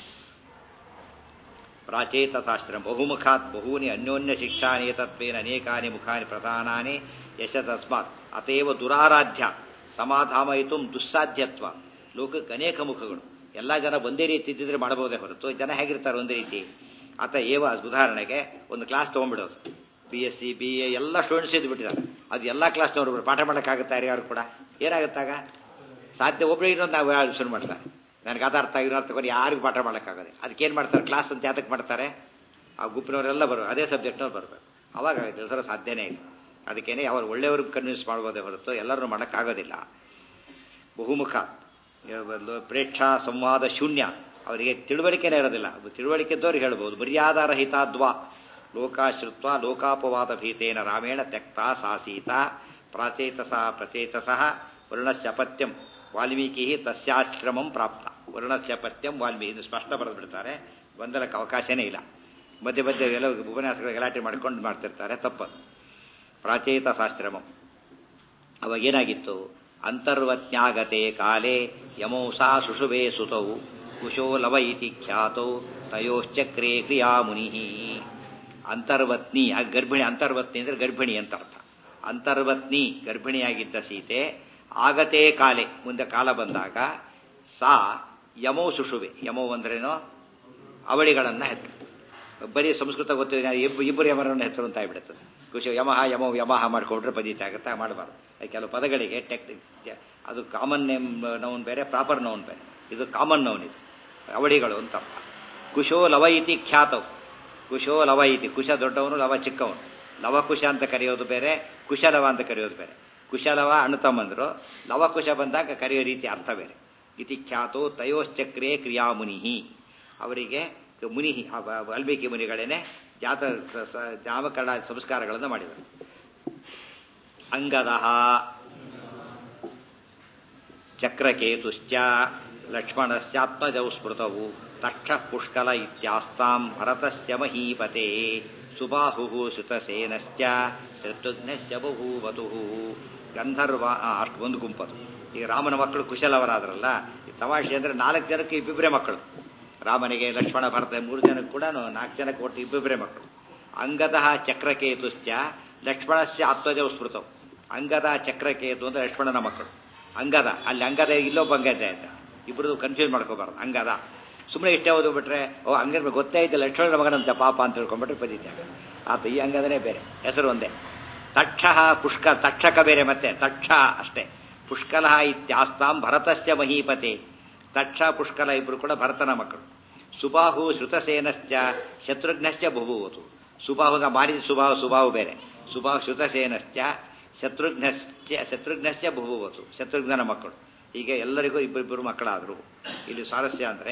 ಪ್ರಾಚೇತಸಾಶ್ರಮ ಬಹುಮುಖಾತ್ ಬಹೂನಿ ಅನ್ಯೋನ್ಯ ಶಿಕ್ಷಾನಿ ತತ್ವೇನ ಅನೇಕಾನಿ ಮುಖಾನಿ ಪ್ರಧಾನಾನಿ ಯಶ ತಸ್ಮಾತ್ ಅತೇವ ದುರಾರಾಧ್ಯ ಸಮಾಧಾಮಯಿತು ದುಸ್ಸಾಧ್ಯತ್ವ ಲೋಕಕ್ಕೆ ಅನೇಕ ಮುಖಗಳು ಎಲ್ಲ ಜನ ಒಂದೇ ರೀತಿ ಇದ್ದಿದ್ರೆ ಮಾಡಬಹುದೇ ಹೊರತು ಜನ ಹೇಗಿರ್ತಾರೆ ಒಂದೇ ರೀತಿ ಆತ ಏವ ಉದಾಹರಣೆಗೆ ಒಂದು ಕ್ಲಾಸ್ ತೊಗೊಂಡ್ಬಿಡೋದು B S C B A ಎಲ್ಲ ಸ್ಟೂಡೆಂಟ್ಸ್ ಇದ್ದು ಬಿಟ್ಟಿದ್ದಾರೆ ಅದು ಎಲ್ಲ ಕ್ಲಾಸ್ ನೋಡ್ಬಿಡು ಪಾಠ ಮಾಡೋಕ್ಕಾಗುತ್ತಾ ಯಾರು ಕೂಡ ಏನಾಗುತ್ತಾಗ ಸಾಧ್ಯ ಒಬ್ಬರು ಇನ್ನೊಂದು ನಾವು ಶುರು ಮಾಡ್ತಾರೆ ನನಗೆ ಅದು ಅರ್ಥ ಇರೋ ಅರ್ಥ ಕೊಡಿ ಯಾರಿಗೂ ಪಾಠ ಮಾಡೋಕ್ಕಾಗದೆ ಅದಕ್ಕೇನು ಮಾಡ್ತಾರೆ ಕ್ಲಾಸ್ ಅಂತ ಯಾತಕ್ಕೆ ಮಾಡ್ತಾರೆ ಆ ಗುಂಪಿನವರೆಲ್ಲ ಬರೋ ಅದೇ ಸಬ್ಜೆಕ್ಟ್ನವ್ರು ಬರಬೇಕು ಅವಾಗ ಆಗುತ್ತೆ ಸಾಧ್ಯನೇ ಇಲ್ಲ ಅದಕ್ಕೇನೆ ಅವ್ರು ಒಳ್ಳೆಯವ್ರಿಗೆ ಕನ್ವಿನ್ಸ್ ಮಾಡ್ಬೋದೇ ಹೊರತು ಎಲ್ಲರೂ ಮಾಡೋಕ್ಕಾಗೋದಿಲ್ಲ ಬಹುಮುಖ ಪ್ರೇಕ್ಷಾ ಸಂವಾದ ಶೂನ್ಯ ಅವರಿಗೆ ತಿಳುವಳಿಕೆನೇ ಇರೋದಿಲ್ಲ ತಿಳುವಳಿಕೆ ಇದ್ದವ್ರಿಗೆ ಹೇಳ್ಬೋದು ಮರ್ಯಾದಾರಹಿತಾದ್ವಾ ಲೋಕಾಶ್ರುತ್ವ ಲೋಕಾಪವಾದ ಭೀತೇನ ರಾಮೇಣ ತ್ಯಕ್ತ ಸಾಸೀತ ಪ್ರಾಚೇತಸ ಪ್ರಚೇತಸಃ ವರ್ಣಸ್ಯ ಪತ್ಯಂ ವಾಲ್ಮೀಕಿ ತಸ್ಯಾಶ್ರಮಂ ಪ್ರಾಪ್ತ ವರ್ಣಸ್ಯ ಪತ್ಯಂ ವಾಲ್ಮೀಕಿ ಸ್ಪಷ್ಟ ಬರೆದು ಬಿಡ್ತಾರೆ ಗೊಂದಲಕ್ಕೆ ಅವಕಾಶನೇ ಇಲ್ಲ ಮಧ್ಯೆ ಮಧ್ಯೆ ಎಲ್ಲ ಉಪನ್ಯಾಸಗಳ ಗಲಾಟೆ ಮಾಡ್ಕೊಂಡು ಮಾಡ್ತಿರ್ತಾರೆ ತಪ್ಪದು ಪ್ರಾಚೇತಸಾಶ್ರಮಂ ಅವಾಗ ಏನಾಗಿತ್ತು ಅಂತರ್ವತ್ಯಾಗತೆ ಕಾಲೇ ಯಮೌಸಾ ಸುಷುಭೆ ಸುತೌ ಕುಶೋ ಲವ ಇತಿ ಖ್ಯಾತೌ ತಯೋಶ್ಚಕ್ರೇ ಕ್ರಿಯಾ ಮುನಿ ಅಂತರ್ವತ್ನಿ ಆ ಗರ್ಭಿಣಿ ಅಂತರ್ವತ್ನಿ ಅಂದ್ರೆ ಗರ್ಭಿಣಿ ಅಂತ ಅರ್ಥ ಅಂತರ್ವತ್ನಿ ಗರ್ಭಿಣಿಯಾಗಿದ್ದ ಸೀತೆ ಆಗತೇ ಕಾಲೆ ಮುಂದೆ ಕಾಲ ಬಂದಾಗ ಸಾ ಯಮೋ ಸುಷುವೆ ಯಮೋ ಅಂದ್ರೇನೋ ಅವಳಿಗಳನ್ನ ಹೆತ್ತು ಬರೀ ಸಂಸ್ಕೃತ ಗೊತ್ತಿದೆ ಇಬ್ಬರು ಯಮರನ್ನು ಹೆಸರು ಅಂತ ಆಗ್ಬಿಡುತ್ತದೆ ಖುಷಿ ಯಮಹ ಯಮೋ ಯಮಹ ಮಾಡ್ಕೊಂಡ್ರೆ ಪದೀತಿ ಆಗುತ್ತೆ ಮಾಡಬಾರ್ದು ಕೆಲವು ಪದಗಳಿಗೆ ಟೆಕ್ನಿಕ್ ಅದು ಕಾಮನ್ ನೇಮ್ ನೌನ್ ಬೇರೆ ಪ್ರಾಪರ್ ನೌನ್ ಬೇರೆ ಇದು ಕಾಮನ್ ನೌನ್ ಇದು ಅವಳಿಗಳು ಅಂತ ಅರ್ಥ ಕುಶೋ ಲವ ಇತಿ ಖ್ಯಾತವು ಕುಶೋ ಲವ ಇತಿ ಕುಶ ದೊಡ್ಡವನು ಲವ ಚಿಕ್ಕವನು ಲವಕುಶ ಅಂತ ಕರೆಯೋದು ಬೇರೆ ಕುಶಲವ ಅಂತ ಕರೆಯೋದು ಬೇರೆ ಕುಶಲವ ಅಣ್ಣತಮ್ಮಂದ್ರು ಲವಕುಶ ಬಂದಾಗ ಕರೆಯೋ ರೀತಿ ಅರ್ಥ ಬೇರೆ ಇತಿ ಖ್ಯಾತೋ ತಯೋಶ್ಚಕ್ರೇ ಕ್ರಿಯಾಮುನಿ ಅವರಿಗೆ ಮುನಿ ವಾಲ್ಮೀಕಿ ಮುನಿಗಳೇನೆ ಜಾತ ನಾಮಕರಣ ಸಂಸ್ಕಾರಗಳನ್ನು ಮಾಡಿದರು ಅಂಗದ ಚಕ್ರಕೇತುಶ್ಚ ಲಕ್ಷ್ಮಣಸ್ಯಾತ್ಮಜೌ ಸ್ಮೃತವು ತಕ್ಷ ಪುಷ್ಕಲ ಇತ್ಯಾಸ್ತಾಂ ಭರತಸ್ಯ ಮಹೀಪತೆ ಸುಬಾಹು ಸುತಸೇನಶ್ಚ ಶತ್ರುಘ್ನಸ್ಯ ಬಭೂವತು ಗಂಧರ್ವ ಅಷ್ಟು ಒಂದು ಗುಂಪದು ಈಗ ರಾಮನ ಮಕ್ಕಳು ಕುಶಲವರಾದ್ರಲ್ಲ ಈ ತಮಾಷೆ ಅಂದ್ರೆ ನಾಲ್ಕು ಜನಕ್ಕೆ ಇಬ್ಬಿಬ್ಬರೇ ಮಕ್ಕಳು ರಾಮನಿಗೆ ಲಕ್ಷ್ಮಣ ಭರತ ಮೂರು ಜನಕ್ಕೆ ಕೂಡ ನಾಲ್ಕು ಜನಕ್ಕೆ ಒಟ್ಟು ಇಬ್ಬಿಬ್ಬರೇ ಮಕ್ಕಳು ಅಂಗದ ಚಕ್ರಕೇತುಶ್ಚ ಲಕ್ಷ್ಮಣಸ್ಯ ಆತ್ಮಜವು ಸ್ಮೃತವು ಅಂಗದ ಚಕ್ರಕೇತು ಅಂದ್ರೆ ಲಕ್ಷ್ಮಣನ ಮಕ್ಕಳು ಅಂಗದ ಅಲ್ಲಿ ಅಂಗದ ಇಲ್ಲೊಬ್ಬ ಅಂಗದ ಅಂತ ಇಬ್ಬರದು ಕನ್ಫ್ಯೂಸ್ ಮಾಡ್ಕೋಬಾರ್ದು ಅಂಗದ ಸುಮ್ಮನೆ ಇಷ್ಟೇ ಓದು ಬಿಟ್ರೆ ಓ ಹಂಗೆ ಗೊತ್ತೇ ಐತೆ ಲಕ್ಷ್ಮಣನ ಮಗನಂತೆ ಪಾಪ ಅಂತ ತಿಳ್ಕೊಂಡ್ಬಿಟ್ರೆ ಪದೀತಿ ಆತ ಈ ಅಂಗದನೇ ಬೇರೆ ಹೆಸರು ಒಂದೇ ತಕ್ಷ ಪುಷ್ಕ ತಕ್ಷಕ ಬೇರೆ ಮತ್ತೆ ತಕ್ಷ ಅಷ್ಟೇ ಪುಷ್ಕಲ ಇತ್ಯಾಸ್ತಾಂ ಭರತಸ್ಯ ಮಹೀಪತೆ ತಕ್ಷ ಪುಷ್ಕಲ ಇಬ್ಬರು ಕೂಡ ಭರತನ ಮಕ್ಕಳು ಸುಬಾಹು ಶ್ರುತಸೇನಶ್ಚ ಶತ್ರುಘ್ನಶ್ಚ ಬಹುಭೂವತು ಸುಬಾಹುನ ಮಾರಿದ ಸುಬಾಹು ಸುಬಾಹು ಬೇರೆ ಸುಬಾಹು ಶ್ರುತಸೇನಶ್ಚ ಶತ್ರುಘ್ನಶ್ಚ ಶತ್ರುಘ್ನಶ್ಚ ಬಹುಭೂವತು ಶತ್ರುಘ್ನನ ಮಕ್ಕಳು ಹೀಗೆ ಎಲ್ಲರಿಗೂ ಇಬ್ಬರಿಬ್ಬರು ಮಕ್ಕಳಾದರು ಇಲ್ಲಿ ಸ್ವಾರಸ್ಯ ಅಂದರೆ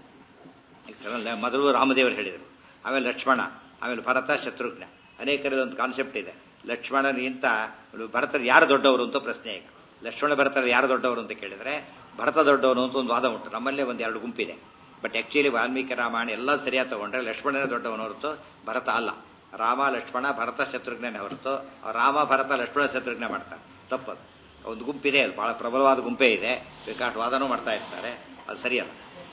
ಮೊದಲು ರಾಮದೇವರು ಹೇಳಿದರು ಆಮೇಲೆ ಲಕ್ಷ್ಮಣ ಆಮೇಲೆ ಭರತ ಶತ್ರುಘ್ನ ಅನೇಕರದ ಒಂದು ಕಾನ್ಸೆಪ್ಟ್ ಇದೆ ಲಕ್ಷ್ಮಣನಿಗಿಂತ ಭರತರು ಯಾರು ದೊಡ್ಡವರು ಅಂತ ಪ್ರಶ್ನೆ ಈಗ ಲಕ್ಷ್ಮಣ ಭರತರು ಯಾರು ದೊಡ್ಡವರು ಅಂತ ಕೇಳಿದ್ರೆ ಭರತ ದೊಡ್ಡವನು ಅಂತ ಒಂದು ವಾದ ಉಂಟು ನಮ್ಮಲ್ಲೇ ಒಂದು ಎರಡು ಗುಂಪಿದೆ ಬಟ್ ಆಕ್ಚುಲಿ ವಾಲ್ಮೀಕಿ ರಾಮಾಯಣ ಎಲ್ಲ ಸರಿಯಾಗಿ ತಗೊಂಡ್ರೆ ಲಕ್ಷ್ಮಣನೇ ದೊಡ್ಡವನು ಹೊರತು ಭರತ ಅಲ್ಲ ರಾಮ ಲಕ್ಷ್ಮಣ ಭರತ ಶತ್ರುಘ್ನೇ ಹೊರತು ರಾಮ ಭರತ ಲಕ್ಷ್ಮಣ ಶತ್ರುಘ್ನ ಮಾಡ್ತಾರೆ ತಪ್ಪದು ಒಂದು ಗುಂಪಿದೆ ಅದು ಬಹಳ ಪ್ರಬಲವಾದ ಗುಂಪೇ ಇದೆ ಬೇಕಾಷ್ಟು ವಾದನೂ ಮಾಡ್ತಾ ಇರ್ತಾರೆ ಅದು ಸರಿಯಲ್ಲ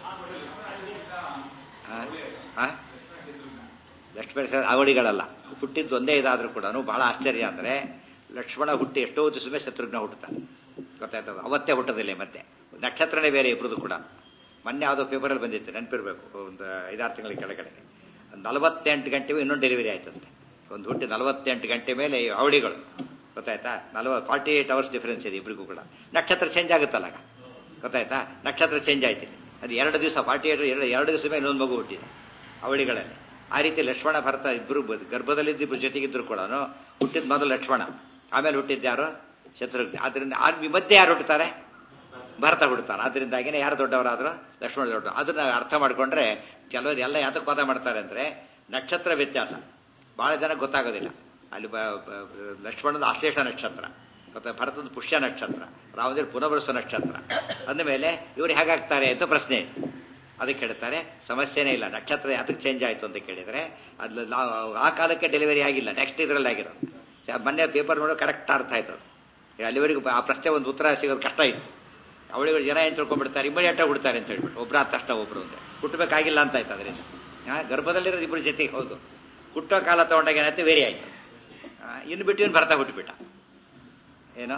ಲಕ್ಷ್ಮಣ ಅವಳಿಗಳಲ್ಲ ಹುಟ್ಟಿದ್ದು ಒಂದೇ ಇದಾದ್ರೂ ಕೂಡ ಬಹಳ ಆಶ್ಚರ್ಯ ಅಂದ್ರೆ ಲಕ್ಷ್ಮಣ ಹುಟ್ಟಿ ಎಷ್ಟೋ ದಿವಸವೇ ಶತ್ರುಘ್ನ ಹುಟ್ಟುತ್ತಾನೆ ಗೊತ್ತಾಯ್ತದ ಅವತ್ತೇ ಹುಟ್ಟದಿಲ್ಲ ಮತ್ತೆ ನಕ್ಷತ್ರನೇ ಬೇರೆ ಇಬ್ಬರದು ಕೂಡ ಮೊನ್ನೆ ಯಾವುದೋ ಪೇಪರಲ್ಲಿ ಬಂದಿತ್ತು ನೆನಪಿರ್ಬೇಕು ಒಂದು ಐದಾರು ತಿಂಗಳ ಕೆಳಗಡೆ ನಲವತ್ತೆಂಟು ಗಂಟೆಗೂ ಇನ್ನೊಂದು ಡೆಲಿವರಿ ಆಯ್ತಂತೆ ಒಂದು ಹುಟ್ಟಿ ನಲವತ್ತೆಂಟು ಗಂಟೆ ಮೇಲೆ ಈ ಅವಳಿಗಳು ಗೊತ್ತಾಯ್ತಾ ನಲವ ಫಾರ್ಟಿ ಏಟ್ ಅವರ್ಸ್ ಡಿಫರೆನ್ಸ್ ಇದೆ ಇಬ್ಬರಿಗೂ ಕೂಡ ನಕ್ಷತ್ರ ಚೇಂಜ್ ಆಗುತ್ತಲ್ಲ ಆಗ ಗೊತ್ತಾಯ್ತಾ ನಕ್ಷತ್ರ ಚೇಂಜ್ ಆಯ್ತು ಅದು ಎರಡು ದಿವಸ ಫಾರ್ಟಿ ಏಟ್ ಎರಡು ಎರಡು ದಿವಸ ಮೇಲೆ ಇನ್ನೊಂದು ಮಗು ಹುಟ್ಟಿದೆ ಅವಳಿಗಳಲ್ಲಿ ಆ ರೀತಿ ಲಕ್ಷ್ಮಣ ಭರತ ಇಬ್ಬರು ಗರ್ಭದಲ್ಲಿದ್ದು ಇಬ್ಬರು ಜೊತೆಗಿದ್ರು ಕೂಡ ಹುಟ್ಟಿದ ಮೊದಲು ಲಕ್ಷ್ಮಣ ಆಮೇಲೆ ಹುಟ್ಟಿದ್ದು ಯಾರು ಶತ್ರುಘ್ನ ಆದ್ರಿಂದ ಆ ಮಧ್ಯೆ ಯಾರು ಹುಟ್ಟುತ್ತಾರೆ ಭರತ ಹುಡ್ತಾನೆ ಆದ್ರಿಂದಾಗಿನೇ ಯಾರು ದೊಡ್ಡವರಾದ್ರು ಲಕ್ಷ್ಮಣ ದೊಡ್ಡ ಅದನ್ನ ಅರ್ಥ ಮಾಡ್ಕೊಂಡ್ರೆ ಕೆಲವರು ಎಲ್ಲ ಯಾತಕ್ಕೆ ವಾದ ಮಾಡ್ತಾರೆ ಅಂದ್ರೆ ನಕ್ಷತ್ರ ವ್ಯತ್ಯಾಸ ಬಹಳ ಜನ ಗೊತ್ತಾಗೋದಿಲ್ಲ ಅಲ್ಲಿ ಬ- ಬ- ಲಕ್ಷ್ಮಣದ ಆಶ್ಲೇಷ ನಕ್ಷತ್ರ ಮತ್ತೆ ಭರತದ ಪುಷ್ಯ ನಕ್ಷತ್ರ ರಾಮದೇವ್ ಪುನರ್ವಸ ನಕ್ಷತ್ರ ಅಂದಮೇಲೆ ಇವರು ಹೇಗಾಗ್ತಾರೆ ಅಂತ ಪ್ರಶ್ನೆ ಇದೆ ಅದಕ್ಕೆ ಹೇಳ್ತಾರೆ ಸಮಸ್ಯೆನೇ ಇಲ್ಲ ನಕ್ಷತ್ರ ಯಾತಕ್ಕೆ ಚೇಂಜ್ ಆಯ್ತು ಅಂತ ಕೇಳಿದ್ರೆ ಅದು ಆ ಕಾಲಕ್ಕೆ ಡೆಲಿವರಿ ಆಗಿಲ್ಲ ನೆಕ್ಸ್ಟ್ ಇದರಲ್ಲಿ ಆಗಿರೋದು ಸ- ಮೊನ್ನೆ ಪೇಪರ್ ನೋಡೋ ಕರೆಕ್ಟ್ ಅರ್ಥ ಆಯ್ತು ಅದು. ಅಲ್ಲಿವರೆಗೂ ಆ ಪ್ರಶ್ನೆ ಒಂದು ಉತ್ತರ ಸಿಗೋದು ಕಷ್ಟ ಇತ್ತು ಅವಳಿಗೆ ಜನ ಏನು ತಿಳ್ಕೊಂಡ್ಬಿಡ್ತಾರೆ ಇಮಿಡಿಯೇಟ್ ಆಗಿ ಹುಡ್ತಾರೆ ಅಂತ ಹೇಳ್ಬಿಟ್ಟು ಒಬ್ರು ಆದ ತಕ್ಷಣ ಒಬ್ರು ಅಂದ್ರೆ ಹುಟ್ಟಬೇಕಾಗಿಲ್ಲ ಅಂತ ಆಯ್ತು ಅದರಿಂದ ಆ, ಗರ್ಭದಲ್ಲಿರೋದು ಇಬ್ಬರು ಜೊತೆಗೆ ಹೌದು ಹುಟ್ಟೋ ಕಾಲ ತಗೊಂಡಾಗ ಏನಾಯ್ತು ವೇರಿ ಆಯ್ತು ಆ, ಇನ್ನು ಬಿಟ್ಟು ಇನ್ನು ಭರ್ತ ಹುಟ್ಟುಬಿಟ್ಟ ಏನೋ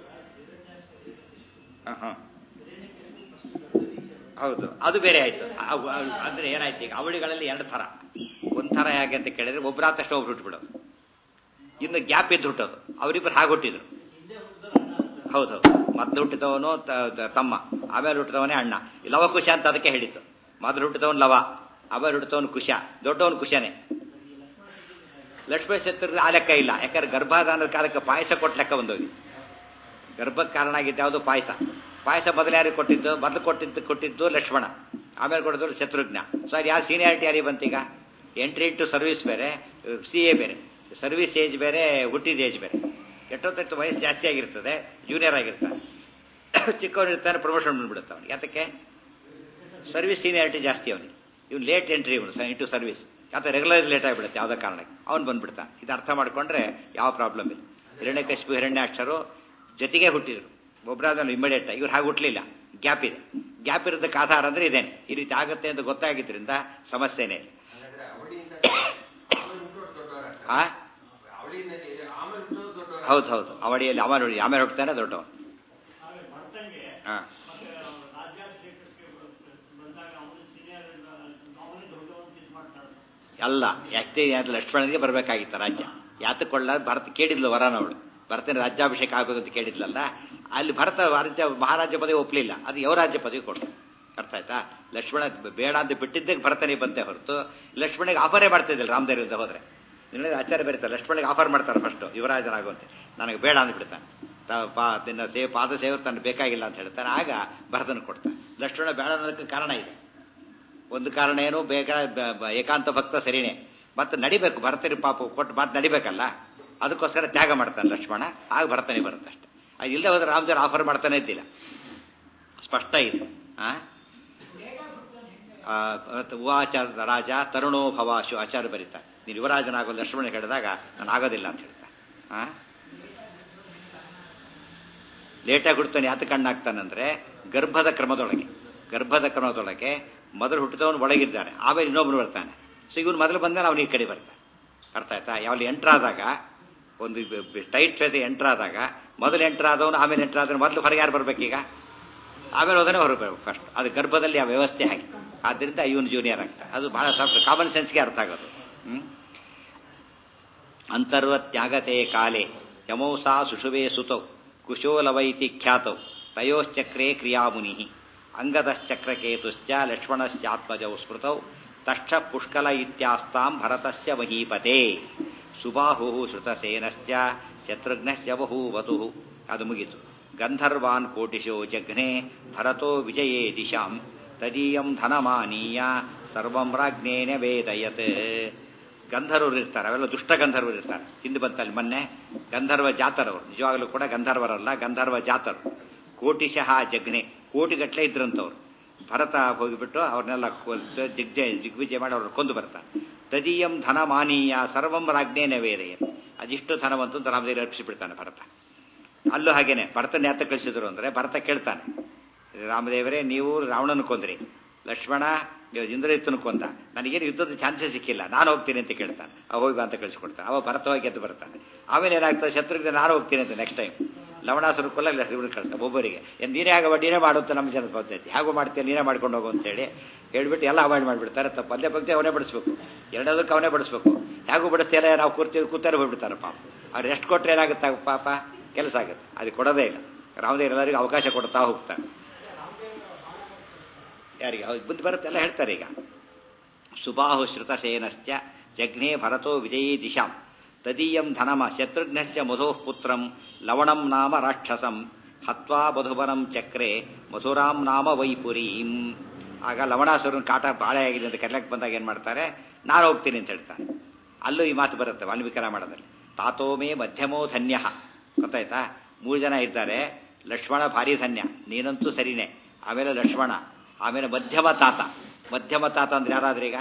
ಹಾಂ ಹಾಂ ಹೌದು ಅದು ಬೇರೆ ಆಯ್ತು ಅವ್- ಅವ್- ಅಂದ್ರೆ ಏನಾಯ್ತು ಈಗ ಅವಳಿಗಳಲ್ಲಿ ಎರಡು ಥರ ಒಂದ್ ಥರ ಹೇಗೆ ಅಂತ ಕೇಳಿದ್ರೆ ಒಬ್ಬರಾದ ತಕ್ಷಣ ಒಬ್ರು ಹುಟ್ಬಿಡೋದು ಇನ್ನು ಗ್ಯಾಪ್ ಇದ್ದು ಹುಟ್ಟೋದು ಅವರಿಬ್ಬರು ಹಾಗೆ ಹುಟ್ಟಿದ್ರು ಹೌದೌದು ಮೊದಲು ಹುಟ್ಟಿದವನು ತ- ತ- ತಮ್ಮ ಆಮೇಲೆ ಹುಟ್ಟಿದವನೇ ಅಣ್ಣ ಈ ಲವ ಕುಶ ಅಂತ ಅದಕ್ಕೆ ಹೇಳಿತ್ತು ಮೊದಲು ಹುಟ್ಟಿದವನು ಲವ ಆಮೇಲೆ ಹುಟ್ಟಿದವನು ಕುಶ ದೊಡ್ಡವನು ಕುಶನೇ ಲಕ್ಷ್ಮೀ ಶತ್ರು ಆ ಲೆಕ್ಕ ಇಲ್ಲ ಯಾಕಂದ್ರೆ ಗರ್ಭಾಧಾನದ ಕಾಲಕ್ಕೆ ಪಾಯಸ ಕೊಟ್ಟ ಲೆಕ್ಕ ಬಂದೋಗಿ ಗರ್ಭಕ್ಕೆ ಕಾರಣ ಆಗಿದ್ದು ಯಾವುದು ಪಾಯಸ ಪಾಯಸ ಮೊದಲು ಯಾರಿಗೆ ಕೊಟ್ಟಿದ್ದು ಮೊದಲು ಕೊಟ್ಟಿದ್ದು ಕೊಟ್ಟಿದ್ದು ಲಕ್ಷ್ಮಣ ಆಮೇಲೆ ಕೊಟ್ಟಿದ್ದು ಶತ್ರುಘ್ನ ಸೊ ಅದು ಯಾರು ಸೀನಿಯಾರಿಟಿ ಯಾರಿಗೆ ಬಂತೀಗ ಎಂಟ್ರಿ ಇಂಟು ಸರ್ವಿಸ್ ಬೇರೆ ಸಿ ಎ ಬೇರೆ ಸರ್ವಿಸ್ ಏಜ್ ಬೇರೆ ಹುಟ್ಟಿದ ಏಜ್ ಬೇರೆ ಎಷ್ಟೊತ್ತು ವಯಸ್ಸು ಜಾಸ್ತಿ ಆಗಿರ್ತದೆ ಜೂನಿಯರ್ ಆಗಿರ್ತಾನೆ ಚಿಕ್ಕವನು ಇರ್ತಾನೆ ಪ್ರಮೋಷನ್ ಬಂದ್ಬಿಡುತ್ತೆ ಅವನಿಗೆ ಯಾತಕ್ಕೆ ಸರ್ವಿಸ್ ಸೀನಿಯಾರಿಟಿ ಜಾಸ್ತಿ ಅವನಿಗೆ ಇವ್ನು ಲೇಟ್ ಎಂಟ್ರಿ ಇವನು ಇಂಟು ಸರ್ವಿಸ್ ಯಾತ ರೆಗ್ಯುಲರ್ ಲೇಟ್ ಆಗಿಬಿಡುತ್ತೆ ಯಾವುದೋ ಕಾರಣಕ್ಕೆ ಅವ್ನು ಬಂದ್ಬಿಡ್ತಾನೆ ಇದು ಅರ್ಥ ಮಾಡ್ಕೊಂಡ್ರೆ ಯಾವ ಪ್ರಾಬ್ಲಮ್ ಇಲ್ಲ ಹಿರಣ್ಯಕಶಿಪು ಹಿರಣ್ಯಾಕ್ಷರು ಜೊತೆಗೆ ಹುಟ್ಟಿದ್ರು ಒಬ್ಬರಾದ ಇಮಿಡಿಯೇಟ್ ಇವ್ರು ಹಾಗೆ ಹುಟ್ಟಲಿಲ್ಲ ಗ್ಯಾಪ್ ಇದೆ ಗ್ಯಾಪ್ ಇರೋದಕ್ಕೆ ಆಧಾರ ಅಂದ್ರೆ ಇದೇನೆ ಈ ರೀತಿ ಆಗುತ್ತೆ ಅಂತ ಗೊತ್ತಾಗಿದ್ರಿಂದ ಸಮಸ್ಯೆನೇ ಇಲ್ಲ ಹಾಗಾದ್ರೆ ಅವಳಿಯಿಂದ ಆಮೇಲೆ ಹುಟ್ಟೋರು ದೊಡ್ಡವರಾಗ್ತಾರೆ. ಆ ಅವಳಿಂದ ಆಮೇಲೆ ಹುಟ್ಟೋರು ದೊಡ್ಡವರಾಗ್ತಾರೆ. ಹೌದು ಹೌದು ಅವಳಿಯಲ್ಲಿ ಆಮೇಲೆ ಹುಟ್ಟಿ- ಆಮೇಲೆ ಹುಟ್ಟುತ್ತಾನೆ ದೊಡ್ಡವ ಹಾ ಅಲ್ಲ ಯಾಕೆ ಯಾಕೆ ಲಕ್ಷ್ಮಣನಿಗೆ ಬರಬೇಕಾಗಿತ್ತ ರಾಜ್ಯ ಯಾತಕ್ಕೊಳ್ಳ ಭರತ ಕೇಳಿದ್ಲು ವರನ ಅವಳು ಭರತನ ರಾಜ್ಯಾಭಿಷೇಕ ಆಗಬೇಕು ಅಂತ ಕೇಳಿದ್ಲಲ್ಲ ಅಲ್ಲಿ ಭರತ ರಾಜ್ಯ ಮಹಾರಾಜ್ಯ ಪದವಿ ಒಪ್ಪಲಿಲ್ಲ ಅದು ಯಾವ ರಾಜ್ಯ ಪದವಿ ಕೊಡು ಅರ್ಥ ಆಯ್ತಾ ಲಕ್ಷ್ಮಣ ಬೇಡ ಅಂತ ಬಿಟ್ಟಿದ್ದಕ್ಕೆ ಭರತನಿಗೆ ಬಂತೆ ಹೊರತು ಲಕ್ಷ್ಮಣಿಗೆ ಆಫರೇ ಮಾಡ್ತಾ ಇದ್ದಿಲ್ಲ ರಾಮದೇವರಿಂದ ಹೋದ್ರೆ ನಿನ್ನೆ ಆಚಾರ್ಯ ಬರೀತಾರೆ ಲಕ್ಷ್ಮಣಿಗೆ ಆಫರ್ ಮಾಡ್ತಾರೆ ಫಸ್ಟ್ ಯುವರಾಜನಾಗುವಂತೆ ನನಗೆ ಬೇಡ ಅಂದ್ಬಿಡ್ತಾನೆ ತ- ಪಾ ನಿನ್ನ ಸೇವೆ ಪಾದ ಸೇವೆ ತನಗೆ ಬೇಕಾಗಿಲ್ಲ ಅಂತ ಹೇಳ್ತಾನೆ ಆಗ ಭರತನ ಕೊಡ್ತಾನೆ ಲಕ್ಷ್ಮಣ ಬೇಡ ಅನ್ನೋದಕ್ಕೆ ಕಾರಣ ಇದೆ ಒಂದು ಕಾರಣ ಏನು ಬೇಗ ಬ- ಬ- ಏಕಾಂತ ಭಕ್ತ ಸರಿನೇ ಮತ್ತೆ ನಡಿಬೇಕು ಭರತರಿ ಪಾಪ ಕೊಟ್ಟು ಮಾತು ನಡಿಬೇಕಲ್ಲ ಅದಕ್ಕೋಸ್ಕರ ತ್ಯಾಗ ಮಾಡ್ತಾನೆ ಲಕ್ಷ್ಮಣ ಆಗ ಭರತನೇ ಬರುತ್ತೆ ಅಷ್ಟೆ ಅದು ಇಲ್ಲದೆ ಹೋದ್ರೆ ರಾಮದೇವ್ರು ಆಫರ್ ಮಾಡ್ತಾನೆ ಇದ್ದಿಲ್ಲ ಸ್ಪಷ್ಟ ಇದೆ ಆ ಆ, ಮತ್ತೆ ಉವಾಚ ರಾಜ ತರುಣೋ ಭವಾಶು ಆಚಾರ್ಯ ಬರೀತಾರೆ ನೀನು ಯುವರಾಜನಾಗೋ ಲಕ್ಷ್ಮಣ ಹೇಳಿದಾಗ ನಾನು ಆಗೋದಿಲ್ಲ ಅಂತ ಹೇಳ್ತಾರೆ ಆ ಲೇಟಾಗಿ ಹುಡ್ತಾನೆ ಯಾತ ಕಣ್ಣಾಗ್ತಾನಂದ್ರೆ ಗರ್ಭದ ಕ್ರಮದೊಳಗೆ ಗರ್ಭದ ಕ್ರಮದೊಳಗೆ ಮೊದಲು ಹುಟ್ಟಿದವನು ಒಳಗಿದ್ದಾನೆ ಆಮೇಲೆ ಇನ್ನೊಬ್ಬನು ಬರ್ತಾನೆ ಸೊ ಇವನು ಮೊದಲು ಬಂದ್ಮೇಲೆ ಅವನಿಗೆ ಕಡೆ ಬರ್ತಾನೆ ಅರ್ಥ ಆಯ್ತಾ ಯಾವಲ್ಲಿ ಎಂಟ್ರ್ ಆದಾಗ ಒಂದು ಟೈಟ್ ಜೊತೆ ಎಂಟ್ರ್ ಆದಾಗ ಮೊದಲು ಎಂಟ್ರ್ ಆದವನು ಆಮೇಲೆ ಎಂಟ್ರ್ ಆದ್ರೆ ಮೊದಲು ಹೊರಗೆ ಯಾರು ಬರ್ಬೇಕೀಗ ಆಮೇಲೆ ಹೋದನೆ ಹೊರಗೆ ಬರ್ಬೇಕು ಫಸ್ಟ್ ಅದು ಗರ್ಭದಲ್ಲಿ ಆ ವ್ಯವಸ್ಥೆ ಹಾಗೆ ಆದ್ದರಿಂದ ಇವನು ಜೂನಿಯರ್ ಆಗ್ತಾನೆ ಅದು ಬಹಳ ಸಾಫ್ಟ್ ಕಾಮನ್ ಸೆನ್ಸ್ಗೆ ಅರ್ಥ ಆಗೋದು ಹ್ಮ್ ಅಂತರ್ವತ್ಯಾಗತೆ ಕಾಲೆ ಯಮೌಸಾ ಸುಷುವೆ ಸುತೌ ಕುಶೋಲವೈತಿ ಖ್ಯಾತೌ ತಯೋಶ್ಚಕ್ರೇ ಕ್ರಿಯಾಮುನಿ ಅಂಗದಶ್ಚಕ್ರಕೇತುಶ್ಚ ಲಕ್ಷ್ಮಣಶ್ಚಾತ್ಮಜೌ ಸ್ಮೃತೌ ತಕ್ಷ ಪುಷ್ಕಲ ಇತ್ಯಾಸ್ತಾಂ ಭರತಸ್ಯ ಮಹೀಪತೆ ಸುಬಾಹು ಶ್ರುತಸೇನಶ್ಚ ಶತ್ರುಘ್ನಶ್ಚ ಬಹೂವತು ಅದು ಮುಗಿತು ಗಂಧರ್ವಾನ್ ಕೋಟಿಶೋ ಜಘ್ನೆ ಭರತೋ ವಿಜಯೇ ದಿಶಾಂ ತದೀಯಂ ಧನಮಾನೀಯ ಸರ್ವಂ ರಾಜ್ಞೇನ ವೇದಯತ್ ಗಂಧರ್ವರು ಇರ್ತಾರೆ ಅವೆಲ್ಲ ದುಷ್ಟ ಗಂಧರ್ವರು ಇರ್ತಾರೆ ಹಿಂದೆ ಬಂತಲ್ಲಿ ಮೊನ್ನೆ ಗಂಧರ್ವ ಜಾತರವರು ನಿಜವಾಗ್ಲೂ ಕೂಡ ಗಂಧರ್ವರಲ್ಲ ಗಂಧರ್ವ ಜಾತರು ಕೋಟಿಶಃ ಜಗ್ನೆ ಕೋಟಿಗಟ್ಟಲೆ ಇದ್ರಂತವ್ರು ಭರತ ಹೋಗಿಬಿಟ್ಟು ಅವ್ರನ್ನೆಲ್ಲ ದಿಗ್ಜಯ ದಿಗ್ವಿಜಯ ಮಾಡಿ ಅವ್ರನ್ನ ಕೊಂದು ಬರ್ತಾನೆ ತದೀಯಂ ಧನಮಾನೀಯ ಸರ್ವಂ ರಾಜ್ಞೇನ ವೇದಯ ಅದಿಷ್ಟು ಧನವಂತ ಅಂತ ರಾಮದೇವಿ ಅರ್ಪಿಸಿಬಿಡ್ತಾನೆ ಭರತ ಅಲ್ಲೂ ಹಾಗೇನೆ ಭರತನ ಯಾತ ಕಳಿಸಿದ್ರು ಅಂದ್ರೆ ಭರತ ಕೇಳ್ತಾನೆ ರಾಮದೇವರೇ ನೀವು ರಾವಣನ ಕೊಂದ್ರಿ ಲಕ್ಷ್ಮಣ ಇಂದ್ರಜಿತ್ತನ ಕೊಂದ ನನಗೇನು ಯುದ್ಧದ ಚಾನ್ಸೇ ಸಿಕ್ಕಿಲ್ಲ ನಾನು ಹೋಗ್ತೀನಿ ಅಂತ ಕೇಳ್ತಾನೆ ಅವ ಹೋಗಿ ಬಾ ಅಂತ ಕಳಿಸ್ಕೊಡ್ತಾನೆ ಅವ ಭರತ ಹೋಗಿ ಗೆದ್ದು ಬರ್ತಾನೆ ಆಮೇಲೆ ಏನಾಗ್ತದೆ ಶತ್ರುಘ್ನ ನಾನು ಹೋಗ್ತೀನಿ ಅಂತ ನೆಕ್ಸ್ಟ್ ಟೈಮ್ ಲವಣಾಸುರ ಕೊಲ್ಲ ಇವ್ರು ಕಳಿಸ್ತಾರೆ ಒಬ್ಬರಿಗೆ ಏನ್ ನೀನೇ ಆಗವ ನೀನೇ ಮಾಡುತ್ತೆ ನಮ್ಮ ಜನದ ಪದ್ಧತಿ ಹೇಗೋ ಮಾಡ್ತೀಯ ನೀನೇ ಮಾಡ್ಕೊಂಡು ಹೋಗು ಅಂತೇಳಿ ಹೇಳ್ಬಿಟ್ಟು ಎಲ್ಲ ಅವಾಯ್ಡ್ ಮಾಡಿಬಿಡ್ತಾರೆ ತಪ್ಪು ಪದ್ಯ ಪಂಕ್ತಿ ಅವನೇ ಬಡಿಸ್ಬೇಕು ಎರಡದಕ್ಕೆ ಅವನೇ ಬಡಿಸ್ಬೇಕು ಹೇಗೂ ಬಡಿಸ್ತೀಯಲ್ಲ ನಾವು ಕೂರ್ತೀವಿ ಕೂತಾರೆ ಹೋಗ್ಬಿಡ್ತಾರೆ ಪಾಪ ಅವ್ರು ಎಷ್ಟು ಕೊಟ್ಟರೆ ಏನಾಗುತ್ತೆ ಪಾಪ ಕೆಲಸ ಆಗುತ್ತೆ ಅದು ಕೊಡೋದೇ ಇಲ್ಲ ರಾಮದೇವ್ ಎಲ್ಲರಿಗೂ ಅವಕಾಶ ಕೊಡ್ತಾ ಹೋಗ್ತಾರೆ ಯಾರಿಗೆ ಅವ್ರು ಬುದ್ಧಿ ಬರುತ್ತೆ ಎಲ್ಲ ಹೇಳ್ತಾರೆ ಈಗ ಸುಬಾಹು ಶ್ರುತಸೇನಶ್ಚ ಜಘ್ನೇ ಭರತೋ ವಿಜಯೀ ದಿಶಾಂ ತದೀಯಂ ಧನಮ ಶತ್ರುಘ್ನಶ್ಚ ಮಧೋಃ ಪುತ್ರಂ ಲವಣಂ ನಾಮ ರಾಕ್ಷಸಂ ಹತ್ವಾ ಮಧುಬನಂ ಚಕ್ರೆ ಮಧುರಾಂ ನಾಮ ವೈಪುರೀಂ ಆಗ ಲವಣಾಸುರನ ಕಾಟ ಬಾಳೆ ಆಗಿದೆ ಅಂತ ಕರ್ಲಕ್ಕೆ ಬಂದಾಗ ಏನ್ ಮಾಡ್ತಾರೆ ನಾನು ಹೋಗ್ತೀನಿ ಅಂತ ಹೇಳ್ತಾರೆ ಅಲ್ಲೂ ಈ ಮಾತು ಬರುತ್ತೆ ವಾಲ್ಮೀಕಿ ರಾಮಾಯಣದಲ್ಲಿ ತಾತೋಮೇ ಮಧ್ಯಮೋ ಧನ್ಯ ಗೊತ್ತಾಯ್ತಾ ಮೂರು ಜನ ಇದ್ದಾರೆ ಲಕ್ಷ್ಮಣ ಭಾರಿ ಧನ್ಯ ನೀನಂತೂ ಸರಿನೇ ಆಮೇಲೆ ಲಕ್ಷ್ಮಣ ಆಮೇಲೆ ಮಧ್ಯಮ ತಾತ ಮಧ್ಯಮ ತಾತ ಅಂದ್ರೆ ಯಾರಾದ್ರೀಗ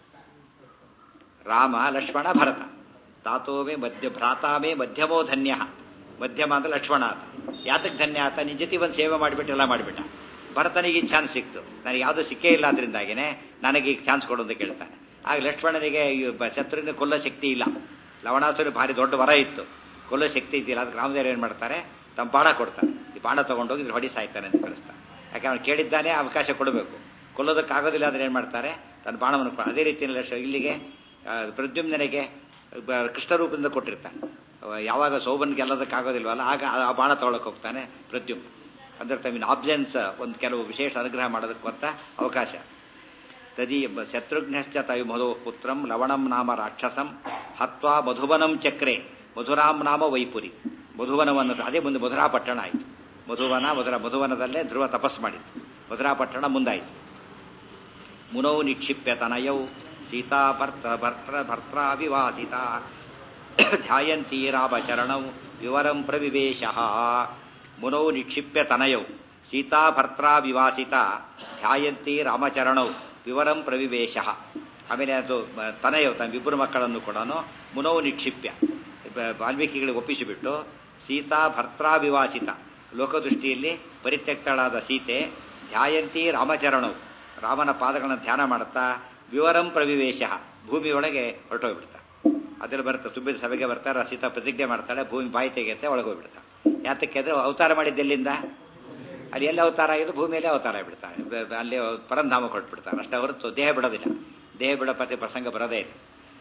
ರಾಮ ಲಕ್ಷ್ಮಣ ಭರತ ತಾತೋಮೇ ಮಧ್ಯ ಭ್ರಾತಾಮೇ ಮಧ್ಯಮೋ ಧನ್ಯ ಮಧ್ಯಮ ಅಂದ್ರೆ ಲಕ್ಷ್ಮಣ ಆತ ಯಾತಕ್ಕೆ ಧನ್ಯ ಆತ ನಿನ್ ಜೊತೆ ಒಂದು ಸೇವೆ ಮಾಡಿಬಿಟ್ಟು ಎಲ್ಲ ಮಾಡಿಬಿಟ್ಟ ಭರತನಿಗೆ ಈ ಚಾನ್ಸ್ ಸಿಕ್ತು ನನಗೆ ಯಾವುದೂ ಸಿಕ್ಕೇ ಇಲ್ಲ ಅದರಿಂದಾಗಿನೇ ನನಗೆ ಈಗ ಚಾನ್ಸ್ ಕೊಡು ಅಂತ ಕೇಳ್ತಾನೆ ಆಗ ಲಕ್ಷ್ಮಣನಿಗೆ ಈ ಬ- ಶತ್ರುವಿನ ಕೊಲ್ಲೋ ಶಕ್ತಿ ಇಲ್ಲ ಲವಣಾಸುರ ಭಾರಿ ದೊಡ್ಡ ವರ ಇತ್ತು ಕೊಲ್ಲೋ ಶಕ್ತಿ ಇದ್ದಿಲ್ಲ ಅದಕ್ಕೆ ರಾಮದೇವರು ಏನು ಮಾಡ್ತಾರೆ ತಮ್ಮ ಬಾಣ ಕೊಡ್ತಾರೆ ಈ ಬಾಣ ತಗೊಂಡೋಗಿ ಇದ್ರ ಹೊಡಿ ಸಾಯ್ತಾನೆ ಅಂತ ಕಳಿಸ್ತಾರೆ ಯಾಕೆ ಅವನು ಕೇಳಿದ್ದಾನೆ ಅವಕಾಶ ಕೊಡಬೇಕು ಕೊಲ್ಲೋದಕ್ಕಾಗೋದಿಲ್ಲ ಅಂದ್ರೆ ಏನು ಮಾಡ್ತಾರೆ ತನ್ನ ಬಾಣವನ್ನು ಕೊ- ಅದೇ ರೀತಿಯಲ್ಲಿ ಲಕ್ಷ- ಇಲ್ಲಿಗೆ ಆ, ಪ್ರದ್ಯುಮ್ನನಿಗೆ ಬ- ಕೃಷ್ಣ ರೂಪದಿಂದ ಕೊಟ್ಟಿರ್ತಾನೆ ಅವ ಯಾವಾಗ ಸೋಬನ್ ಗೆಲ್ಲೋದಕ್ಕಾಗೋದಿಲ್ವಲ್ಲ ಆಗ ಆ- ಆ ಬಾಣ ತಗೊಳಕ್ ಹೋಗ್ತಾನೆ ಪ್ರದ್ಯುಮ್ನ ಅಂದ್ರೆ ತಮ್ಮಿನ ಆಬ್ಸೆನ್ಸ್ ಒಂದು ಕೆಲವು ವಿಶೇಷ ಅನುಗ್ರಹ ಮಾಡೋದಕ್ಕೆ ಕೊತ್ತ ಅವಕಾಶ ತದಿ ಶತ್ರುಘ್ನಶ್ಚ ತಯು ಮಧು ಪುತ್ರಂ ಲವಣಂ ನಾಮ ರಾಕ್ಷಸಂ ಹತ್ವಾ ಮಧುವನಂ ಚಕ್ರೆ ಮಧುರಾಂ ನಾಮ ವೈಪುರಿ ಮಧುವನವನ್ನು ಅದೇ ಮುಂದೆ ಮಧುರಾ ಪಟ್ಟಣ ಆಯಿತು ಮಧುವನ ಮಧುರ ಮಧುವನದಲ್ಲೇ ಧ್ರುವ ತಪಸ್ ಮಾಡಿತ್ತು ಮಧುರಾ ಪಟ್ಟಣ ಮುಂದಾಯಿತು ಮುನೌ ನಿಕ್ಷಿಪ್ಯ ತನಯೌ ಸೀತಾ ಭರ್ತ ಭರ್ತ್ರ ಭರ್ತ್ರಾವಿವಾಸಿತ ಧ್ಯಾಯಂತಿ ರಾಮಚರಣೌ ವಿವರಂ ಪ್ರವಿವೇಶ ಮುನೌ ನಿಕ್ಷಿಪ್ಯ ತನಯೌ ಸೀತಾ ಭರ್ತ್ರಾ ವಿವಾಸಿತ ಧ್ಯಾಯಂತಿ ರಾಮಚರಣೌ ವಿವರಂ ಪ್ರವಿವೇಶ ಆಮೇಲೆ ಅದು ಮ- ತನಯವು ತನ್ನ ಇಬ್ಬರು ಮಕ್ಕಳನ್ನು ಕೂಡ ಮುನೌ ನಿಕ್ಷಿಪ್ಯ ಬ- ವಾಲ್ಮೀಕಿಗಳಿಗೆ ಒಪ್ಪಿಸಿಬಿಟ್ಟು ಸೀತಾ ಭರ್ತ್ರಾ ವಿವಾಸಿತ ಲೋಕದೃಷ್ಟಿಯಲ್ಲಿ ಪರಿತ್ಯಕ್ತಳಾದ ಸೀತೆ ಧ್ಯಾಯಂತಿ ರಾಮಚರಣವು ರಾಮನ ಪಾದಗಳನ್ನು ಧ್ಯಾನ ಮಾಡುತ್ತಾ ವಿವರಂ ಪ್ರವಿವೇಶ ಭೂಮಿಯೊಳಗೆ ಹೊರಟೋಗ್ಬಿಡ್ತಾ ಅದ್ರಲ್ಲಿ ಬರುತ್ತೆ ತುಂಬಿದ ಸಭೆಗೆ ಬರ್ತಾರೆ ಸೀತಾ ಪ್ರತಿಜ್ಞೆ ಮಾಡ್ತಾಳೆ ಭೂಮಿ ಬಾಯಿ ತೆಗೆಯುತ್ತೆ ಒಳಗೋಗ್ಬಿಡ್ತಾ ಯಾತಕ್ಕೆ ಅಂದ್ರೆ ಅವತಾರ ಮಾಡಿದ್ದೆಲ್ಲಿಂದ ಅಲ್ಲಿ ಎಲ್ಲಿ ಅವತಾರ ಆಗಿದ್ದು ಭೂಮಿಯಲ್ಲೇ ಅವತಾರ ಆಗಿಬಿಡ್ತಾಳೆ ಬ- ಬ- ಅಲ್ಲಿ ಪರಂಧಾಮ ಕೊಟ್ಬಿಡ್ತಾರೆ ಅಷ್ಟೇ ಹೊರತು ದೇಹ ಬಿಡೋದಿಲ್ಲ ದೇಹ ಬಿಡೋ ಪತಿ ಪ್ರಸಂಗ ಬರೋದೇ ಇಲ್ಲ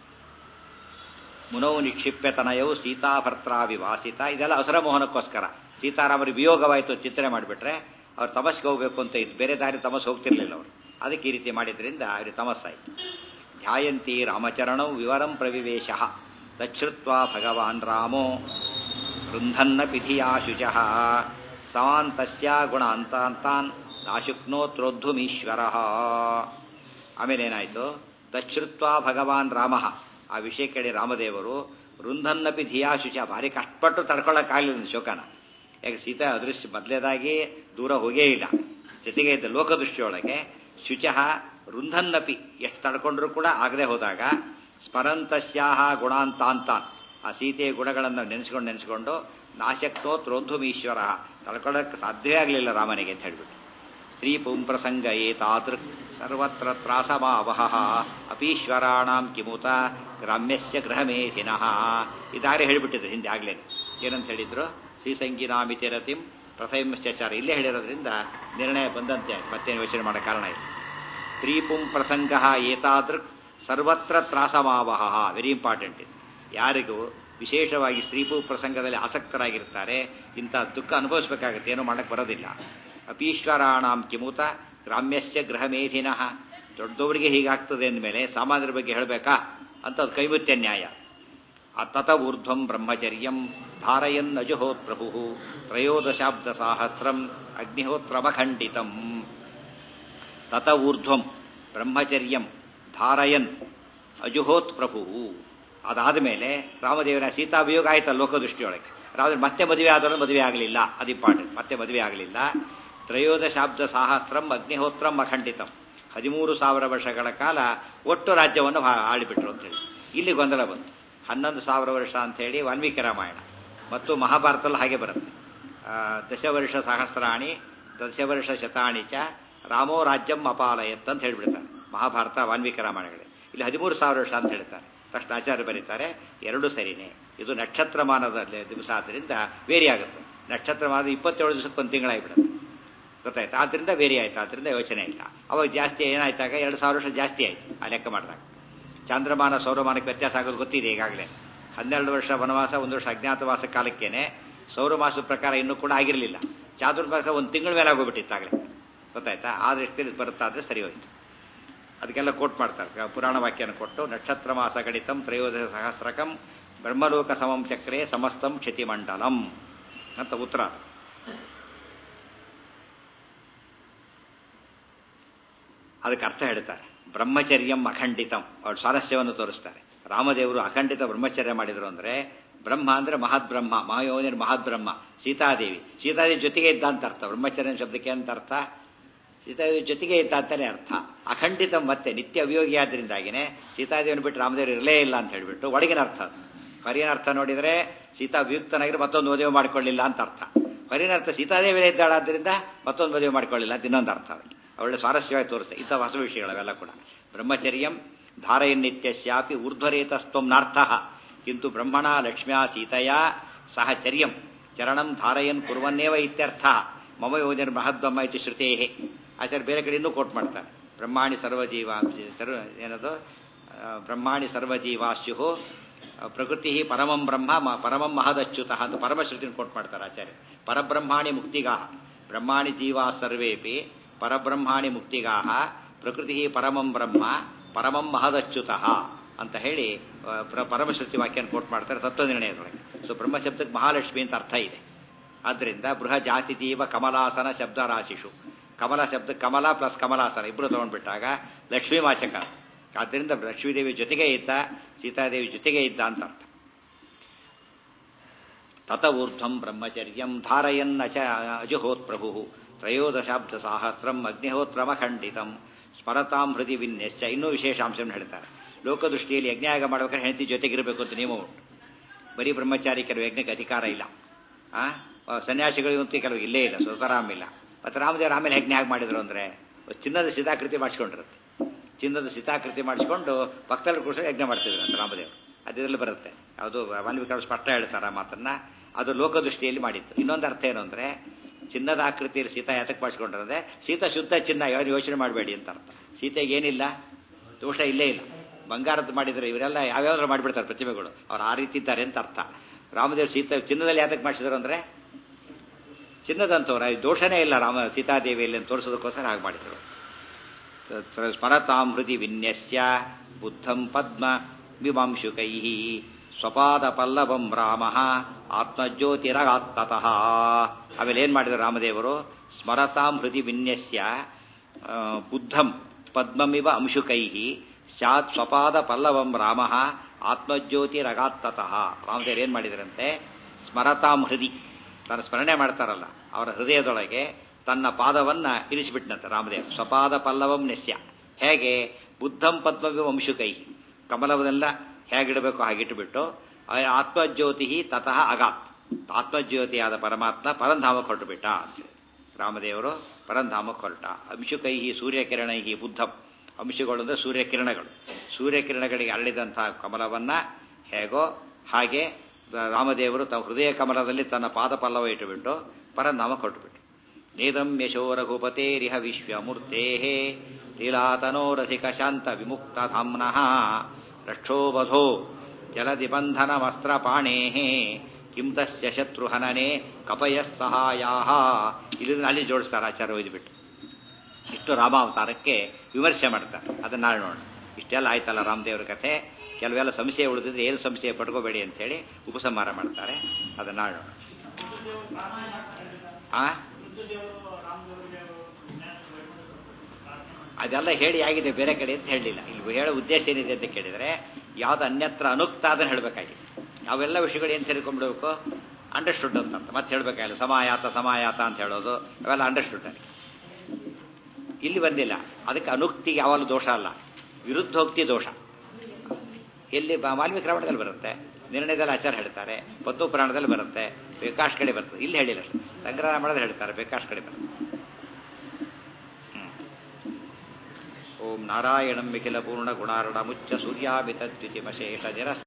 ಮುನೌ ನಿಕ್ಷಿಪ್ಯ ತನಯವು ಸೀತಾಭರ್ತ್ರಾ ವಿವಾಸಿತ ಇದೆಲ್ಲ ಅವಸರ ಮೋಹನಕ್ಕೋಸ್ಕರ ಸೀತಾರಾಮರಿಗೆ ವಿಯೋಗವಾಯಿತು ಚಿಂತನೆ ಮಾಡಿಬಿಟ್ರೆ ಅವ್ರು ತಮಸ್ಗೆ ಹೋಗ್ಬೇಕು ಅಂತ ಇತ್ತು ಬೇರೆ ದಾರಿ ತಮಸ್ ಹೋಗ್ತಿರ್ಲಿಲ್ಲ ಅವರು ಅದಕ್ಕೆ ಈ ರೀತಿ ಮಾಡಿದ್ರಿಂದ ಅವ್ರಿಗೆ ತಮಸ್ಸಾಯಿತು ಧ್ಯಾಯಂತಿ ರಾಮಚರಣೌ ವಿವರಂ ಪ್ರವಿವೇಶ ತಚ್ಛ್ರುತ್ವಾ ಭಗವಾನ್ ರಾಮೋ ರುಂಧನ್ನ ಪಿಧಿಯಾಶುಚ ಸವಾನ್ ತಸ್ಯಾ ಗುಣಾಂತಾಂತಾನ್ ನಾಶುಕ್ನೋತ್ರೋದ್ಧುಮೀಶ್ವರ ಆಮೇಲೆ ಏನಾಯ್ತು ತಚ್ಛ್ರುತ್ವ ಭಗವಾನ್ ರಾಮ ಆ ವಿಷಯ ಕೇಳಿ ರಾಮದೇವರು ರುಂಧನ್ನಪಿ ಧಿಯಾಶುಚ ಭಾರಿ ಕಷ್ಟಪಟ್ಟು ತಡ್ಕೊಳ್ಳೋಕ್ಕಾಗಲಿಲ್ಲ ಶೋಕನ ಯಾಕೆ ಸೀತಾ ಅದೃಶ್ಯ ಮೊದಲೇದಾಗಿ ದೂರ ಹೋಗೇ ಇಲ್ಲ ಜೊತೆಗೆ ಇದ್ದ ಲೋಕದೃಷ್ಟಿಯೊಳಗೆ ಶುಚಃ ರುಂಧನ್ನಪಿ ಎಷ್ಟು ತಡ್ಕೊಂಡ್ರೂ ಕೂಡ ಆಗದೆ ಹೋದಾಗ ಸ್ಮರಂತಸ್ಯಾಹ ಗುಣಾಂತಾಂತಾನ್ ಆ ಸೀತೆಯ ಗುಣಗಳನ್ನು ನೆನೆಸ್ಕೊಂಡು ನೆನೆಸ್ಕೊಂಡು ನಾಶಕ್ನೋತ್ರೋದ್ಧುಮೀಶ್ವರ ತಡ್ಕೊಳ್ಳೋಕೆ ಸಾಧ್ಯವೇ ಆಗಲಿಲ್ಲ ರಾಮನಿಗೆ ಅಂತ ಹೇಳ್ಬಿಟ್ಟು ಸ್ತ್ರೀ ಪುಂಪ್ರಸಂಗ ಏತಾದೃಕ್ ಸರ್ವತ್ರ ತ್ರಾಸಮಾವಹ ಅಪೀಶ್ವರಾಣಾಂ ಕಿಮುತ ಗ್ರಾಮ್ಯಸ್ಯ ಗೃಹಮೇಧಿನಃ ಇದಾರೆ ಹೇಳಿಬಿಟ್ಟಿದ್ರು ಹಿಂದೆ ಆಗ್ಲೇನೆ ಏನಂತ ಹೇಳಿದ್ರು ಶ್ರೀಸಂಗಿನಾಮಿತಿ ರತಿಂ ಪ್ರಸಂಶ್ಚಾರ ಇಲ್ಲೇ ಹೇಳಿರೋದ್ರಿಂದ ನಿರ್ಣಯ ಬಂದಂತೆ ಮತ್ತೇನು ಯೋಚನೆ ಮಾಡೋ ಕಾರಣ ಇಲ್ಲ ಸ್ತ್ರೀ ಪುಂ ಪ್ರಸಂಗ ಏತಾದೃಕ್ ಸರ್ವತ್ರ ತ್ರಾಸಮಾವಹ ವೆರಿ ಇಂಪಾರ್ಟೆಂಟ್ ಇದು ಯಾರಿಗೂ ವಿಶೇಷವಾಗಿ ಸ್ತ್ರೀಪು ಪ್ರಸಂಗದಲ್ಲಿ ಆಸಕ್ತರಾಗಿರ್ತಾರೆ ಇಂಥ ದುಃಖ ಅನುಭವಿಸಬೇಕಾಗತ್ತೆ ಏನೂ ಮಾಡಕ್ಕೆ ಬರೋದಿಲ್ಲ ಅಪೀಶ್ವರಾಣಾಂ ಕಿಮುತ ಗ್ರಾಮ್ಯಸ್ಯ ಗೃಹಮೇಧಿನಃ ದೊಡ್ಡವರಿಗೆ ಹೀಗಾಗ್ತದೆ ಅಂದಮೇಲೆ ಸಾಮಾನ್ಯರ ಬಗ್ಗೆ ಹೇಳಬೇಕಾ ಅಂತ ಅದು ಕೈಮುತ್ಯ ನ್ಯಾಯ ತತ ಊರ್ಧ್ವಂ ಬ್ರಹ್ಮಚರ್ಯಂ ಧಾರಯನ್ ಅಜುಹೋತ್ ಪ್ರಭು ತ್ರಯೋದಶಾಬ್ದ ಸಾಹಸ್ರಂ ಅಗ್ನಿಹೋತ್ರಮಖಂಡಿತಂ ತತ ಊರ್ಧ್ವಂ ಬ್ರಹ್ಮಚರ್ಯಂ ಧಾರಯನ್ ಅಜುಹೋತ್ ಪ್ರಭು ಅದಾದ ಮೇಲೆ ರಾಮದೇವನ ಸೀತಾಭಿಯೋಗ ಆಯ್ತಲ್ಲ ಲೋಕದೃಷ್ಟಿಯೊಳಗೆ ರಾಮ ಮತ್ತೆ ಮದುವೆ ಆದರೂ ಮದುವೆ ಆಗಲಿಲ್ಲ ಅದು ಇಂಪಾರ್ಟೆಂಟ್ ಮತ್ತೆ ಮದುವೆ ಆಗಲಿಲ್ಲ ತ್ರಯೋದಶಾಬ್ದ ಸಾಹಸ್ರಂ ಅಗ್ನಿಹೋತ್ರಂ ಅಖಂಡಿತಂ ಹದಿಮೂರು ಸಾವಿರ ವರ್ಷಗಳ ಕಾಲ ಒಟ್ಟು ರಾಜ್ಯವನ್ನು ಆ- ಆಳಿಬಿಟ್ರು ಅಂತ ಹೇಳಿ ಇಲ್ಲಿ ಗೊಂದಲ ಬಂತು ಹನ್ನೊಂದು ಸಾವಿರ ವರ್ಷ ಅಂತ ಹೇಳಿ ವಾಲ್ಮೀಕಿ ರಾಮಾಯಣ ಮತ್ತು ಮಹಾಭಾರತದಲ್ಲಿ ಹಾಗೆ ಬರುತ್ತೆ ಆ, ದಶವರ್ಷ ಸಹಸ್ರಾಣಿ ದಶವರ್ಷ ಶತಾಣಿ ಚ ರಾಮೋ ರಾಜ್ಯಂ ಅಪಾಲಯತ್ ಅಂತ ಹೇಳ್ಬಿಡ್ತಾರೆ ಮಹಾಭಾರತ ವಾಲ್ಮೀಕಿ ರಾಮಾಯಣಗಳೇ ಇಲ್ಲಿ ಹದಿಮೂರು ಸಾವಿರ ವರ್ಷ ಅಂತ ಹೇಳ್ತಾರೆ ತಕ್ಷಣ ಆಚಾರ್ಯ ಬರೀತಾರೆ ಎರಡು ಸರಿನೇ ಇದು ನಕ್ಷತ್ರಮಾನದ ದಿವಸ ಆದ್ದರಿಂದ ವೇರಿ ಆಗುತ್ತೆ ನಕ್ಷತ್ರ ಮಾದ ಇಪ್ಪತ್ತೇಳು ದಿವಸಕ್ಕೆ ಒಂದು ತಿಂಗಳಾಗಿಬಿಡುತ್ತೆ ಗೊತ್ತಾಯ್ತು ಆದ್ರಿಂದ ವೇರಿ ಆಯ್ತು ಆದ್ರಿಂದ ಯೋಚನೆ ಇಲ್ಲ ಅವಾಗ ಜಾಸ್ತಿ ಏನಾಯ್ತಾಗ ಎರಡು ಸಾವಿರ ವರ್ಷ ಜಾಸ್ತಿ ಆಯ್ತು ಆ ಲೆಕ್ಕ ಮಾಡಿದಾಗ ಚಾಂದ್ರಮಾನ ಸೌರಮಾನಕ್ಕೆ ವ್ಯತ್ಯಾಸ ಆಗೋದು ಗೊತ್ತಿದೆ ಈಗಾಗಲೇ ಹನ್ನೆರಡು ವರ್ಷ ವನವಾಸ ಒಂದು ವರ್ಷ ಅಜ್ಞಾತವಾಸ ಕಾಲಕ್ಕೇನೆ ಸೌರಮಾಸದ ಪ್ರಕಾರ ಇನ್ನೂ ಕೂಡ ಆಗಿರಲಿಲ್ಲ ಚಾತುರ್ಮಾಸ ಒಂದು ತಿಂಗಳ ಮೇಲೆ ಆಗೋಗ್ಬಿಟ್ಟಿತ್ತಾಗಲೇ ಗೊತ್ತಾಯ್ತಾ ಆ ದೃಷ್ಟಿಯಲ್ಲಿ ಬರುತ್ತಾ ಆದರೆ ಸರಿ ಹೋಯ್ತು ಅದಕ್ಕೆಲ್ಲ ಕೋಟ್ ಮಾಡ್ತಾರೆ ಪುರಾಣ ವಾಕ್ಯನ ಕೊಟ್ಟು ನಕ್ಷತ್ರ ಮಾಸ ಗಣಿತಂ ತ್ರಯೋದಶ ಸಹಸ್ರಕಂ ಬ್ರಹ್ಮಲೋಕ ಸಮಂ ಚಕ್ರೆ ಸಮಸ್ತಂ ಕ್ಷತಿಮಂಡಲಂ ಅಂತ ಉತ್ತರ ಅದಕ್ಕೆ ಅರ್ಥ ಹೇಳ್ತಾರೆ ಬ್ರಹ್ಮಚರ್ಯಂ ಅಖಂಡಿತಂ ಅವ್ರು ಸ್ವಾರಸ್ಯವನ್ನು ತೋರಿಸ್ತಾರೆ ರಾಮದೇವರು ಅಖಂಡಿತ ಬ್ರಹ್ಮಚರ್ಯ ಮಾಡಿದ್ರು ಅಂದ್ರೆ ಬ್ರಹ್ಮ ಅಂದ್ರೆ ಮಹದ್ಬ್ರಹ್ಮ ಮಹಾಯೋನಿರ್ ಮಹದ್ಬ್ರಹ್ಮ ಸೀತಾದೇವಿ ಸೀತಾದೇವಿ ಜೊತೆಗೆ ಇದ್ದ ಅಂತ ಅರ್ಥ ಬ್ರಹ್ಮಚರ್ಯ ಶಬ್ದಕ್ಕೆ ಅಂತ ಅರ್ಥ ಸೀತಾದೇವಿ ಜೊತೆಗೆ ಇದ್ದ ಅಂತಾನೆ ಅರ್ಥ ಅಖಂಡಿತ ಮತ್ತೆ ನಿತ್ಯ ಅಭಿಯೋಗಿ ಆದ್ರಿಂದಾಗಿನೇ ಸೀತಾದೇವಿನ ಬಿಟ್ಟು ರಾಮದೇವರು ಇರಲೇ ಇಲ್ಲ ಅಂತ ಹೇಳ್ಬಿಟ್ಟು ಒಳಗಿನ ಅರ್ಥ ಅದು ಹೊರಗಿನ ಅರ್ಥ ನೋಡಿದ್ರೆ ಸೀತಾ ವಿಯುಕ್ತನಾಗಿದ್ರೆ ಮತ್ತೊಂದು ಮದುವೆ ಮಾಡ್ಕೊಳ್ಳಿಲ್ಲ ಅಂತ ಅರ್ಥ ಹೊರಗಿನ ಅರ್ಥ ಸೀತಾದೇವಿ ಇದ್ದಾಳಾದ್ರಿಂದ ಮತ್ತೊಂದು ಮದುವೆ ಮಾಡ್ಕೊಳ್ಳಿಲ್ಲ ಅಂತ ಇನ್ನೊಂದು ಅರ್ಥ ಅದಕ್ಕೆ ಒಳ್ಳೆ ಸ್ವಾರಸ್ಯವಾಗಿ ತೋರಿಸ್ತದೆ ಇಂಥ ಹೊಸ ವಿಷಯಗಳವೆಲ್ಲ ಕೂಡ ಬ್ರಹ್ಮಚರ್ಯಂ ಧಾರಯನ್ನಿತ್ಯಸ್ಯಾಪಿ ಊರ್ಧ್ವರೇತಸ್ತ್ವಂ ನಾರ್ಥ ಕಿಂತು ಬ್ರಹ್ಮಣ ಲಕ್ಷ್ಮ್ಯಾ ಸೀತೆಯ ಸಹ ಚರ್ಯಂ ಚರಣಂ ಧಾರಯನ್ ಕುರುವನ್ನೇವ ಇತ್ಯರ್ಥ ಮಮ ಯೋಜನೆ ಮಹದ್ಬ್ರಹ್ಮ ಇತಿ ಶ್ರುತೇಹೇ ಆಚಾರ್ಯ ಬೇರೆ ಕಡೆ ಇನ್ನೂ ಕೋಟ್ ಮಾಡ್ತಾರೆ ಬ್ರಹ್ಮಾಣಿ ಸರ್ವಜೀವ ಸರ್ವ ಏನದು ಬ್ರಹ್ಮಾಣಿ ಸರ್ವಜೀವಾಸ್ಯು ಪ್ರಕೃತಿ ಪರಮಂ ಬ್ರಹ್ಮ ಮ- ಪರಮಂ ಮಹದಚ್ಯುತಃ ಅಂತ ಪರಮಶ್ರುತಿನ ಕೋಟ್ ಮಾಡ್ತಾರೆ ಆಚಾರ್ಯ ಪರಬ್ರಹ್ಮಾಣಿ ಮುಕ್ತಿಗಾ ಬ್ರಹ್ಮಾಣಿ ಜೀವಾ ಸರ್ವೇಪಿ ಪರಬ್ರಹ್ಮಾಣಿ ಮುಕ್ತಿಗಾ ಪ್ರಕೃತಿ ಪರಮಂ ಬ್ರಹ್ಮ ಪರಮಂ ಮಹದಚ್ಯುತಃ ಅಂತ ಹೇಳಿ ಆ, ಪ್ರ- ಪರಮಶ್ರುತಿ ವಾಕ್ಯನ ಕೋಟ್ ಮಾಡ್ತಾರೆ ತತ್ವ ನಿರ್ಣಯದೊಳಗೆ ಸೊ ಬ್ರಹ್ಮಶಬ್ದಕ್ಕೆ ಮಹಾಲಕ್ಷ್ಮಿ ಅಂತ ಅರ್ಥ ಇದೆ ಆದ್ರಿಂದ ಬೃಹ ಜಾತಿದೀವ ಕಮಲಾಸನ ಶಬ್ದ ರಾಶಿಷು ಕಮಲ ಶಬ್ದ ಕಮಲ ಪ್ಲಸ್ ಕಮಲಾಸನ ಇಬ್ಬರು ತಗೊಂಡ್ಬಿಟ್ಟಾಗ ಲಕ್ಷ್ಮೀ ವಾಚಕ ಆದ್ದರಿಂದ ಲಕ್ಷ್ಮೀದೇವಿ ಜೊತೆಗೆ ಇದ್ದ ಸೀತಾದೇವಿ ಜೊತೆಗೆ ಇದ್ದ ಅಂತ ಅರ್ಥ ತತ ಊರ್ಧ್ವಂ ಬ್ರಹ್ಮಚರ್ಯಂ ಧಾರಯನ್ನ ಚ ಅಜುಹೋತ್ ಪ್ರಭು ತ್ರಯೋದಶಾಬ್ದ ಸಾಹಸ್ರಂ ಅಗ್ನಿಹೋತ್ರಮಖಂಡಿತಂ ಸ್ಮರತಾಂ ಹೃದಯ ವಿನ್ಯಸ್ಯ ಇನ್ನೂ ವಿಶೇಷಾಂಶವನ್ನು ಹೇಳ್ತಾರೆ ಲೋಕದೃಷ್ಟಿಯಲ್ಲಿ ಯಜ್ಞಯಾಗ ಮಾಡ್ಬೇಕಾದ್ರೆ ಹೆಂಡತಿ ಜೊತೆಗಿರಬೇಕು ಅಂತ ನಿಯಮ ಉಂಟು ಬರೀ ಬ್ರಹ್ಮಚಾರಿ ಕೆಲವು ಯಜ್ಞಕ್ಕೆ ಅಧಿಕಾರ ಇಲ್ಲ ಆ ಸನ್ಯಾಸಿಗಳಿಗಂತೂ ಕೆಲವು ಇಲ್ಲೇ ಇಲ್ಲ ಸುತರಾಮ್ ಇಲ್ಲ ಮತ್ತೆ ರಾಮದೇವರು ಆಮೇಲೆ ಯಜ್ಞ ಹೇಗೆ ಮಾಡಿದ್ರು ಅಂದ್ರೆ ಚಿನ್ನದ ಸಿತಾಕೃತಿ ಮಾಡಿಸ್ಕೊಂಡಿರುತ್ತೆ ಚಿನ್ನದ ಸಿತಾಕೃತಿ ಮಾಡಿಸ್ಕೊಂಡು ಭಕ್ತರು ಕೂಡ ಯಜ್ಞ ಮಾಡ್ತಿದ್ರು ಅಂತ ರಾಮದೇವರು ಅದಿದ್ರಲ್ಲಿ ಬರುತ್ತೆ ಯಾವುದು ವಾಲ್ಮೀಕಿ ಸ್ಪಷ್ಟ ಹೇಳ್ತಾರೆ ಆ ಮಾತನ್ನ ಅದು ಲೋಕದೃಷ್ಟಿಯಲ್ಲಿ ಮಾಡಿತ್ತು ಇನ್ನೊಂದು ಅರ್ಥ ಏನು ಅಂದ್ರೆ ಚಿನ್ನದ ಆಕೃತಿಯಲ್ಲಿ ಸೀತಾ ಯಾತಕ್ಕೆ ಮಾಡಿಸ್ಕೊಂಡ್ರೆ ಸೀತಾ ಶುದ್ಧ ಚಿನ್ನ ಯಾರು ಯೋಚನೆ ಮಾಡಬೇಡಿ ಅಂತ ಅರ್ಥ ಸೀತೆಗೆ ಏನಿಲ್ಲ ದೋಷ ಇಲ್ಲೇ ಇಲ್ಲ ಬಂಗಾರದ್ದು ಮಾಡಿದ್ರೆ ಇವರೆಲ್ಲ ಯಾವ್ಯಾವ್ದಾರು ಮಾಡಿಬಿಡ್ತಾರೆ ಪ್ರತಿಮೆಗಳು ಅವ್ರು ಆ ರೀತಿ ಇದ್ದಾರೆ ಅಂತ ಅರ್ಥ ರಾಮದೇವ್ ಸೀತಾ ಚಿನ್ನದಲ್ಲಿ ಯಾತಕ್ಕೆ ಮಾಡಿಸಿದ್ರು ಅಂದ್ರೆ ಚಿನ್ನದಂತವ್ರ ದೋಷನೇ ಇಲ್ಲ ರಾಮ ಸೀತಾದೇವಿಯಲ್ಲಿ ಅಂತ ತೋರಿಸೋದಕ್ಕೋಸ್ಕರ ಹಾಗೆ ಮಾಡಿದ್ರು ತತ್ರ ಸ್ಮರತಾಂ ಹೃದಿ ವಿನ್ಯಸ್ಯ ಬುದ್ಧಂ ಪದ್ಮ ಮೀಮಾಂಶುಕೈ ಸ್ವಪಾದ ಪಲ್ಲವಂ ರಾಮ ಆತ್ಮಜ್ಯೋತಿರಗಾತ್ತತಃ ಆಮೇಲೆ ಏನ್ ಮಾಡಿದ್ರು ರಾಮದೇವರು ಸ್ಮರತಾಂ ಹೃದಿ ವಿನ್ಯಸ್ಯ ಆ, ಬುದ್ಧಂ ಪದ್ಮಮಿವ ಅಂಶುಕೈ ಸ್ಯಾತ್ ಸ್ವಪಾದ ಪಲ್ಲವಂ ರಾಮ ಆತ್ಮಜ್ಯೋತಿರಗಾತ್ತತಃ ರಾಮದೇವರು ಏನ್ ಮಾಡಿದ್ರಂತೆ ಸ್ಮರತಾಂ ಹೃದಿ ತನ್ನ ಸ್ಮರಣೆ ಮಾಡ್ತಾರಲ್ಲ ಅವರ ಹೃದಯದೊಳಗೆ ತನ್ನ ಪಾದವನ್ನ ಇರಿಸಿಬಿಟ್ನಂತೆ ರಾಮದೇವ್ ಸ್ವಪಾದ ಪಲ್ಲವಂ ನೆಸ್ಯ ಹೇಗೆ ಬುದ್ಧಂ ಪದ್ಮವಿ ವಂಶುಕೈ ಕಮಲವನ್ನೆಲ್ಲ ಹೇಗಿಡಬೇಕು ಹಾಗಿಟ್ಟುಬಿಟ್ಟು ಆ ಆತ್ಮಜ್ಯೋತಿ ತತಃ ಅಗಾತ್ ಆತ್ಮಜ್ಯೋತಿಯಾದ ಪರಮಾತ್ಮ ಪರಂಧಾಮಕ್ಕೆ ಹೊರಟು ಬಿಟ್ಟ ಅಂತೇಳಿ ರಾಮದೇವರು ಪರಂಧಾಮಕ್ಕೆ ಹೊರಟ ಅಂಶುಕೈ ಸೂರ್ಯಕಿರಣೈ ಬುದ್ಧಂ ಅಂಶಗಳು ಅಂದ್ರೆ ಸೂರ್ಯಕಿರಣಗಳು ಸೂರ್ಯಕಿರಣಗಳಿಗೆ ಅರಳಿದಂತಹ ಕಮಲವನ್ನ ಹೇಗೋ ಹಾಗೆ ರಾಮದೇವರು ತಮ್ಮ ಹೃದಯ ಕಮಲದಲ್ಲಿ ತನ್ನ ಪಾದ ಪಲ್ಲವ ಇಟ್ಟುಬಿಟ್ಟು ಪರಂಧಾಮ ಕೊಟ್ಟುಬಿಟ್ಟು ನೇದಂ ಯಶೋ ರಘುಪತೇರಿಹ ವಿಶ್ವಮೂರ್ತೆ ಲೀಲಾತನೋರಸಿಕ ಶಾಂತ ವಿಮುಕ್ತ ಧಾಮ್ನಃ ರಕ್ಷೋಬಧೋ ಜಲದಿ ಬಂಧನಮಸ್ತ್ರ ಪಾಣೇ ಕಿಂ ತಸ್ಯ ಶತ್ರುಹನನೆ ಕಪಯ ಸಹಾಯಾ ಇಲ್ಲಿ ಅಲ್ಲಿ ಜೋಡಿಸ್ತಾರೆ ಆಚಾರ ಒಯ್ದುಬಿಟ್ಟು ಇಷ್ಟು ರಾಮಾವತಾರಕ್ಕೆ ವಿಮರ್ಶೆ ಮಾಡ್ತಾರೆ ಅದನ್ನ ನಾಳೆ ನೋಡೋಣ ಇಷ್ಟೆಲ್ಲ ಆಯ್ತಲ್ಲ ರಾಮದೇವ್ರ ಕಥೆ ಕೆಲವೆಲ್ಲ ಸಂಶಯ ಉಳಿದಿದ್ರೆ ಏನು ಸಂಶಯ ಪಡ್ಕೋಬೇಡಿ ಅಂತೇಳಿ ಉಪಸಂಹಾರ ಮಾಡ್ತಾರೆ ಅದನ್ನ ನಾಳೆ ನೋಡೋಣ ಆ ಅದೆಲ್ಲ ಹೇಳಿ ಆಗಿದೆ ಬೇರೆ ಕಡೆ ಅಂತ ಹೇಳಲಿಲ್ಲ ಇಲ್ಲಿ ಹೇಳೋ ಉದ್ದೇಶ ಏನಿದೆ ಅಂತ ಕೇಳಿದ್ರೆ ಯಾವ್ದು ಅನ್ಯತ್ರ ಅನುಕ್ತ ಅದನ್ನ ಹೇಳಬೇಕಾಗಿದೆ ಅವೆಲ್ಲ ವಿಷಯಗಳು ಏನು ಸೇರಿಕೊಂಡ್ಬಿಡ್ಬೇಕು ಅಂಡರ್ಸ್ಟುಡ್ ಅಂತ ಅರ್ಥ. ಮತ್ತೆ ಹೇಳ್ಬೇಕಾಗಿಲ್ಲ ಸಮಾಯಾತ ಸಮಾಯಾತ ಅಂತ ಹೇಳೋದು ಅವೆಲ್ಲ ಅಂಡರ್ಸ್ಟುಡ್ ಅಲ್ಲಿ ಇಲ್ಲಿ ಬಂದಿಲ್ಲ ಅದಕ್ಕೆ ಅನುಕ್ತಿ ಯಾವಾಗಲೂ ದೋಷ ಅಲ್ಲ ವಿರುದ್ಧೋಕ್ತಿ ದೋಷ ಎಲ್ಲಿ ಬ- ವಾಲ್ಮೀಕಿ ರಾಮಾಯಣದಲ್ಲಿ ಬರುತ್ತೆ ನಿರ್ಣಯದಲ್ಲಿ ಆಚಾರ ಹೇಳ್ತಾರೆ ಪದ್ದು ಪುರಾಣದಲ್ಲಿ ಬರುತ್ತೆ ಬೇಕಾಶ್ ಕಡೆ ಬರ್ತದೆ ಇಲ್ಲಿ ಹೇಳಿಲ್ಲ ಅಷ್ಟೇ ಸಂಗ್ರಹ ಮಾಡೋದು ಹೇಳ್ತಾರೆ ಬೇಕಾಶ್ ಕಡೆ ಬರುತ್ತೆ ಹ್ಮ್. ಓಂ ನಾರಾಯಣಂ ಮಿಖಿಲ ಪೂರ್ಣ ಗುಣಾರ್ಣ ಮುಚ್ಚ ಸೂರ್ಯಾಮಿತ ದ್ವಿತಿಮಶೇಷ ನಿರಸ್